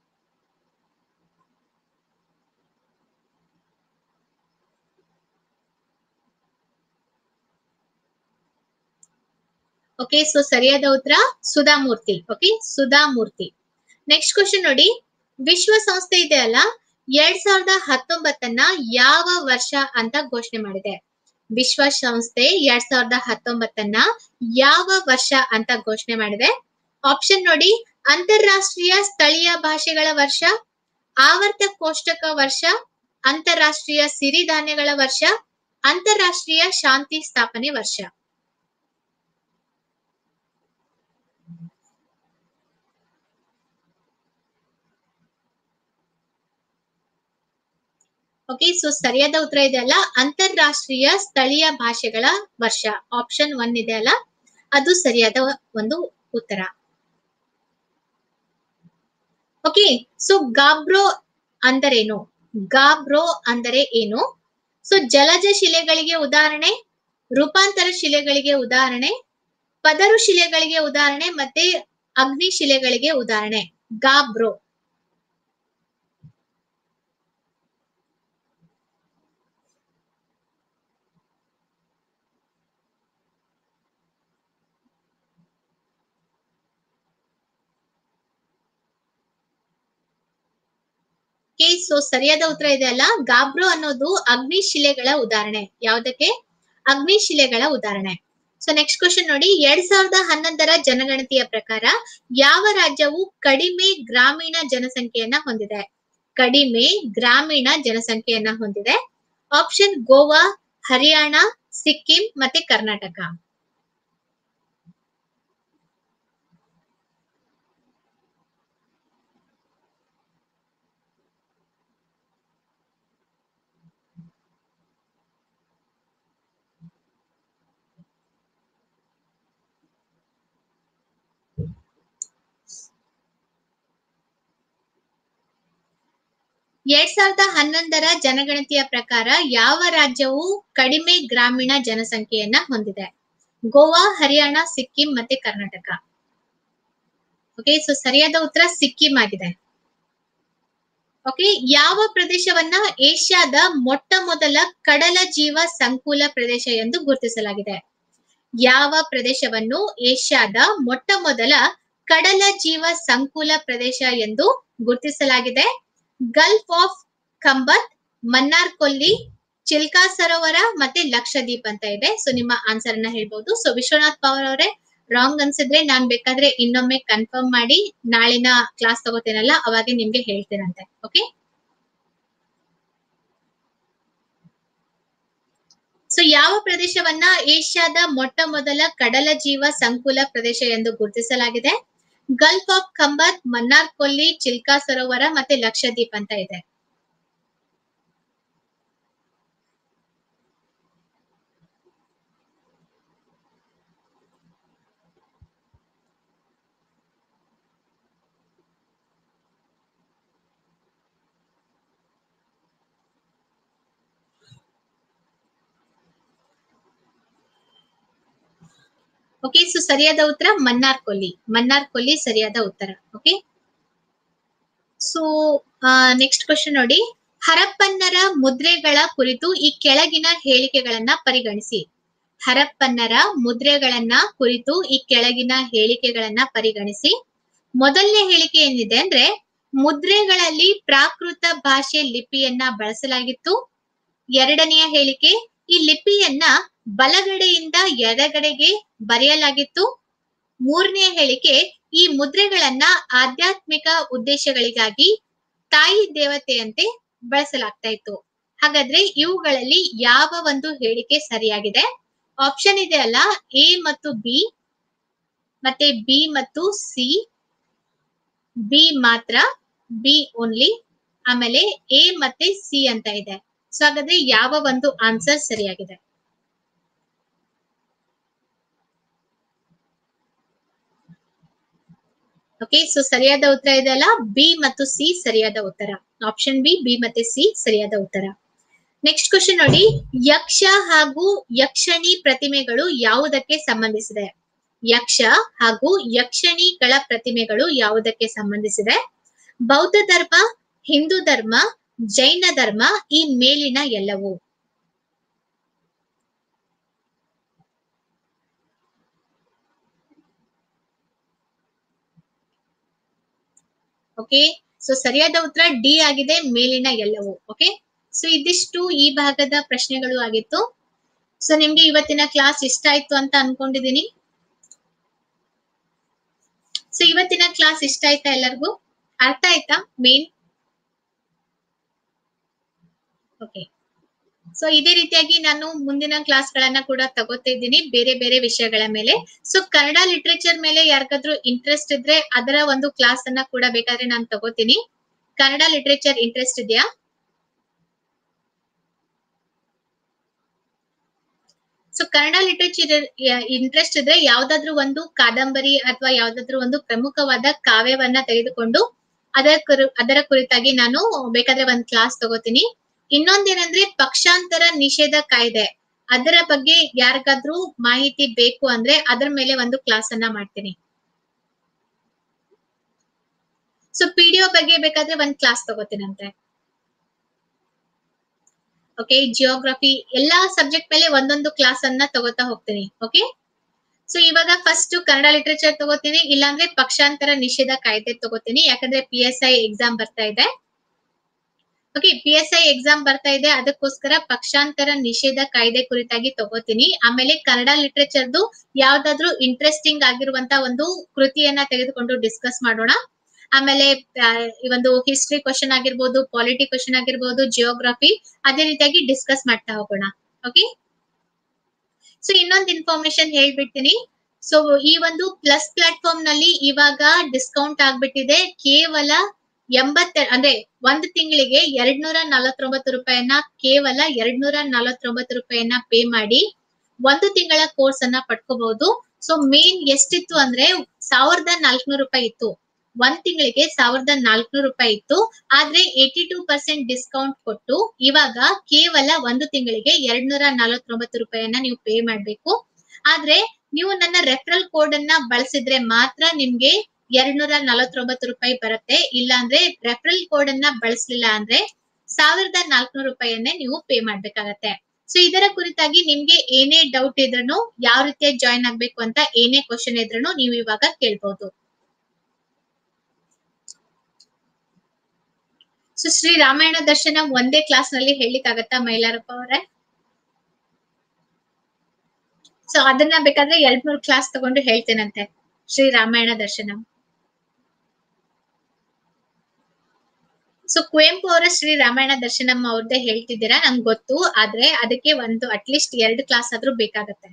ಓಕೆ ಸೊ ಸರಿಯಾದ ಉತ್ತರ Sudha Murthy okay Sudha Murthy next question ನೋಡಿ ವಿಶ್ವಸಂಸ್ಥೆ ಇದೆ ಅಲ್ಲ ಎರಡ್ ಸಾವಿರದ ಹತ್ತೊಂಬತ್ತನ್ನ ಯಾವ ವರ್ಷ ಅಂತ ಘೋಷಣೆ ಮಾಡಿದೆ ವಿಶ್ವಸಂಸ್ಥೆ ಎರಡ್ ಸಾವಿರದ ಹತ್ತೊಂಬತ್ತನ್ನ ಯಾವ ವರ್ಷ ಅಂತ ಘೋಷಣೆ ಮಾಡಿದೆ ಆಪ್ಷನ್ ನೋಡಿ ಅಂತಾರಾಷ್ಟ್ರೀಯ ಸ್ಥಳೀಯ ಭಾಷೆಗಳ ವರ್ಷ ಆವರ್ತ ಕೋಷ್ಟಕ ವರ್ಷ ಅಂತಾರಾಷ್ಟ್ರೀಯ ಸಿರಿಧಾನ್ಯಗಳ ವರ್ಷ ಅಂತಾರಾಷ್ಟ್ರೀಯ ಶಾಂತಿ ಸ್ಥಾಪನೆ ವರ್ಷ ಓಕೆ ಸೊ ಸರಿಯಾದ ಉತ್ತರ ಇದೆ ಅಲ್ಲ ಅಂತಾರಾಷ್ಟ್ರೀಯ ಸ್ಥಳೀಯ ಭಾಷೆಗಳ ವರ್ಷ ಆಪ್ಷನ್ ಒನ್ ಇದೆ ಅಲ್ಲ ಅದು ಸರಿಯಾದ ಒಂದು ಉತ್ತರ ಓಕೆ ಸೊ ಗಾಬ್ರೋ ಅಂದರೇನು ಗಾಬ್ರೋ ಅಂದರೆ ಏನು ಸೊ ಜಲಜ ಶಿಲೆಗಳಿಗೆ ಉದಾಹರಣೆ ರೂಪಾಂತರ ಶಿಲೆಗಳಿಗೆ ಉದಾಹರಣೆ ಪದರು ಶಿಲೆಗಳಿಗೆ ಉದಾಹರಣೆ ಮತ್ತೆ ಅಗ್ನಿ ಶಿಲೆಗಳಿಗೆ ಉದಾಹರಣೆ ಗಾಬ್ರೋ ಓಕೆ ಸೊ ಸರಿಯಾದ ಉತ್ತರ ಇದೆ ಅಲ್ಲ ಗಾಬ್ರೋ ಅನ್ನೋದು ಅಗ್ನಿ ಶಿಲೆಗಳ ಉದಾಹರಣೆ ಯಾವುದಕ್ಕೆ ಅಗ್ನಿ ಶಿಲೆಗಳ ಉದಾಹರಣೆ ಸೊ ನೆಕ್ಸ್ಟ್ ಕ್ವಶನ್ ನೋಡಿ ಎರಡ್ ಸಾವಿರದ ಹನ್ನೊಂದರ ಜನಗಣತಿಯ ಪ್ರಕಾರ ಯಾವ ರಾಜ್ಯವು ಕಡಿಮೆ ಗ್ರಾಮೀಣ ಜನಸಂಖ್ಯೆಯನ್ನ ಹೊಂದಿದೆ ಕಡಿಮೆ ಗ್ರಾಮೀಣ ಜನಸಂಖ್ಯೆಯನ್ನ ಹೊಂದಿದೆ ಆಪ್ಷನ್ ಗೋವಾ ಹರಿಯಾಣ ಸಿಕ್ಕಿಂ ಮತ್ತೆ ಕರ್ನಾಟಕ ಎರಡ್ ಸಾವಿರದ ಹನ್ನೊಂದರ ಜನಗಣತಿಯ ಪ್ರಕಾರ ಯಾವ ರಾಜ್ಯವು ಕಡಿಮೆ ಗ್ರಾಮೀಣ ಜನಸಂಖ್ಯೆಯನ್ನ ಹೊಂದಿದೆ ಗೋವಾ ಹರಿಯಾಣ ಸಿಕ್ಕಿಂ ಮತ್ತೆ ಕರ್ನಾಟಕ ಓಕೆ ಸೊ ಸರಿಯಾದ ಉತ್ತರ ಸಿಕ್ಕಿಂ ಆಗಿದೆ ಓಕೆ ಯಾವ ಪ್ರದೇಶವನ್ನ ಏಷ್ಯಾದ ಮೊಟ್ಟ ಮೊದಲ ಕಡಲ ಜೀವ ಸಂಕುಲ ಪ್ರದೇಶ ಎಂದು ಗುರುತಿಸಲಾಗಿದೆ ಯಾವ ಪ್ರದೇಶವನ್ನು ಏಷ್ಯಾದ ಮೊಟ್ಟ ಮೊದಲ ಕಡಲ ಜೀವ ಸಂಕುಲ ಪ್ರದೇಶ ಎಂದು ಗುರುತಿಸಲಾಗಿದೆ ಗಲ್ಫ್ ಆಫ್ ಕಂಬತ್ ಮನ್ನಾರ್ ಕೊಲ್ಲಿ ಚಿಲ್ಕಾ ಸರೋವರ ಮತ್ತೆ ಲಕ್ಷದ್ವೀಪ್ ಅಂತ ಇದೆ ಸೊ ನಿಮ್ಮ ಆನ್ಸರ್ ಅನ್ನ ಹೇಳ್ಬಹುದು ಸೊ ವಿಶ್ವನಾಥ್ ಪವರ್ ಅವರೇ ರಾಂಗ್ ಅನ್ಸಿದ್ರೆ ನಾನ್ ಬೇಕಾದ್ರೆ ಇನ್ನೊಮ್ಮೆ ಕನ್ಫರ್ಮ್ ಮಾಡಿ ನಾಳಿನ ಕ್ಲಾಸ್ ತಗೋತೇನಲ್ಲ ಅವಾಗೆ ನಿಮ್ಗೆ ಹೇಳ್ತೀರಂತೆ ಓಕೆ ಸೊ ಯಾವ ಪ್ರದೇಶವನ್ನ ಏಷ್ಯಾದ ಮೊಟ್ಟ ಮೊದಲ ಕಡಲ ಜೀವ ಸಂಕುಲ ಪ್ರದೇಶ ಎಂದು ಗುರುತಿಸಲಾಗಿದೆ ಗಲ್ಫ್ ಆಫ್ ಖಂಬತ್ ಮನ್ನಾರ್ ಕೊಲ್ಲಿ ಚಿಲ್ಕಾ ಸರೋವರ ಮತ್ತೆ ಲಕ್ಷದ್ವೀಪ್ ಅಂತ ಇದೆ ಓಕೆ ಸೊ ಸರಿಯಾದ ಉತ್ತರ ಮನ್ನಾರ್ ಕೊಲ್ಲಿ ಮನ್ನಾರ್ ಕೊಲ್ಲಿ ಸರಿಯಾದ ಉತ್ತರ ಓಕೆ ಸೊ ನೆಕ್ಸ್ಟ್ ಕ್ವಶನ್ ನೋಡಿ ಹರಪ್ಪನ್ನರ ಮುದ್ರೆಗಳ ಕುರಿತು ಈ ಕೆಳಗಿನ ಹೇಳಿಕೆಗಳನ್ನ ಪರಿಗಣಿಸಿ ಹರಪ್ಪನ್ನರ ಮುದ್ರೆಗಳನ್ನ ಕುರಿತು ಈ ಕೆಳಗಿನ ಹೇಳಿಕೆಗಳನ್ನ ಪರಿಗಣಿಸಿ ಮೊದಲನೇ ಹೇಳಿಕೆ ಏನಿದೆ ಅಂದ್ರೆ ಮುದ್ರೆಗಳಲ್ಲಿ ಪ್ರಾಕೃತ ಭಾಷೆ ಲಿಪಿಯನ್ನ ಬಳಸಲಾಗಿತ್ತು ಎರಡನೆಯ ಹೇಳಿಕೆ ಈ ಲಿಪಿಯನ್ನ ಬಲಗಡೆಯಿಂದ ಎಡಗಡೆಗೆ ಬರೆಯಲಾಗಿತ್ತು ಮೂರನೆಯ ಹೇಳಿಕೆ ಈ ಮುದ್ರೆಗಳನ್ನ ಆಧ್ಯಾತ್ಮಿಕ ಉದ್ದೇಶಗಳಿಗಾಗಿ ತಾಯಿ ದೇವತೆಯಂತೆ ಬಳಸಲಾಗ್ತಾ ಇತ್ತು ಹಾಗಾದ್ರೆ ಇವುಗಳಲ್ಲಿ ಯಾವ ಒಂದು ಹೇಳಿಕೆ ಸರಿಯಾಗಿದೆ ಆಪ್ಷನ್ ಇದೆ ಅಲ್ಲ ಎ ಮತ್ತು ಬಿ ಮತ್ತೆ ಬಿ ಮತ್ತು ಸಿ ಬಿ ಮಾತ್ರ ಬಿ ಓನ್ಲಿ ಆಮೇಲೆ ಎ ಮತ್ತೆ ಸಿ ಅಂತ ಇದೆ ಸೊ ಹಾಗಾದ್ರೆ ಯಾವ ಒಂದು ಆನ್ಸರ್ ಸರಿಯಾಗಿದೆ ಓಕೆ ಸೊ ಸರಿಯಾದ ಉತ್ತರ ಇದೆ ಅಲ್ಲ ಬಿ ಮತ್ತು ಸಿ ಸರಿಯಾದ ಉತ್ತರ ಆಪ್ಷನ್ ಬಿ ಬಿ ಮತ್ತೆ ಸಿ ಸರಿಯಾದ ಉತ್ತರ ನೆಕ್ಸ್ಟ್ ಕ್ವಶನ್ ನೋಡಿ ಯಕ್ಷ ಹಾಗೂ ಯಕ್ಷಣಿ ಪ್ರತಿಮೆಗಳು ಯಾವುದಕ್ಕೆ ಸಂಬಂಧಿಸಿದೆ ಯಕ್ಷ ಹಾಗೂ ಯಕ್ಷಣಿಗಳ ಪ್ರತಿಮೆಗಳು ಯಾವುದಕ್ಕೆ ಸಂಬಂಧಿಸಿದೆ ಬೌದ್ಧ ಧರ್ಮ ಹಿಂದೂ ಧರ್ಮ ಜೈನ ಧರ್ಮ ಈ ಮೇಲಿನ ಎಲ್ಲವೂ ಓಕೆ ಸೊ ಸರಿಯಾದ ಉತ್ತರ ಡಿ ಆಗಿದೆ ಮೇಲಿನ ಎಲ್ಲವೂ ಓಕೆ ಸೊ ಇದಿಷ್ಟು ಈ ಭಾಗದ ಪ್ರಶ್ನೆಗಳು ಆಗಿತ್ತು ಸೊ ನಿಮ್ಗೆ ಇವತ್ತಿನ ಕ್ಲಾಸ್ ಇಷ್ಟ ಆಯ್ತು ಅಂತ ಅನ್ಕೊಂಡಿದೀನಿ ಸೊ ಇವತ್ತಿನ ಕ್ಲಾಸ್ ಇಷ್ಟ ಆಯ್ತಾ ಎಲ್ಲರಿಗೂ ಅರ್ಥ ಆಯ್ತಾ ಮೇನ್ ಓಕೆ ಸೊ ಇದೇ ರೀತಿಯಾಗಿ ನಾನು ಮುಂದಿನ ಕ್ಲಾಸ್ ಗಳನ್ನ ಕೂಡ ತಗೋತಾ ಇದ್ದೀನಿ ಬೇರೆ ಬೇರೆ ವಿಷಯಗಳ ಮೇಲೆ ಸೊ ಕನ್ನಡ ಲಿಟ್ರೇಚರ್ ಮೇಲೆ ಯಾರಿಗಾದ್ರೂ ಇಂಟ್ರೆಸ್ಟ್ ಇದ್ರೆ ಅದರ ಒಂದು ಕ್ಲಾಸ್ ಅನ್ನ ಕೂಡ ಬೇಕಾದ್ರೆ ನಾನು ತಗೋತೀನಿ ಕನ್ನಡ ಲಿಟ್ರೇಚರ್ ಇಂಟ್ರೆಸ್ಟ್ ಇದೆಯಾ ಸೊ ಕನ್ನಡ ಲಿಟ್ರೇಚರ್ ಇಂಟ್ರೆಸ್ಟ್ ಇದ್ರೆ ಯಾವ್ದಾದ್ರು ಒಂದು ಕಾದಂಬರಿ ಅಥವಾ ಯಾವ್ದಾದ್ರು ಒಂದು ಪ್ರಮುಖವಾದ ಕಾವ್ಯವನ್ನ ತೆಗೆದುಕೊಂಡು ಅದರ ಕುರು ಅದರ ಕುರಿತಾಗಿ ನಾನು ಬೇಕಾದ್ರೆ ಒಂದ್ ಕ್ಲಾಸ್ ತಗೋತೀನಿ ಇನ್ನೊಂದೇನಂದ್ರೆ ಪಕ್ಷಾಂತರ ನಿಷೇಧ ಕಾಯ್ದೆ ಅದರ ಬಗ್ಗೆ ಯಾರಿಗಾದ್ರೂ ಮಾಹಿತಿ ಬೇಕು ಅಂದ್ರೆ ಅದರ ಮೇಲೆ ಒಂದು ಕ್ಲಾಸ್ ಅನ್ನ ಮಾಡ್ತೀನಿ ಸೊ ಪಿಡಿಒ ಬಗ್ಗೆ ಬೇಕಾದ್ರೆ ಒಂದ್ ಕ್ಲಾಸ್ ತಗೋತೀನಂತೆ ಓಕೆ ಜಿಯೋಗ್ರಫಿ ಎಲ್ಲಾ ಸಬ್ಜೆಕ್ಟ್ ಮೇಲೆ ಒಂದೊಂದು ಕ್ಲಾಸ್ ಅನ್ನ ತಗೋತಾ ಹೋಗ್ತೀನಿ ಓಕೆ ಸೊ ಇವಾಗ ಫಸ್ಟ್ ಕನ್ನಡ ಲಿಟ್ರೇಚರ್ ತಗೋತೀನಿ ಇಲ್ಲಾಂದ್ರೆ ಪಕ್ಷಾಂತರ ನಿಷೇಧ ಕಾಯ್ದೆ ತಗೋತೀನಿ ಯಾಕಂದ್ರೆ ಪಿ ಎಸ್ ಐ ಎಕ್ಸಾಮ್ ಬರ್ತಾ ಇದೆ okay P S I exam ಬರ್ತಾ ಇದೆ ಅದಕ್ಕೋಸ್ಕರ ಪಕ್ಷಾಂತರ ನಿಷೇಧ ಕಾಯ್ದೆ ಕುರಿತಾಗಿ ತಗೋತೀನಿ ಆಮೇಲೆ ಕನ್ನಡ ಲಿಟ್ರೇಚರ್ದು ಯಾವ್ದಾದ್ರು ಇಂಟ್ರೆಸ್ಟಿಂಗ್ ಆಗಿರುವಂತ ಒಂದು ಕೃತಿಯನ್ನ ತೆಗೆದುಕೊಂಡು ಡಿಸ್ಕಸ್ ಮಾಡೋಣ ಆಮೇಲೆ ಈ ಒಂದು ಹಿಸ್ಟ್ರಿ ಕ್ವಶನ್ ಆಗಿರ್ಬೋದು ಪಾಲಿಟಿ ಕ್ವಶನ್ ಆಗಿರ್ಬೋದು ಜಿಯೋಗ್ರಫಿ ಅದೇ ರೀತಿಯಾಗಿ ಡಿಸ್ಕಸ್ ಮಾಡ್ತಾ ಹೋಗೋಣ ಓಕೆ ಸೊ ಇನ್ನೊಂದು ಇನ್ಫಾರ್ಮೇಶನ್ ಹೇಳ್ಬಿಡ್ತೀನಿ ಸೊ ಈ ಒಂದು ಪ್ಲಸ್ ಪ್ಲಾಟ್ಫಾರ್ಮ್ ನಲ್ಲಿ ಇವಾಗ ಡಿಸ್ಕೌಂಟ್ ಆಗ್ಬಿಟ್ಟಿದೆ ಕೇವಲ ಎಂಬತ್ತ ಅಂದ್ರೆ ಒಂದು ತಿಂಗಳಿಗೆ ಎರಡ್ ನೂರ ನಲವತ್ತೊಂಬತ್ತು ರೂಪಾಯಿಯನ್ನ ಕೇವಲ ಎರಡ್ ನೂರ ನಲವತ್ತೊಂಬತ್ತು ರೂಪಾಯಿಯನ್ನ ಪೇ ಮಾಡಿ ಒಂದು ತಿಂಗಳ ಕೋರ್ಸ್ ಅನ್ನ ಪಡ್ಕೋಬಹುದು ಸೊ ಮೇನ್ ಎಷ್ಟಿತ್ತು ಅಂದ್ರೆ ಸಾವಿರದ ನಾಲ್ಕುನೂರು ರೂಪಾಯಿ ಇತ್ತು ಒಂದ್ ತಿಂಗಳಿಗೆ ಸಾವಿರದ ನಾಲ್ಕುನೂರು ರೂಪಾಯಿ ಇತ್ತು ಆದ್ರೆ ಏಟಿ ಟೂ ಪರ್ಸೆಂಟ್ ಡಿಸ್ಕೌಂಟ್ ಕೊಟ್ಟು ಇವಾಗ ಕೇವಲ ಒಂದು ತಿಂಗಳಿಗೆ ಎರಡ್ ನೂರ ನಲವತ್ತೊಂಬತ್ತು ರೂಪಾಯಿಯನ್ನ ನೀವು ಪೇ ಮಾಡ್ಬೇಕು ಆದ್ರೆ ನೀವು ನನ್ನ ರೆಫರಲ್ ಕೋಡ್ ಅನ್ನ ಬಳಸಿದ್ರೆ ಮಾತ್ರ ನಿಮ್ಗೆ ಎರಡ್ ನೂರ ನಲವತ್ತೊಂಬತ್ತು ರೂಪಾಯಿ ಬರುತ್ತೆ ಇಲ್ಲ ಅಂದ್ರೆ ರೆಫರಲ್ ಕೋಡ್ ಅನ್ನ ಬಳಸಲಿಲ್ಲ ಅಂದ್ರೆ ಸಾವಿರದ ನಾಲ್ಕುನೂರು ರೂಪಾಯಿಯನ್ನೇ ನೀವು ಪೇ ಮಾಡ್ಬೇಕಾಗತ್ತೆ ಸೊ ಇದರ ಕುರಿತಾಗಿ ನಿಮ್ಗೆ ಏನೇ ಡೌಟ್ ಇದ್ರೂ ಯಾವ ರೀತಿಯ ಜಾಯಿನ್ ಆಗ್ಬೇಕು ಅಂತ ಏನೇ ಕ್ವಶನ್ ಇದ್ರೂ ನೀವು ಇವಾಗ ಕೇಳ್ಬಹುದು ಸೊ ಶ್ರೀ ರಾಮಾಯಣ ದರ್ಶನ ಒಂದೇ ಕ್ಲಾಸ್ ನಲ್ಲಿ ಹೇಳಲಿಕ್ಕಾಗತ್ತಾ ಮೈಲಾರಪ್ಪ ಅವರೇ ಸೊ ಅದನ್ನ ಬೇಕಾದ್ರೆ ಎರಡ್ ಮೂರು ಕ್ಲಾಸ್ ತಗೊಂಡು ಹೇಳ್ತೇನಂತೆ ಶ್ರೀ ರಾಮಾಯಣ ದರ್ಶನ ಸೊ ಕುವೆಂಪು ಅವರ ಶ್ರೀ ರಾಮಾಯಣ ದರ್ಶನಂ ಅವ್ರದ್ದೇ ಹೇಳ್ತಿದ್ದೀರಾ ನಂಗೆ ಗೊತ್ತು ಆದ್ರೆ ಅದಕ್ಕೆ ಒಂದು ಅಟ್ಲೀಸ್ಟ್ ಎರಡು ಕ್ಲಾಸ್ ಆದ್ರೂ ಬೇಕಾಗತ್ತೆ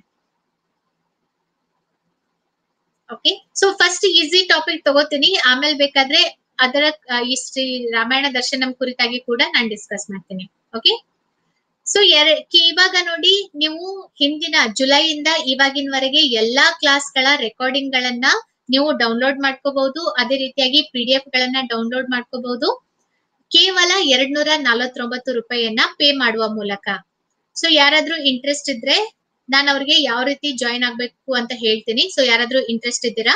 okay so first easy topic ತಗೋತೀನಿ ಆಮೇಲೆ ಬೇಕಾದ್ರೆ ಅದರ ಈ ಶ್ರೀ ರಾಮಾಯಣ ದರ್ಶನಂ ಕುರಿತಾಗಿ ಕೂಡ ನಾನು ಡಿಸ್ಕಸ್ ಮಾಡ್ತೀನಿ ಓಕೆ ಸೊ ಎರ ಇವಾಗ ನೋಡಿ ನೀವು ಹಿಂದಿನ ಜುಲೈಯಿಂದ ಇವಾಗಿನವರೆಗೆ ಎಲ್ಲಾ ಕ್ಲಾಸ್ ಗಳ ರೆಕಾರ್ಡಿಂಗ್ ಗಳನ್ನ ನೀವು ಡೌನ್ಲೋಡ್ ಮಾಡ್ಕೋಬಹುದು ಅದೇ ರೀತಿಯಾಗಿ ಪಿ ಡಿ ಎಫ್ ಗಳನ್ನ ಡೌನ್ಲೋಡ್ ಮಾಡ್ಕೋಬಹುದು ಕೇವಲ ಎರಡ್ ನೂರ ನಲವತ್ತೊಂಬತ್ತು ರೂಪಾಯಿಯನ್ನ ಪೇ ಮಾಡುವ ಮೂಲಕ ಸೊ ಯಾರಾದ್ರೂ ಇಂಟ್ರೆಸ್ಟ್ ಇದ್ರೆ ನಾನು ಅವ್ರಿಗೆ ಯಾವ ರೀತಿ ಜಾಯಿನ್ ಆಗ್ಬೇಕು ಅಂತ ಹೇಳ್ತೀನಿ ಸೊ ಯಾರಾದ್ರೂ ಇಂಟ್ರೆಸ್ಟ್ ಇದ್ದೀರಾ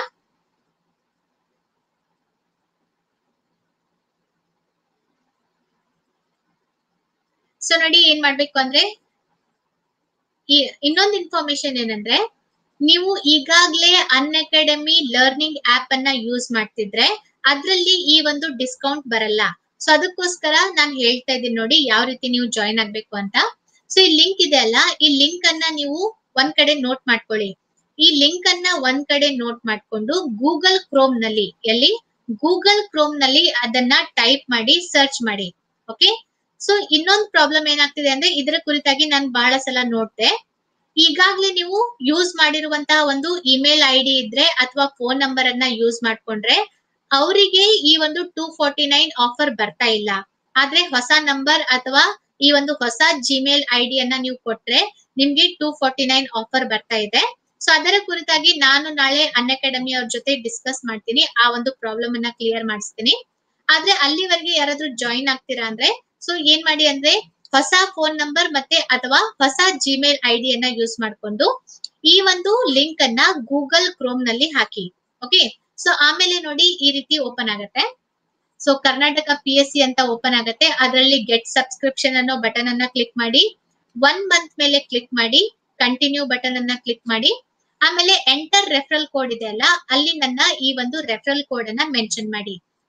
ಸೊ ನೋಡಿ ಏನ್ ಮಾಡ್ಬೇಕು ಅಂದ್ರೆ ಈ ಇನ್ನೊಂದು ಇನ್ಫಾರ್ಮೇಶನ್ ಏನಂದ್ರೆ ನೀವು ಈಗಾಗ್ಲೇ ಅನ್ ಅಕಾಡೆಮಿ ಲರ್ನಿಂಗ್ ಆಪ್ ಅನ್ನ ಯೂಸ್ ಮಾಡ್ತಿದ್ರೆ ಅದ್ರಲ್ಲಿ ಈ ಒಂದು ಡಿಸ್ಕೌಂಟ್ ಬರಲ್ಲ ಸೊ ಅದಕ್ಕೋಸ್ಕರ ನಾನು ಹೇಳ್ತಾ ಇದ್ದೀನಿ ನೋಡಿ ಯಾವ ರೀತಿ ನೀವು ಜಾಯಿನ್ ಆಗ್ಬೇಕು ಅಂತ ಸೊ ಈ ಲಿಂಕ್ ಇದೆ ಅಲ್ಲ ಈ ಲಿಂಕ್ ಅನ್ನ ನೀವು ಒಂದ್ ಕಡೆ ನೋಟ್ ಮಾಡ್ಕೊಳ್ಳಿ ಈ ಲಿಂಕ್ ಅನ್ನ ಒಂದ್ ಕಡೆ ನೋಟ್ ಮಾಡ್ಕೊಂಡು ಗೂಗಲ್ ಕ್ರೋಮ್ ನಲ್ಲಿ ಎಲ್ಲಿ ಗೂಗಲ್ ಕ್ರೋಮ್ ನಲ್ಲಿ ಅದನ್ನ ಟೈಪ್ ಮಾಡಿ ಸರ್ಚ್ ಮಾಡಿ ಓಕೆ ಸೊ ಇನ್ನೊಂದು ಪ್ರಾಬ್ಲಮ್ ಏನಾಗ್ತಿದೆ ಅಂದ್ರೆ ಇದರ ಕುರಿತಾಗಿ ನಾನು ಬಹಳ ಸಲ ನೋಡ್ದೆ ಈಗಾಗ್ಲೇ ನೀವು ಯೂಸ್ ಮಾಡಿರುವಂತಹ ಒಂದು ಇಮೇಲ್ ಐ ಡಿ ಇದ್ರೆ ಅಥವಾ ಫೋನ್ ನಂಬರ್ ಅನ್ನ ಯೂಸ್ ಮಾಡ್ಕೊಂಡ್ರೆ ಅವರಿಗೆ ಈ ಒಂದು ಟೂ ಫೋರ್ಟಿ ನೈನ್ ಆಫರ್ ಬರ್ತಾ ಇಲ್ಲ ಆದ್ರೆ ಹೊಸ ನಂಬರ್ ಅಥವಾ ಈ ಒಂದು ಹೊಸ ಜಿಮೇಲ್ ಐ ಡಿ ಅನ್ನ ನೀವು ಕೊಟ್ರೆ ನಿಮ್ಗೆ ಟೂ ಫೋರ್ಟಿ ನೈನ್ ಆಫರ್ ಬರ್ತಾ ಇದೆ ಸೊ ಅದರ ಕುರಿತಾಗಿ ನಾನು ನಾಳೆ ಅನ್ ಅಕಾಡೆಮಿ ಅವ್ರ ಜೊತೆ ಡಿಸ್ಕಸ್ ಮಾಡ್ತೀನಿ ಆ ಒಂದು ಪ್ರಾಬ್ಲಮ್ ಅನ್ನ ಕ್ಲಿಯರ್ ಮಾಡಿಸ್ತೀನಿ ಆದ್ರೆ ಅಲ್ಲಿವರೆಗೆ ಯಾರಾದ್ರೂ ಜಾಯಿನ್ ಆಗ್ತೀರಾ ಅಂದ್ರೆ ಸೊ ಏನ್ ಮಾಡಿ ಅಂದ್ರೆ ಹೊಸ ಫೋನ್ ನಂಬರ್ ಮತ್ತೆ ಅಥವಾ ಹೊಸ ಜಿಮೇಲ್ ಐ ಡಿ ಅನ್ನ ಯೂಸ್ ಮಾಡ್ಕೊಂಡು ಈ ಒಂದು ಲಿಂಕ್ ಅನ್ನ ಗೂಗಲ್ ಕ್ರೋಮ್ ನಲ್ಲಿ ಹಾಕಿ ಓಕೆ ಸೊ ಆಮೇಲೆ ನೋಡಿ ಈ ರೀತಿ ಓಪನ್ ಆಗತ್ತೆ so Karnataka P S C ಅಂತ ಓಪನ್ ಆಗುತ್ತೆ ಅದರಲ್ಲಿ ಗೆಟ್ ಸಬ್ಸ್ಕ್ರಿಪ್ಷನ್ ಅನ್ನೋ ಬಟನ್ ಅನ್ನ ಕ್ಲಿಕ್ ಮಾಡಿ ಒನ್ ಮಂತ್ ಮೇಲೆ ಕ್ಲಿಕ್ ಮಾಡಿ ಕಂಟಿನ್ಯೂ ಬಟನ್ ಅನ್ನ ಕ್ಲಿಕ್ ಮಾಡಿ ಆಮೇಲೆ ಎಂಟರ್ ರೆಫರಲ್ ಕೋಡ್ ಇದೆ ಅಲ್ಲ ಅಲ್ಲಿ ನನ್ನ ಈ ಒಂದು ರೆಫರಲ್ ಕೋಡ್ ಅನ್ನ ಮೆನ್ಷನ್ ಮಾಡಿ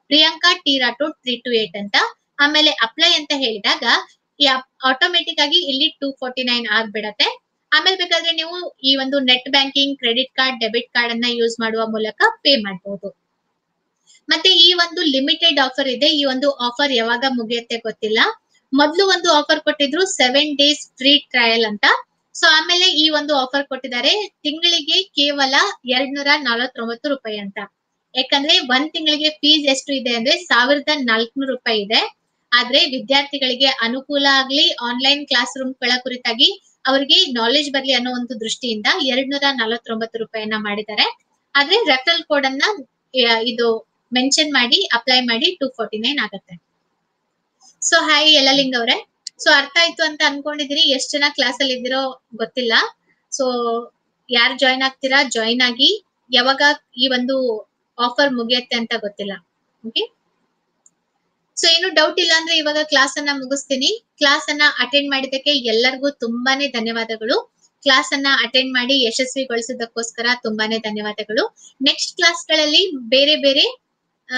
Priyanka T Rathod three two eight ಅಂತ ಆಮೇಲೆ ಅಪ್ಲೈ ಅಂತ ಹೇಳಿದಾಗ ಆಟೋಮೆಟಿಕ್ ಆಗಿ ಇಲ್ಲಿ ಟೂ ಫೋರ್ಟಿ ನೈನ್ ಆಗ್ಬಿಡತ್ತೆ ಆಮೇಲೆ ಬೇಕಾದ್ರೆ ನೀವು ಈ ಒಂದು net banking credit card debit card ಅನ್ನ ಯೂಸ್ ಮಾಡುವ ಮೂಲಕ ಪೇ ಮಾಡಬಹುದು ಮತ್ತೆ ಈ ಒಂದು ಲಿಮಿಟೆಡ್ ಆಫರ್ ಇದೆ ಈ ಒಂದು ಆಫರ್ ಯಾವಾಗ ಮುಗಿಯುತ್ತೆ ಗೊತ್ತಿಲ್ಲ ಮೊದಲು ಒಂದು ಆಫರ್ ಕೊಟ್ಟಿದ್ರು ಸೆವೆನ್ ಡೇಸ್ ಫ್ರೀ ಟ್ರಯಲ್ ಅಂತ ಸೊ ಆಮೇಲೆ ಈ ಒಂದು ಆಫರ್ ಕೊಟ್ಟಿದ್ದಾರೆ ತಿಂಗಳಿಗೆ ಕೇವಲ ಎರಡ್ ನೂರ ನಲವತ್ತೊಂಬತ್ತು ರೂಪಾಯಿ ಅಂತ ಯಾಕಂದ್ರೆ ಒಂದ್ ತಿಂಗಳಿಗೆ ಫೀಸ್ ಎಷ್ಟು ಇದೆ ಅಂದ್ರೆ ಸಾವಿರದ ನಾಲ್ಕುನೂರು ರೂಪಾಯಿ ಇದೆ ಆದ್ರೆ ವಿದ್ಯಾರ್ಥಿಗಳಿಗೆ ಅನುಕೂಲ ಆಗ್ಲಿ ಆನ್ಲೈನ್ ಕ್ಲಾಸ್ ರೂಮ್ ಗಳ ಕುರಿತಾಗಿ ಅವರಿಗೆ ನಾಲೆಜ್ ಬರ್ಲಿ ಅನ್ನೋ ಒಂದು ದೃಷ್ಟಿಯಿಂದ ಎರಡ್ ನೂರ ನಲವತ್ತೊಂಬತ್ತು ರೂಪಾಯಿಯನ್ನ ಮಾಡಿದ್ದಾರೆ ಆದ್ರೆ ರೆಫರಲ್ ಕೋಡ್ ಅನ್ನ ಆ, ಇದು ಮೆನ್ಷನ್ ಮಾಡಿ ಅಪ್ಲೈ ಮಾಡಿ ಟೂ ಫೋರ್ಟಿ ನೈನ್ ಆಗುತ್ತೆ ಸೊ ಹಾಯ್ ಯಲಲಿಂಗ್ ಅವ್ರೆ ಸೊ ಅರ್ಥ ಆಯ್ತು ಅಂತ ಅನ್ಕೊಂಡಿದೀನಿ ಎಷ್ಟ್ ಜನ ಕ್ಲಾಸ್ ಅಲ್ಲಿ ಇದ್ದೀರೋ ಗೊತ್ತಿಲ್ಲ ಸೊ ಯಾರು ಜಾಯಿನ್ ಆಗ್ತೀರಾ ಜಾಯಿನ್ ಆಗಿ ಯಾವಾಗ ಈ ಒಂದು ಆಫರ್ ಮುಗಿಯತ್ತೆ ಅಂತ ಗೊತ್ತಿಲ್ಲ ಓಕೆ ಸೊ ಏನು ಡೌಟ್ ಇಲ್ಲ ಅಂದ್ರೆ ಇವಾಗ ಕ್ಲಾಸ್ ಅನ್ನ ಮುಗಿಸ್ತೀನಿ ಕ್ಲಾಸ್ ಅನ್ನ ಅಟೆಂಡ್ ಮಾಡಿದ್ದಕ್ಕೆ ಎಲ್ಲರಿಗೂ ತುಂಬಾನೇ ಧನ್ಯವಾದಗಳು ಕ್ಲಾಸ್ ಅನ್ನ ಅಟೆಂಡ್ ಮಾಡಿ ಯಶಸ್ವಿಗೊಳಿಸಿದ್ದಕ್ಕೋಸ್ಕರ ತುಂಬಾನೇ ಧನ್ಯವಾದಗಳು ನೆಕ್ಸ್ಟ್ ಕ್ಲಾಸ್ ಗಳಲ್ಲಿ ಬೇರೆ ಬೇರೆ ಆ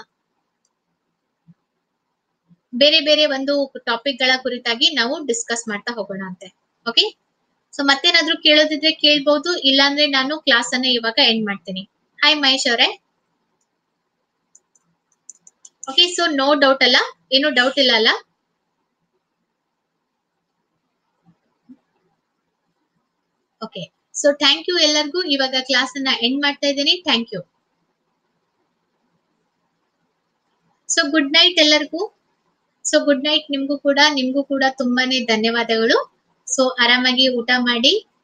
ಬೇರೆ ಬೇರೆ ಒಂದು ಟಾಪಿಕ್ ಗಳ ಕುರಿತಾಗಿ ನಾವು ಡಿಸ್ಕಸ್ ಮಾಡ್ತಾ ಹೋಗೋಣ ಅಂತೆ ಓಕೆ ಸೊ ಮತ್ತೇನಾದ್ರೂ ಕೇಳೋದಿದ್ರೆ ಕೇಳ್ಬಹುದು ಇಲ್ಲಾಂದ್ರೆ ನಾನು ಕ್ಲಾಸ್ ಅನ್ನ ಇವಾಗ ಎಂಡ್ ಮಾಡ್ತೀನಿ ಹಾಯ್ ಮಹೇಶ್ ಅವರೇ ಓಕೆ ಸೊ ನೋ ಡೌಟ್ ಅಲ್ಲ ಏನು ಡೌಟ್ ಇಲ್ಲ ಅಲ್ಲ ಓಕೆ ಸೊ ಥ್ಯಾಂಕ್ ಯು ಎಲ್ಲರಿಗೂ ಇವಾಗ ಕ್ಲಾಸ್ ಅನ್ನ ಎಂಡ್ ಮಾಡ್ತಾ ಇದ್ದೀನಿ thank you so good night ಎಲ್ಲರಿಗೂ ಸೊ ಗುಡ್ ನೈಟ್ ನಿಮ್ಗೂ ಕೂಡ ನಿಮ್ಗೂ ಕೂಡ ತುಂಬಾನೇ ಧನ್ಯವಾದಗಳು ಸೊ ಆರಾಮಾಗಿ ಊಟ ಮಾಡಿ